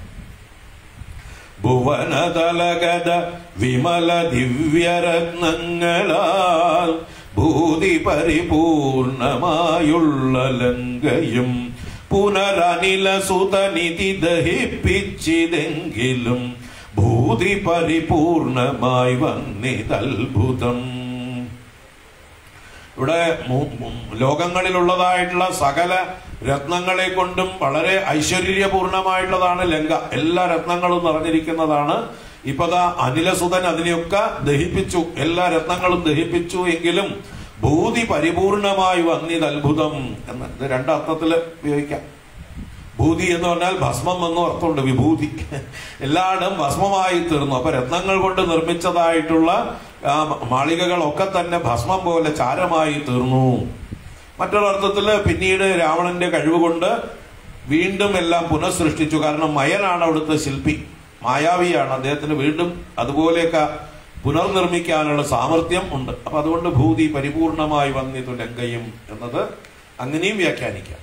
ഭുവനതലഗത വിമല ദിവ്യരത്നങ്ങളാൽ ഭൂതി പരിപൂർണമായുള്ള ലങ്കയും പുനരനില സുതനിധി ദഹിപ്പിച്ചിതെങ്കിലും ഭൂതി പരിപൂർണമായി വന്നിതത്ഭുതം ഇവിടെ മു- മു- ലോകങ്ങളിലുള്ളതായിട്ടുള്ള സകല രത്നങ്ങളെ കൊണ്ടും വളരെ ഐശ്വര്യപൂർണമായിട്ടുള്ളതാണ് ലങ്ക എല്ലാ രത്നങ്ങളും നിറഞ്ഞിരിക്കുന്നതാണ് ഇപ്പതാ അനിലസുതൻ അതിനെയൊക്കെ ദഹിപ്പിച്ചു എല്ലാ രത്നങ്ങളും ദഹിപ്പിച്ചു എങ്കിലും ഭൂതി പരിപൂർണമായി വന്നിത് അത്ഭുതം എന്ന് ഇത് രണ്ടർത്ഥത്തിൽ ഉപയോഗിക്കാം ഭൂതി എന്ന് പറഞ്ഞാൽ ഭസ്മം എന്നും അർത്ഥമുണ്ട് വിഭൂതി എല്ലായിടും ഭസ്മമായി തീർന്നു അപ്പൊ രത്നങ്ങൾ കൊണ്ട് നിർമ്മിച്ചതായിട്ടുള്ള ആ മാളികകളൊക്കെ തന്നെ ഭസ്മം പോലെ ചാരമായി തീർന്നു മറ്റൊരർത്ഥത്തില് പിന്നീട് രാവണന്റെ കഴിവുകൊണ്ട് വീണ്ടും എല്ലാം പുനഃസൃഷ്ടിച്ചു കാരണം മയനാണ് അവിടുത്തെ ശില്പി മായാവിയാണ് അദ്ദേഹത്തിന് വീണ്ടും അതുപോലെയൊക്കെ പുനർനിർമ്മിക്കാനുള്ള സാമർഥ്യം ഉണ്ട് അപ്പൊ അതുകൊണ്ട് ഭൂതി പരിപൂർണമായി വന്നിതു ലങ്കയും എന്നത് അങ്ങനെയും വ്യാഖ്യാനിക്കാം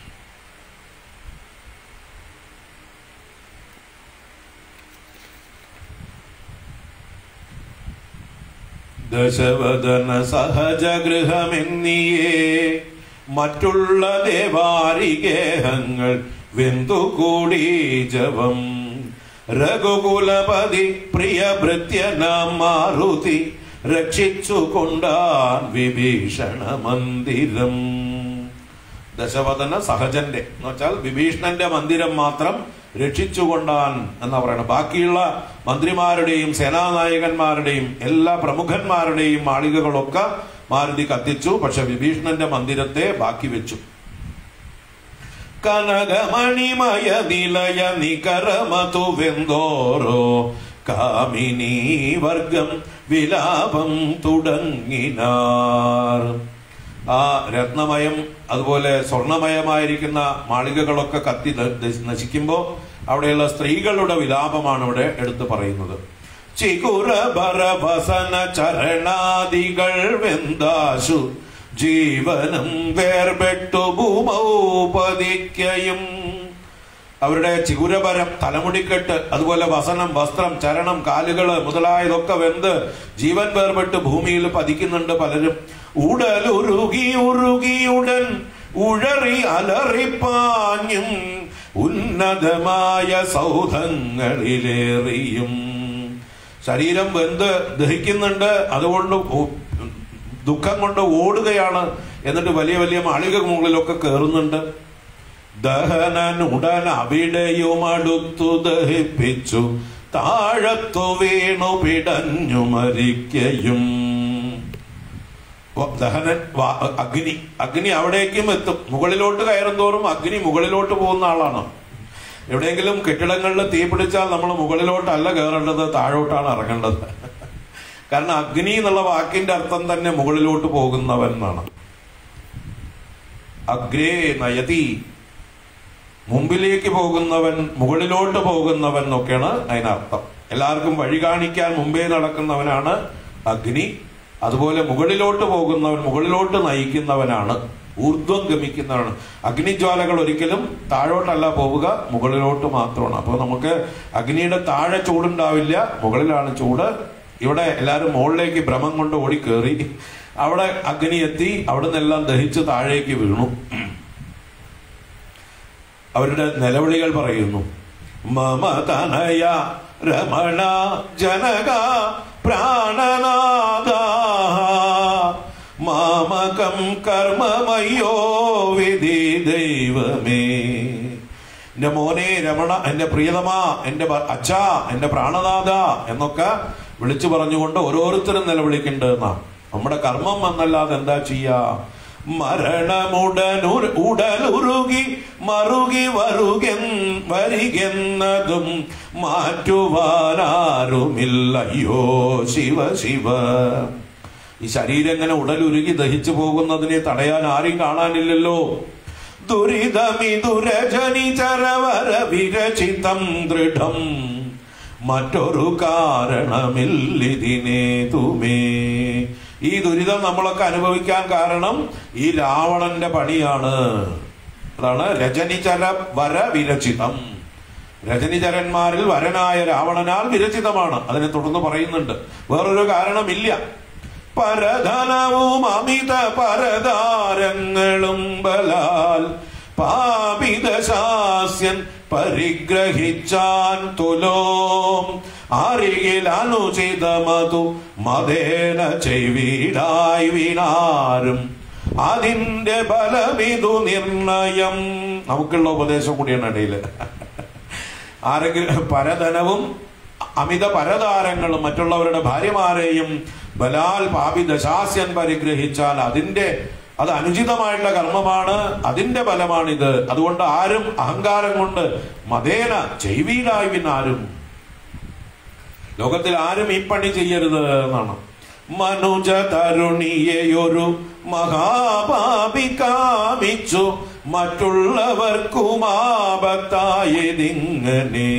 ദശവദന സഹജഗൃഹമെന്നിയേ മറ്റുള്ള ദേവാരിഗേഹങ്ങൾ വെന്തുകൂടി ജവം രഘുകുലപതി പ്രിയ ഭൃത്യനാം മാരുതി രക്ഷിച്ചു കൊണ്ടാൻ വിഭീഷണ മന്ദിരം ദശവദന സഹജന്റെ എന്ന് വെച്ചാൽ വിഭീഷണന്റെ മന്ദിരം മാത്രം രക്ഷിച്ചുകൊണ്ടാൻ എന്നാ പറയുന്നത് ബാക്കിയുള്ള മന്ത്രിമാരുടെയും സേനാനായകന്മാരുടെയും എല്ലാ പ്രമുഖന്മാരുടെയും മാളികകളൊക്കെ മാരുതി കത്തിച്ചു പക്ഷെ വിഭീഷണന്റെ മന്ദിരത്തെ ബാക്കി വെച്ചു കനകമണിമയ നിലയ നികരമതു വെന്തോരോ കാമിനി വർഗം വിലാപം തുടങ്ങിനാർ ആ രത്നമയം അതുപോലെ സ്വർണമയമായിരിക്കുന്ന മാളികകളൊക്കെ കത്തി ന- ന- നശിക്കുമ്പോൾ അവിടെയുള്ള സ്ത്രീകളുടെ വിലാപമാണ് ഇവിടെ എടുത്തു പറയുന്നത് ചികുര ഭരഭസന ചരണാദികൾ വെന്താശു ജീവനും വേർപെട്ടു ഭൂമൗപതിക്കയും അവരുടെ ചിഗുരപരം തലമുടിക്കെട്ട് അതുപോലെ വസനം വസ്ത്രം ചരണം കാലുകള് മുതലായതൊക്കെ വെന്ത് ജീവൻ വേർപെട്ട് ഭൂമിയിൽ പതിക്കുന്നുണ്ട് പലരും ഉടലുരുകി ഉരുകി ഉടൻ ഉഴറി അലറിപ്പാഞ്ഞും ഉന്നതമായ സൗധങ്ങളിലേറിയും ശരീരം വെന്ത് ദഹിക്കുന്നുണ്ട് അതുകൊണ്ട് ഉ- ദുഃഖം കൊണ്ട് ഓടുകയാണ് എന്നിട്ട് വലിയ വലിയ മാളിക മുകളിലൊക്കെ കയറുന്നുണ്ട് ദഹനൻ ഉടൻ അവിടെയും അടുത്തു ദഹിപ്പിച്ചു താഴത്തു വീണു പിടഞ്ഞു മരിക്കയും വ- ദഹനൻ വ- അഗ്നി അഗ്നി അവിടേക്കും എത്തും മുകളിലോട്ട് കയറും തോറും അഗ്നി മുകളിലോട്ട് പോകുന്ന ആളാണ് എവിടെയെങ്കിലും കെട്ടിടങ്ങളിൽ തീ പിടിച്ചാൽ നമ്മൾ മുകളിലോട്ടല്ല കയറേണ്ടത് താഴോട്ടാണ് ഇറങ്ങേണ്ടത് കാരണം അഗ്നി എന്നുള്ള വാക്കിന്റെ അർത്ഥം തന്നെ മുകളിലോട്ട് പോകുന്നവൻ എന്നാണ് അഗ്രേ നയതി മുമ്പിലേക്ക് പോകുന്നവൻ മുകളിലോട്ട് പോകുന്നവൻ എന്നൊക്കെയാണ് അതിനർത്ഥം എല്ലാവർക്കും വഴി കാണിക്കാൻ മുമ്പേ നടക്കുന്നവനാണ് അഗ്നി അതുപോലെ മുകളിലോട്ട് പോകുന്നവൻ മുകളിലോട്ട് നയിക്കുന്നവനാണ് ഊർധ്വം ഗമിക്കുന്നവനാണ് അഗ്നിജ്വാലകൾ ഒരിക്കലും താഴോട്ടല്ല പോവുക മുകളിലോട്ട് മാത്രമാണ് അപ്പോൾ നമുക്ക് അഗ്നിയുടെ താഴെ ചൂടുണ്ടാവില്ല മുകളിലാണ് ചൂട് ഇവിടെ എല്ലാവരും മുകളിലേക്ക് ഭ്രമം കൊണ്ട് ഓടി കയറി അവിടെ അഗ്നി എത്തി അവിടെ നിന്നെല്ലാം ദഹിച്ച് താഴേക്ക് വീണു അവരുടെ നിലവിളികൾ പറയുന്നു മമ തനയ രമണ ജനക പ്രാണനാഥ മാമകം കർമ്മമയ്യോ വിധി ദൈവമേ എന്റെ മോനെ രമണ എന്റെ പ്രിയതമാ എന്റെ ഭ- അച്ഛാ എന്റെ പ്രാണനാഥ എന്നൊക്കെ വിളിച്ചു പറഞ്ഞുകൊണ്ട് ഓരോരുത്തരും നിലവിളിക്കുന്നുണ്ട് എന്നാ നമ്മുടെ കർമ്മം എന്നല്ലാതെ എന്താ ചെയ്യാ മരണമുടനുർ ഉടലുരുകി മറുകി വരുകെൻ വരികെന്നതും മാറ്റുവാനാരുമില്ലയ്യോ ശിവ ശിവ ഈ ശരീരം ഇങ്ങനെ ഉടലുരുകി ദഹിച്ചു പോകുന്നതിനെ തടയാൻ ആരും കാണാനില്ലല്ലോ ദുരിതമിതുരജനി ചരവര വിരചിതം ദൃഢം മറ്റൊരു കാരണമില്ലിതിനെ തുമേ ഈ ദുരിതം നമ്മളൊക്കെ അനുഭവിക്കാൻ കാരണം ഈ രാവണന്റെ പണിയാണ് അതാണ് രജനിചര വര വിരചിതം രജനിചരന്മാരിൽ വരനായ രാവണനാൽ വിരചിതമാണ് അതിനെ തുടർന്ന് പറയുന്നുണ്ട് വേറൊരു കാരണമില്ല പരധനവും അമിത പരതാരങ്ങളും ബലാൽ പാപിതശാസ്യൻ പരിഗ്രഹിച്ചാൻ തുലോം അരികിൽ അനുചിതമതു മതേന ചെയ്വീടായി വീണാരും അതിന്റെ ബലമിതു നിർണയം നമുക്കുള്ള ഉപദേശം കൂടിയാണ് ഇടയില് ആരെങ്കിലും പരധനവും അമിത പരതാരങ്ങളും മറ്റുള്ളവരുടെ ഭാര്യമാരെയും ബലാൽ പാപി ദശാസ്യൻ പരിഗ്രഹിച്ചാൽ അതിന്റെ അത് അനുചിതമായിട്ടുള്ള കർമ്മമാണ് അതിന്റെ ഫലമാണിത് അതുകൊണ്ട് ആരും അഹങ്കാരം കൊണ്ട് മതേന ചെയ്വീലായി പിന്നാരും ലോകത്തിൽ ആരും ഈ പണി ചെയ്യരുത് എന്നാണ് മനുജ തരുണിയെയൊരു മഹാപാപി കാമിച്ചു മറ്റുള്ളവർക്കും ആപത്തായതിങ്ങനെ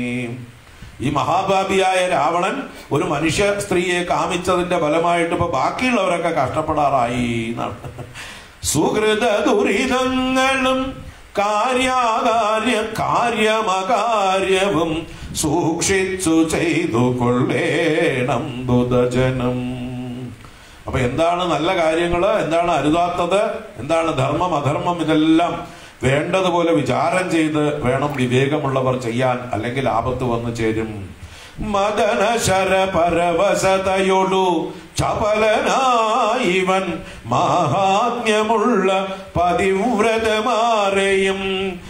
ഈ മഹാപാപിയായ രാവണൻ ഒരു മനുഷ്യ സ്ത്രീയെ കാമിച്ചതിന്റെ ഫലമായിട്ട് ഇപ്പൊ ബാക്കിയുള്ളവരൊക്കെ കഷ്ടപ്പെടാറായി എന്നാണ് സുഹൃത ദുരിതങ്ങളും കാര്യാകാര്യ കാര്യമകാര്യവും സൂക്ഷിച്ചു ചെയ്തു കൊള്ളേണം ബുധജനം അപ്പൊ എന്താണ് നല്ല കാര്യങ്ങള് എന്താണ് അരുതാത്തത് എന്താണ് ധർമ്മം അധർമ്മം ഇതെല്ലാം വേണ്ടതുപോലെ വിചാരം ചെയ്ത് വേണം വിവേകമുള്ളവർ ചെയ്യാൻ അല്ലെങ്കിൽ ആപത്ത് വന്നു ചേരും മദന ശര പരവശതയൊടു ചപലനായിവൻ മഹാത്മ്യമുള്ള പതിവ്രതമാരെയും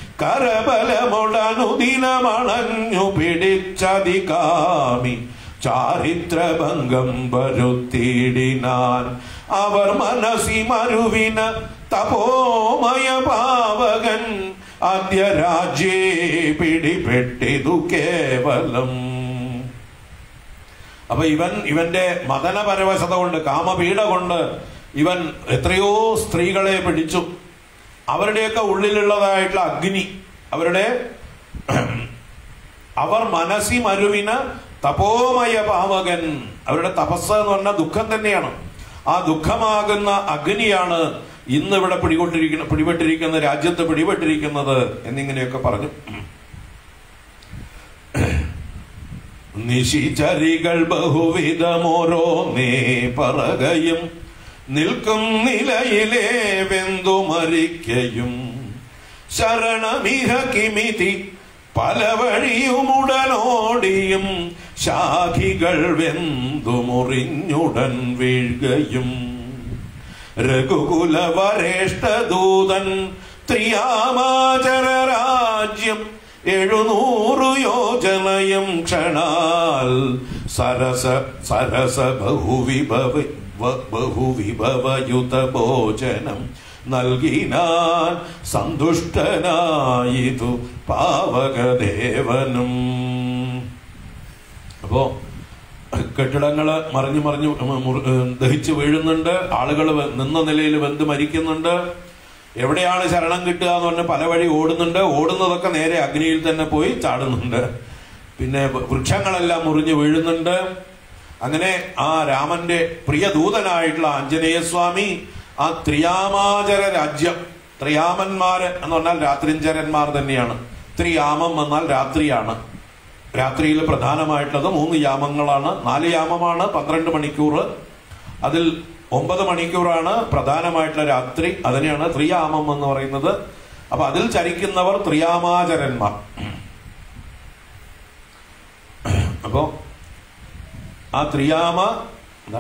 കരബലമൊടനുദിനമണഞ്ഞു പിടിച്ചതികാമി ചാരിത്രഭംഗം വരുത്തിയിടിനാൻ അവർ മനസ്സി മരുവിന തപോമയ പാവകൻ ആദ്യ രാജ്യേ പിടിപെട്ടിതു കേവലം അപ്പൊ ഇവൻ ഇവന്റെ മദനപരവശത കൊണ്ട് കാമപീഡ കൊണ്ട് ഇവൻ എത്രയോ സ്ത്രീകളെ പിടിച്ചു അവരുടെയൊക്കെ ഉള്ളിലുള്ളതായിട്ടുള്ള അഗ്നി അവരുടെ അവർ മനസ്സി മരുവിന് തപോമയ പാവകൻ അവരുടെ തപസ് എന്ന് പറഞ്ഞാൽ ദുഃഖം തന്നെയാണ് ആ ദുഃഖമാകുന്ന അഗ്നിയാണ് ഇന്ന് ഇവിടെ പിടികൊണ്ടിരിക്കുന്ന പിടിപെട്ടിരിക്കുന്ന രാജ്യത്ത് പിടിപെട്ടിരിക്കുന്നത് എന്നിങ്ങനെയൊക്കെ പറഞ്ഞു നിശിചരികൾ ബഹുവിധമോരോന്നേ പറകയും നിൽക്കും നിലയിലെ വെന്തു മരിക്കയും ശരണമിഹ കിമിതി പല വഴിയുമുടനോടിയും ശാഖികൾ വെന്തു മുറിഞ്ഞുടൻ വീഴുകയും രഘുകുല വരേഷ്ടദൂതൻ ത്രിയാമാചര രാജ്യം എഴുന്നൂറു യോജനയും ക്ഷണാൽ സരസ സരസ ബഹുവിഭവ വ- ബഹുവിഭവയുത ഭോജനം നൽകിനാൻ സന്തുഷ്ടനായിതു പാവകദേവനും അപ്പോ കെട്ടിടങ്ങള് മറിഞ്ഞു മറിഞ്ഞു ഉം, മുറി- ഉം, ദഹിച്ചു വീഴുന്നുണ്ട് ആളുകൾ നിന്ന നിലയിൽ വെന്ത് മരിക്കുന്നുണ്ട് എവിടെയാണ് ശരണം കിട്ടുക എന്ന് പറഞ്ഞ് പല വഴി ഓടുന്നുണ്ട് ഓടുന്നതൊക്കെ നേരെ അഗ്നിയിൽ തന്നെ പോയി ചാടുന്നുണ്ട് പിന്നെ വ- വൃക്ഷങ്ങളെല്ലാം മുറിഞ്ഞു വീഴുന്നുണ്ട് അങ്ങനെ ആ രാമന്റെ പ്രിയ ദൂതനായിട്ടുള്ള ആഞ്ജനേയ സ്വാമി ആ ത്രിയാമാചര രാജ്യം ത്രിയാമന്മാര് എന്ന് പറഞ്ഞാൽ രാത്രിഞ്ചരന്മാർ തന്നെയാണ് ത്രിയാമം എന്നാൽ രാത്രിയാണ് രാത്രിയിൽ പ്രധാനമായിട്ടുള്ളത് മൂന്ന് യാമങ്ങളാണ് നാല് യാമമാണ് പന്ത്രണ്ട് മണിക്കൂർ അതിൽ ഒമ്പത് മണിക്കൂറാണ് പ്രധാനമായിട്ടുള്ള രാത്രി അതിനെയാണ് ത്രിയാമം എന്ന് പറയുന്നത് അപ്പൊ അതിൽ ചരിക്കുന്നവർ ത്രിയാമാചരന്മാർ അപ്പോ ആ ത്രിയാമ എന്താ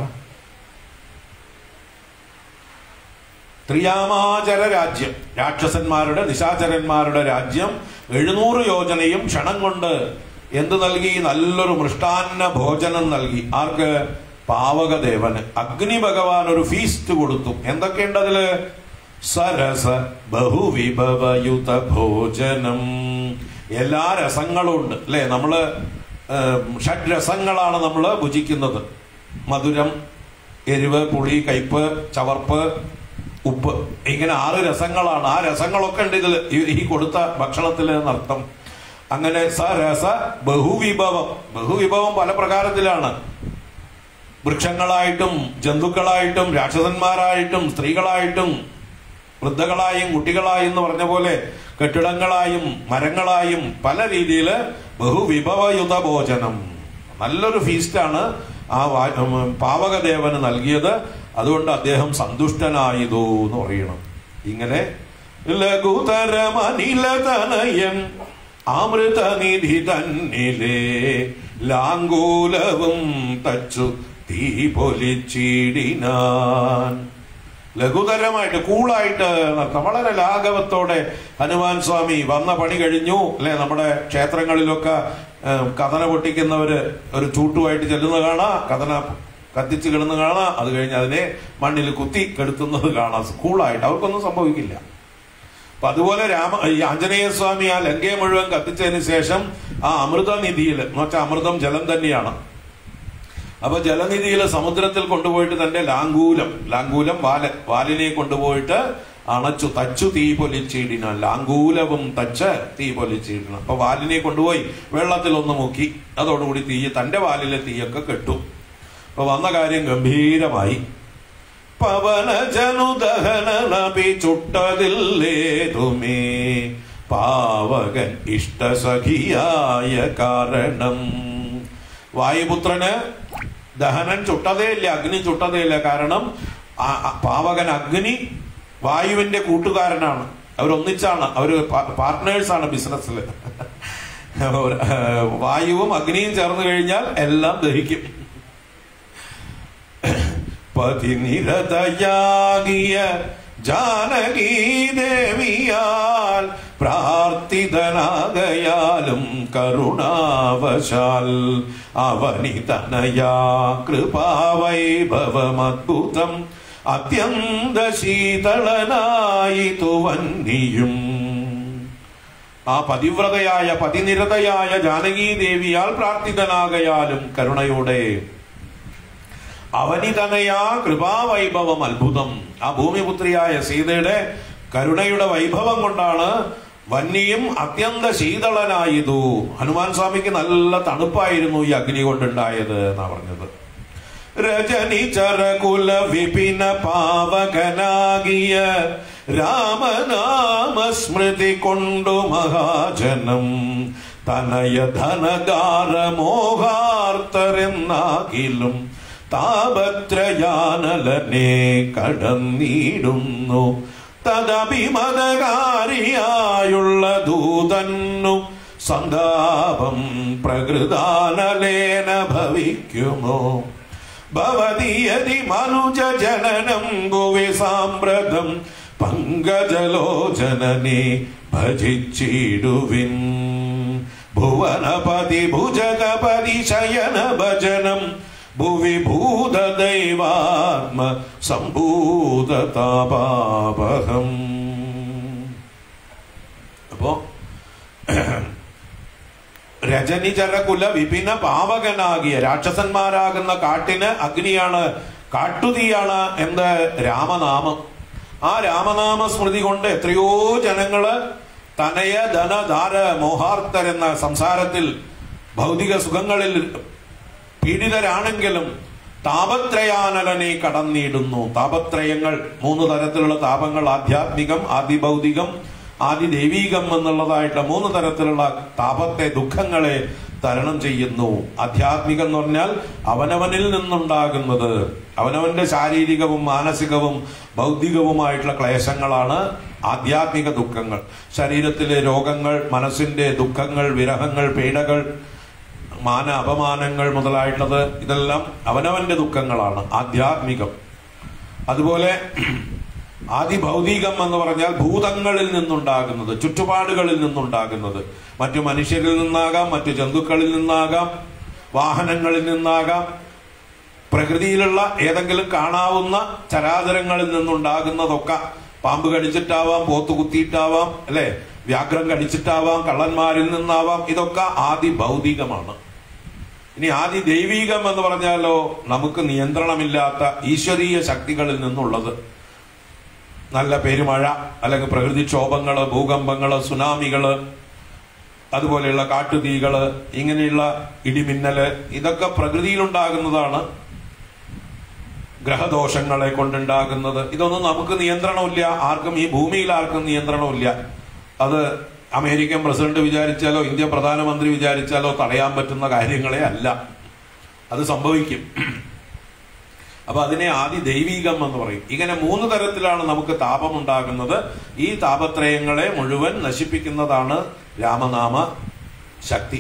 ത്രിയാമാചര രാജ്യം രാക്ഷസന്മാരുടെ നിശാചരന്മാരുടെ രാജ്യം എഴുന്നൂറ് യോജനയും ക്ഷണം കൊണ്ട് എന്ത് നൽകി നല്ലൊരു മൃഷ്ടാന്ന ഭോജനം നൽകി ആർക്ക് പാവകദേവന് അഗ്നി ഭഗവാൻ ഒരു ഫീസ്റ്റ് കൊടുത്തു എന്തൊക്കെയുണ്ട് അതില് സരസ ബഹുവിഭവയുത ഭോജനം എല്ലാ രസങ്ങളും ഉണ്ട് അല്ലെ നമ്മള് ഏം, ഷഡ് രസങ്ങളാണ് നമ്മൾ ഭുജിക്കുന്നത് മധുരം എരിവ് പുളി കയ്പ് ചവർപ്പ് ഉപ്പ് ഇങ്ങനെ ആറ് രസങ്ങളാണ് ആ രസങ്ങളൊക്കെ ഉണ്ട് ഇതിൽ ഈ കൊടുത്ത ഭക്ഷണത്തിൽ എന്നർത്ഥം അങ്ങനെ സരസ ബഹുവിഭവം ബഹുവിഭവം പല പ്രകാരത്തിലാണ് വൃക്ഷങ്ങളായിട്ടും ജന്തുക്കളായിട്ടും രാക്ഷസന്മാരായിട്ടും സ്ത്രീകളായിട്ടും വൃദ്ധകളായും കുട്ടികളായും എന്ന് പറഞ്ഞ പോലെ കെട്ടിടങ്ങളായും മരങ്ങളായും പല രീതിയിൽ ബഹുവിഭവയുത ഭോജനം നല്ലൊരു ഫീസ്റ്റാണ് ആ വാ- ഉം, പാവകദേവന് നൽകിയത് അതുകൊണ്ട് അദ്ദേഹം സന്തുഷ്ടനായതു എന്ന് പറയണം ഇങ്ങനെ ലഘുതരമനിലതനയൻ അമൃതനിധി തന്നിലെ ലാങ്കൂലവും തച്ചു തീ പൊലിച്ചിടിനാൻ ലഘുതരമായിട്ട് കൂളായിട്ട് നടത്താം വളരെ ലാഘവത്തോടെ ഹനുമാൻ സ്വാമി വന്ന പണി കഴിഞ്ഞു അല്ലെ നമ്മുടെ ക്ഷേത്രങ്ങളിലൊക്കെ ഏഹ്, കഥന പൊട്ടിക്കുന്നവര് ഒരു ചൂട്ടുമായിട്ട് ചെല്ലുന്ന കാണാം കഥന കത്തിച്ച് കിടന്ന് കാണാം അത് കഴിഞ്ഞ് അതിനെ മണ്ണിൽ കുത്തി കെടുത്തുന്നത് കാണാം കൂളായിട്ട് അവർക്കൊന്നും സംഭവിക്കില്ല അപ്പൊ അതുപോലെ രാമ ഈ ആഞ്ജനേയ സ്വാമി ആ ലങ്കയെ മുഴുവൻ കത്തിച്ചതിന് ശേഷം ആ അമൃതനിധിയിൽ എന്ന് വെച്ചാൽ അമൃതം ജലം തന്നെയാണ് അപ്പൊ ജലനിധിയിൽ സമുദ്രത്തിൽ കൊണ്ടുപോയിട്ട് തന്റെ ലാങ്കൂലം ലാങ്കൂലം വാല് വാലിനെ കൊണ്ടുപോയിട്ട് അണച്ചു തച്ചു തീ പൊലിച്ചിടിന ലാങ്കൂലവും തച്ച് തീ പൊലിച്ചിടിന അപ്പൊ വാലിനെ കൊണ്ടുപോയി വെള്ളത്തിൽ ഒന്ന് മുക്കി അതോടുകൂടി തീ തന്റെ വാലിലെ തീയൊക്കെ കെട്ടു അപ്പൊ വന്ന കാര്യം ഗംഭീരമായി പവന ജനുദഹനപി ചുട്ടതില്ലേതുമേ പാവകൻ ഇഷ്ടസഖിയായ കാരണം വായുപുത്രന് ദഹനൻ ചുട്ടതേ ഇല്ല അഗ്നി ചുട്ടതേ ഇല്ല കാരണം ആ- ആ പാവകൻ അഗ്നി വായുവിന്റെ കൂട്ടുകാരനാണ് അവരൊന്നിച്ചാണ് അവര് പാർട്ട്നേഴ്സാണ് ബിസിനസ്സിൽ വായുവും അഗ്നിയും ചേർന്ന് കഴിഞ്ഞാൽ എല്ലാം ദഹിക്കും പതിനിരതയാകിയ ജാനകീ ദേവിയാൽ പ്രാർത്ഥിതനാകയാലും കരുണാവശാൽ അവനിതനയാ കൃപാവൈഭവമദ്ഭുതം അത്യന്ത ശീതളനായി തുവന്നിയും ആ പതിവ്രതയായ പതിനിരതയായ ജാനകീ ദേവിയാൽ പ്രാർത്ഥിതനാകയാലും കരുണയോടെ അവനിതനയാ കൃപാവൈഭവം അത്ഭുതം ആ ഭൂമിപുത്രിയായ സീതയുടെ കരുണയുടെ വൈഭവം കൊണ്ടാണ് വന്യയും അത്യന്ത ശീതളനായതു ഹനുമാൻ സ്വാമിക്ക് നല്ല തണുപ്പായിരുന്നു ഈ അഗ്നി കൊണ്ടുണ്ടായത് എന്നാ പറഞ്ഞത് രജനി ചരകുല വിപിന പാവകനാകിയ രാമനാമ സ്മൃതി കൊണ്ടു മഹാജനം തനയ ധനകാര മോഹാർത്തരെന്നാകിലും താപത്രയാനലനെ കടന്നിടുന്നു തദഭിമതകാരിയായുള്ള ദൂതന്നു സന്താപം പ്രകൃതാനലേന ഭവിക്കുമോ ഭവതിയതി മനുജ ജനനം ഭുവി സാമ്പ്രതം പങ്കജലോചനനെ ഭജിച്ചിടുവിൻ ഭുവനപതി ഭുജഗപതി ശയന ഭജനം ഭുവി ഭൂതദൈവാത്മ സംഭൂതതാപാപഹം അപ്പോ രജനിചരകുല വിപിന പാവകനാകിയ രാക്ഷസന്മാരാകുന്ന കാട്ടിന് അഗ്നിയാണ് കാട്ടുതീയാണ് എന്ത് രാമനാമം ആ രാമനാമ സ്മൃതി കൊണ്ട് എത്രയോ ജനങ്ങള് തനയ ധനധാര മോഹാർത്തരെന്ന സംസാരത്തിൽ ഭൗതിക സുഖങ്ങളിൽ പീഡിതരാണെങ്കിലും താപത്രയാനലനെ കടന്നിടുന്നു താപത്രയങ്ങൾ മൂന്ന് തരത്തിലുള്ള താപങ്ങൾ ആധ്യാത്മികം ആദിഭൗതികം ആദിദൈവീകം എന്നുള്ളതായിട്ട് മൂന്ന് തരത്തിലുള്ള താപത്തെ ദുഃഖങ്ങളെ തരണം ചെയ്യുന്നു ആധ്യാത്മികം എന്ന് പറഞ്ഞാൽ അവനവനിൽ നിന്നുണ്ടാകുന്നത് അവനവന്റെ ശാരീരികവും മാനസികവും ഭൗതികവുമായിട്ടുള്ള ക്ലേശങ്ങളാണ് ആധ്യാത്മിക ദുഃഖങ്ങൾ ശരീരത്തിലെ രോഗങ്ങൾ മനസ്സിന്റെ ദുഃഖങ്ങൾ വിരഹങ്ങൾ പീഡകൾ മാന അപമാനങ്ങൾ മുതലായിട്ടുള്ളത് ഇതെല്ലാം അവനവന്റെ ദുഃഖങ്ങളാണ് ആധ്യാത്മികം അതുപോലെ ആദിഭൗതികം എന്ന് പറഞ്ഞാൽ ഭൂതങ്ങളിൽ നിന്നുണ്ടാകുന്നത് ചുറ്റുപാടുകളിൽ നിന്നുണ്ടാകുന്നത് മറ്റു മനുഷ്യരിൽ നിന്നാകാം മറ്റു ജന്തുക്കളിൽ നിന്നാകാം വാഹനങ്ങളിൽ നിന്നാകാം പ്രകൃതിയിലുള്ള ഏതെങ്കിലും കാണാവുന്ന ചരാചരങ്ങളിൽ നിന്നുണ്ടാകുന്നതൊക്കെ പാമ്പ് കടിച്ചിട്ടാവാം പോത്ത് കുത്തിയിട്ടാവാം അല്ലെ വ്യാഘ്രം കടിച്ചിട്ടാവാം കള്ളന്മാരിൽ നിന്നാവാം ഇതൊക്കെ ആദി ഭൗതികമാണ് ഇനി ആദി ദൈവീകം എന്ന് പറഞ്ഞാലോ നമുക്ക് നിയന്ത്രണമില്ലാത്ത ഈശ്വരീയ ശക്തികളിൽ നിന്നുള്ളത് നല്ല പെരുമഴ അല്ലെങ്കിൽ പ്രകൃതിക്ഷോഭങ്ങള് ഭൂകമ്പങ്ങള് സുനാമികള് അതുപോലെയുള്ള കാട്ടുതീകള് ഇങ്ങനെയുള്ള ഇടിമിന്നല് ഇതൊക്കെ പ്രകൃതിയിലുണ്ടാകുന്നതാണ് ഗ്രഹദോഷങ്ങളെ കൊണ്ടുണ്ടാകുന്നത് ഇതൊന്നും നമുക്ക് നിയന്ത്രണമില്ല ആർക്കും ഈ ഭൂമിയിൽ ആർക്കും നിയന്ത്രണമില്ല അത് അമേരിക്കൻ പ്രസിഡന്റ് വിചാരിച്ചാലോ ഇന്ത്യ പ്രധാനമന്ത്രി വിചാരിച്ചാലോ തടയാൻ പറ്റുന്ന കാര്യങ്ങളെ അല്ല അത് സംഭവിക്കും അപ്പൊ അതിനെ ആദി ദൈവീകം എന്ന് പറയും ഇങ്ങനെ മൂന്ന് തരത്തിലാണ് നമുക്ക് താപമുണ്ടാകുന്നത് ഈ താപത്രയങ്ങളെ മുഴുവൻ നശിപ്പിക്കുന്നതാണ് രാമനാമ ശക്തി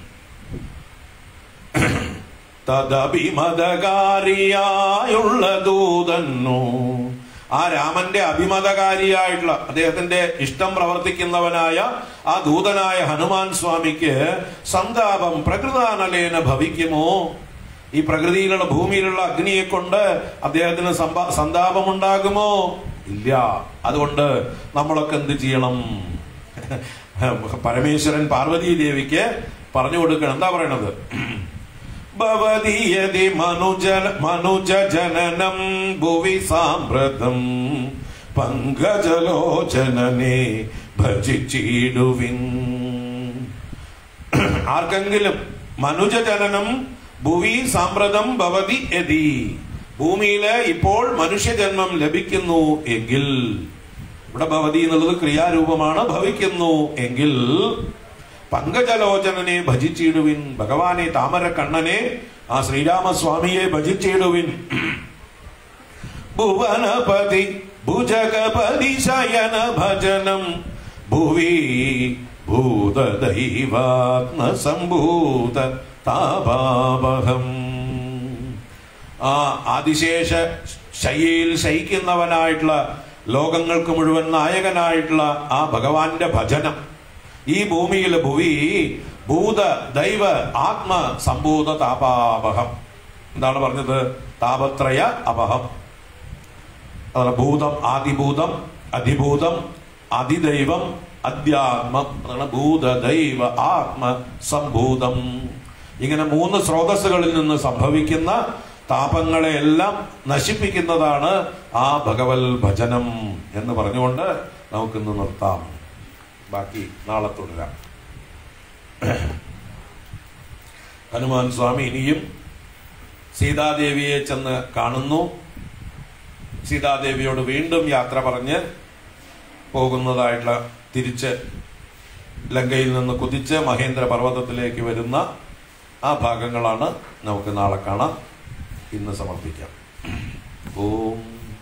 തദഭിമതകാരിയായുള്ള ദൂതന്നു ആ രാമന്റെ അഭിമതകാരിയായിട്ടുള്ള അദ്ദേഹത്തിന്റെ ഇഷ്ടം പ്രവർത്തിക്കുന്നവനായ ആ ദൂതനായ ഹനുമാൻ സ്വാമിക്ക് സന്താപം പ്രകൃതാനലേന ഭവിക്കുമോ ഈ പ്രകൃതിയിലുള്ള ഭൂമിയിലുള്ള അഗ്നിയെ കൊണ്ട് അദ്ദേഹത്തിന് സമ്പാ സന്താപമുണ്ടാകുമോ ഇല്ല അതുകൊണ്ട് നമ്മളൊക്കെ എന്ത് ചെയ്യണം പരമേശ്വരൻ പാർവതീ ദേവിക്ക് പറഞ്ഞു കൊടുക്കണം എന്താ പറയണത് ഭവതീയതി മനുജ മനുജ ജനനം ഭുവി സാമ്പ്രതം പങ്കജലോചനനെ ഭജിച്ചിടുവിൻ ആർക്കെങ്കിലും മനുജ ജനനം ഭുവി സാമ്പ്രതം ഭവതി യതി ഭൂമിയില് ഇപ്പോൾ മനുഷ്യജന്മം ലഭിക്കുന്നു എങ്കിൽ ഇവിടെ ഭവതി എന്നുള്ളത് ക്രിയാരൂപമാണ് ഭവിക്കുന്നു എങ്കിൽ പങ്കജലോചനനെ ഭജിച്ചിടുവിൻ ഭഗവാനെ താമര കണ്ണനെ ആ ശ്രീരാമസ്വാമിയെ ഭജിച്ചിടുവിൻ ഭുവനപതി ഭുജഗപതി ശയന ഭജനം ഭുവി ഭൂതദൈവാത്മ സംഭൂത താപാവഹം ആ ആദിശേഷ ശയ്യയിൽ ശയിക്കുന്നവനായിട്ടുള്ള ലോകങ്ങൾക്ക് മുഴുവൻ നായകനായിട്ടുള്ള ആ ഭഗവാന്റെ ഭജനം ഈ ഭൂമിയിൽ ഭുവി ഭൂത ദൈവ ആത്മ സംഭൂത താപാപഹം എന്താണ് പറഞ്ഞത് താപത്രയ അപഹം അതാണ് ഭൂതം ആദിഭൂതം അധിഭൂതം അതിദൈവം അധ്യാത്മം അതാണ് ഭൂതദൈവ ആത്മ സംഭൂതം ഇങ്ങനെ മൂന്ന് സ്രോതസ്സുകളിൽ നിന്ന് സംഭവിക്കുന്ന താപങ്ങളെ എല്ലാം നശിപ്പിക്കുന്നതാണ് ആ ഭഗവൽ ഭജനം എന്ന് പറഞ്ഞുകൊണ്ട് നമുക്കിന്ന് നിർത്താം ബാക്കി നാളെ തുടരാം ഹനുമാൻ സ്വാമി ഇനിയും സീതാദേവിയെ ചെന്ന് കാണുന്നു സീതാദേവിയോട് വീണ്ടും യാത്ര പറഞ്ഞ് പോകുന്നതായിട്ടുള്ള തിരിച്ച് ലങ്കയിൽ നിന്ന് കുതിച്ച് മഹേന്ദ്ര പർവ്വതത്തിലേക്ക് വരുന്ന ആ ഭാഗങ്ങളാണ് നമുക്ക് നാളെ കാണാം ഇന്ന് സമർപ്പിക്കാം ഓം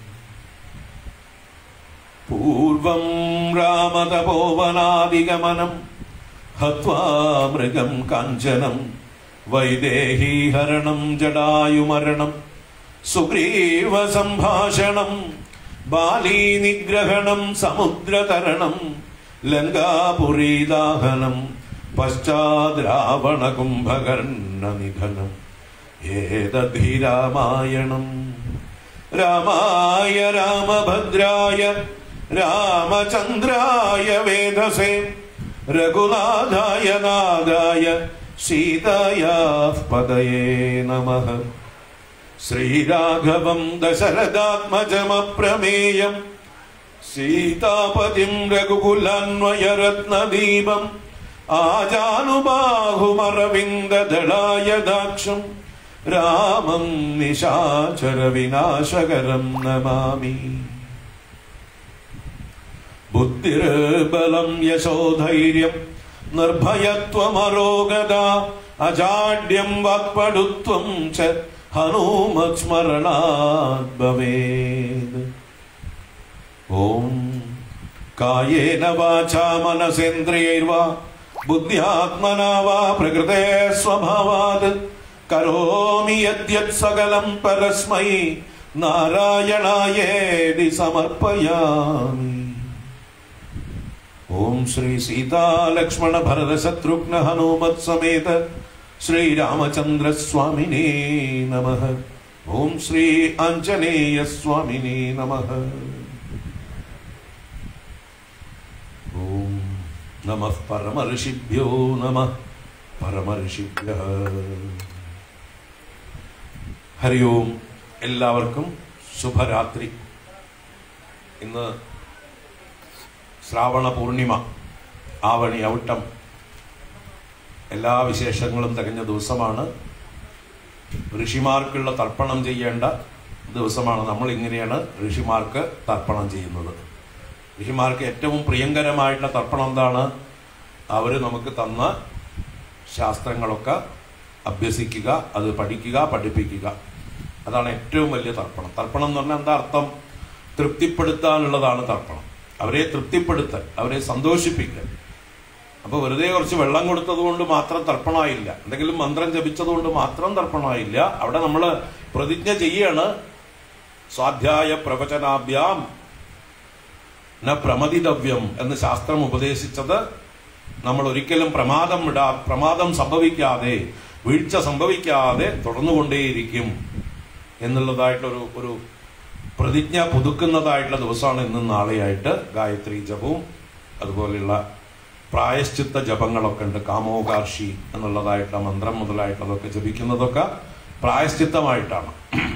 പൂർവം രാമതപോവനാദിഗമനം ഹത്വാ മൃഗം കാഞ്ചനം വൈദേഹീഹരണം ജടായുമരണം സുഗ്രീവ സംഭാഷണം ബാലീ നിഗ്രഹണം സമുദ്രതരണം ലങ്കാപുരീദാഹനം പശ്ചാത് രാവണ കുംഭകർണ നിധനം ഏതദ്ധി രാമായണം രാമായ രാമഭദ്രായ രാമചന്ദ്രായ വേദസേ രഘുനാഥായ നാദായ സീതായാ പദയേ നമഃ ശ്രീരാഘവം ദശരഥാത്മജമപ്രമേയം സീതാപതിം രഘുകുലാന്വയരത്നദീപം ആജാനുബാഹുമരവിന്ദദളായ ദാക്ഷം രാമം നിശാചര വിനാശകരം നമാമി ബുദ്ധിർബലം യശോധൈര്യം നിർഭയത്വമരോഗത അജാഡ്യം വാക്പടുത്വം ച ഹനുമത് സ്മരണാത് ഭവേത് ഓം കായേന വാചാ മനസേന്ദ്രിയൈർവാ ബുദ്ധ്യാത്മനാ വാ പ്രകൃതേ സ്വഭാവാത് കരോമി യദ്യത് സകലം പരസ്മൈ നാരായണായേതി സമർപ്പയാമി ഓം ശ്രീ സീതാലക്ഷ്മണ ഭരത ശത്രുഘ്ന ഹനുമത് സമേത ശ്രീരാമചന്ദ്ര സ്വാമിനേ നമ ഓം ശ്രീ ആഞ്ജനേയ സ്വാമിനേ നമ ഓം നമ പരമർഷിഭ്യോ നമ പരമർഷിഭ്യ ഹരി ഓം എല്ലാവർക്കും ശുഭരാത്രി ഇന്ന് ശ്രാവണ പൂർണിമ ആവണി ഔട്ടം എല്ലാ വിശേഷങ്ങളും തികഞ്ഞ ദിവസമാണ് ഋഷിമാർക്കുള്ള തർപ്പണം ചെയ്യേണ്ട ദിവസമാണ് നമ്മൾ ഇങ്ങനെയാണ് ഋഷിമാർക്ക് തർപ്പണം ചെയ്യുന്നത് ഋഷിമാർക്ക് ഏറ്റവും പ്രിയങ്കരമായിട്ടുള്ള തർപ്പണം എന്താണ് അവർ നമുക്ക് തന്ന ശാസ്ത്രങ്ങളൊക്കെ അഭ്യസിക്കുക അത് പഠിക്കുക പഠിപ്പിക്കുക അതാണ് ഏറ്റവും വലിയ തർപ്പണം തർപ്പണം എന്ന് പറഞ്ഞാൽ എന്താ അർത്ഥം തൃപ്തിപ്പെടുത്താനുള്ളതാണ് തർപ്പണം അവരെ തൃപ്തിപ്പെടുത്തൽ അവരെ സന്തോഷിപ്പിക്കൽ അപ്പൊ വെറുതെ കുറച്ച് വെള്ളം കൊടുത്തത് കൊണ്ട് മാത്രം തർപ്പണമായില്ല എന്തെങ്കിലും മന്ത്രം ജപിച്ചത് കൊണ്ട് മാത്രം തർപ്പണമായില്ല അവിടെ നമ്മൾ പ്രതിജ്ഞ ചെയ്യാണ് സ്വാധ്യായ പ്രവചനാഭ്യാം ന പ്രമതിതവ്യം എന്ന് ശാസ്ത്രം ഉപദേശിച്ചത് നമ്മൾ ഒരിക്കലും പ്രമാദം വിടാ പ്രമാദം സംഭവിക്കാതെ വീഴ്ച സംഭവിക്കാതെ തുടർന്നുകൊണ്ടേയിരിക്കും എന്നുള്ളതായിട്ടൊരു ഒരു പ്രതിജ്ഞ പുതുക്കുന്നതായിട്ടുള്ള ദിവസമാണ് ഇന്നും നാളെയായിട്ട് ഗായത്രി ജപവും അതുപോലെയുള്ള പ്രായശ്ചിത്ത ജപങ്ങളൊക്കെ ഉണ്ട് കാമോകാർഷി എന്നുള്ളതായിട്ടുള്ള മന്ത്രം മുതലായിട്ടുള്ളതൊക്കെ ജപിക്കുന്നതൊക്കെ പ്രായശ്ചിത്തമായിട്ടാണ്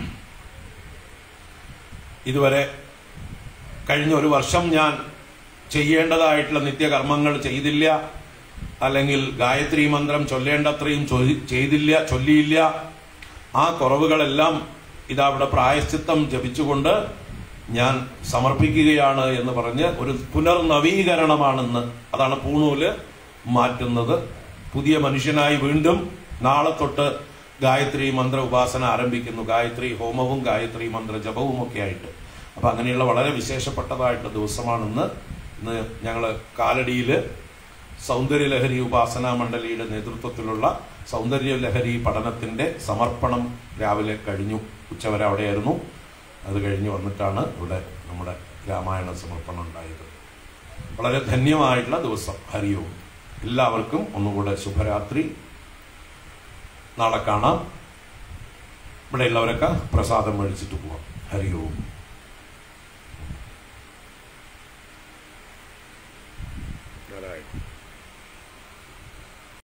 ഇതുവരെ കഴിഞ്ഞ ഒരു വർഷം ഞാൻ ചെയ്യേണ്ടതായിട്ടുള്ള നിത്യകർമ്മങ്ങൾ ചെയ്തില്ല അല്ലെങ്കിൽ ഗായത്രി മന്ത്രം ചൊല്ലേണ്ടത്രയും ചൊല്ലി- ചെയ്തില്ല ചൊല്ലിയില്ല ആ കുറവുകളെല്ലാം ഇതാ ഇവിടെ പ്രായശ്ചിത്തം ജപിച്ചുകൊണ്ട് ഞാൻ സമർപ്പിക്കുകയാണ് എന്ന് പറഞ്ഞ് ഒരു പുനർനവീകരണമാണെന്ന് അതാണ് പൂണൂല് മാറ്റുന്നത് പുതിയ മനുഷ്യനായി വീണ്ടും നാളെ തൊട്ട് ഗായത്രി മന്ത്ര ഉപാസന ആരംഭിക്കുന്നു ഗായത്രി ഹോമവും ഗായത്രി മന്ത്ര ജപവും ഒക്കെ ആയിട്ട് അപ്പൊ അങ്ങനെയുള്ള വളരെ വിശേഷപ്പെട്ടതായിട്ടുള്ള ദിവസമാണെന്ന് ഇന്ന് ഞങ്ങള് കാലടിയില് സൗന്ദര്യലഹരി ഉപാസനാ മണ്ഡലിയുടെ നേതൃത്വത്തിലുള്ള സൗന്ദര്യലഹരി പഠനത്തിന്റെ സമർപ്പണം രാവിലെ കഴിഞ്ഞു ഉച്ചവരെ അവിടെയായിരുന്നു അത് കഴിഞ്ഞ് വന്നിട്ടാണ് ഇവിടെ നമ്മുടെ രാമായണ സമർപ്പണം ഉണ്ടായത് വളരെ ധന്യമായിട്ടുള്ള ദിവസം ഹരിയോം എല്ലാവർക്കും ഒന്നുകൂടെ ശുഭരാത്രി നാളെ കാണാം ഇവിടെയുള്ളവരൊക്കെ പ്രസാദം മേടിച്ചിട്ട് പോവാം ഹരിയോം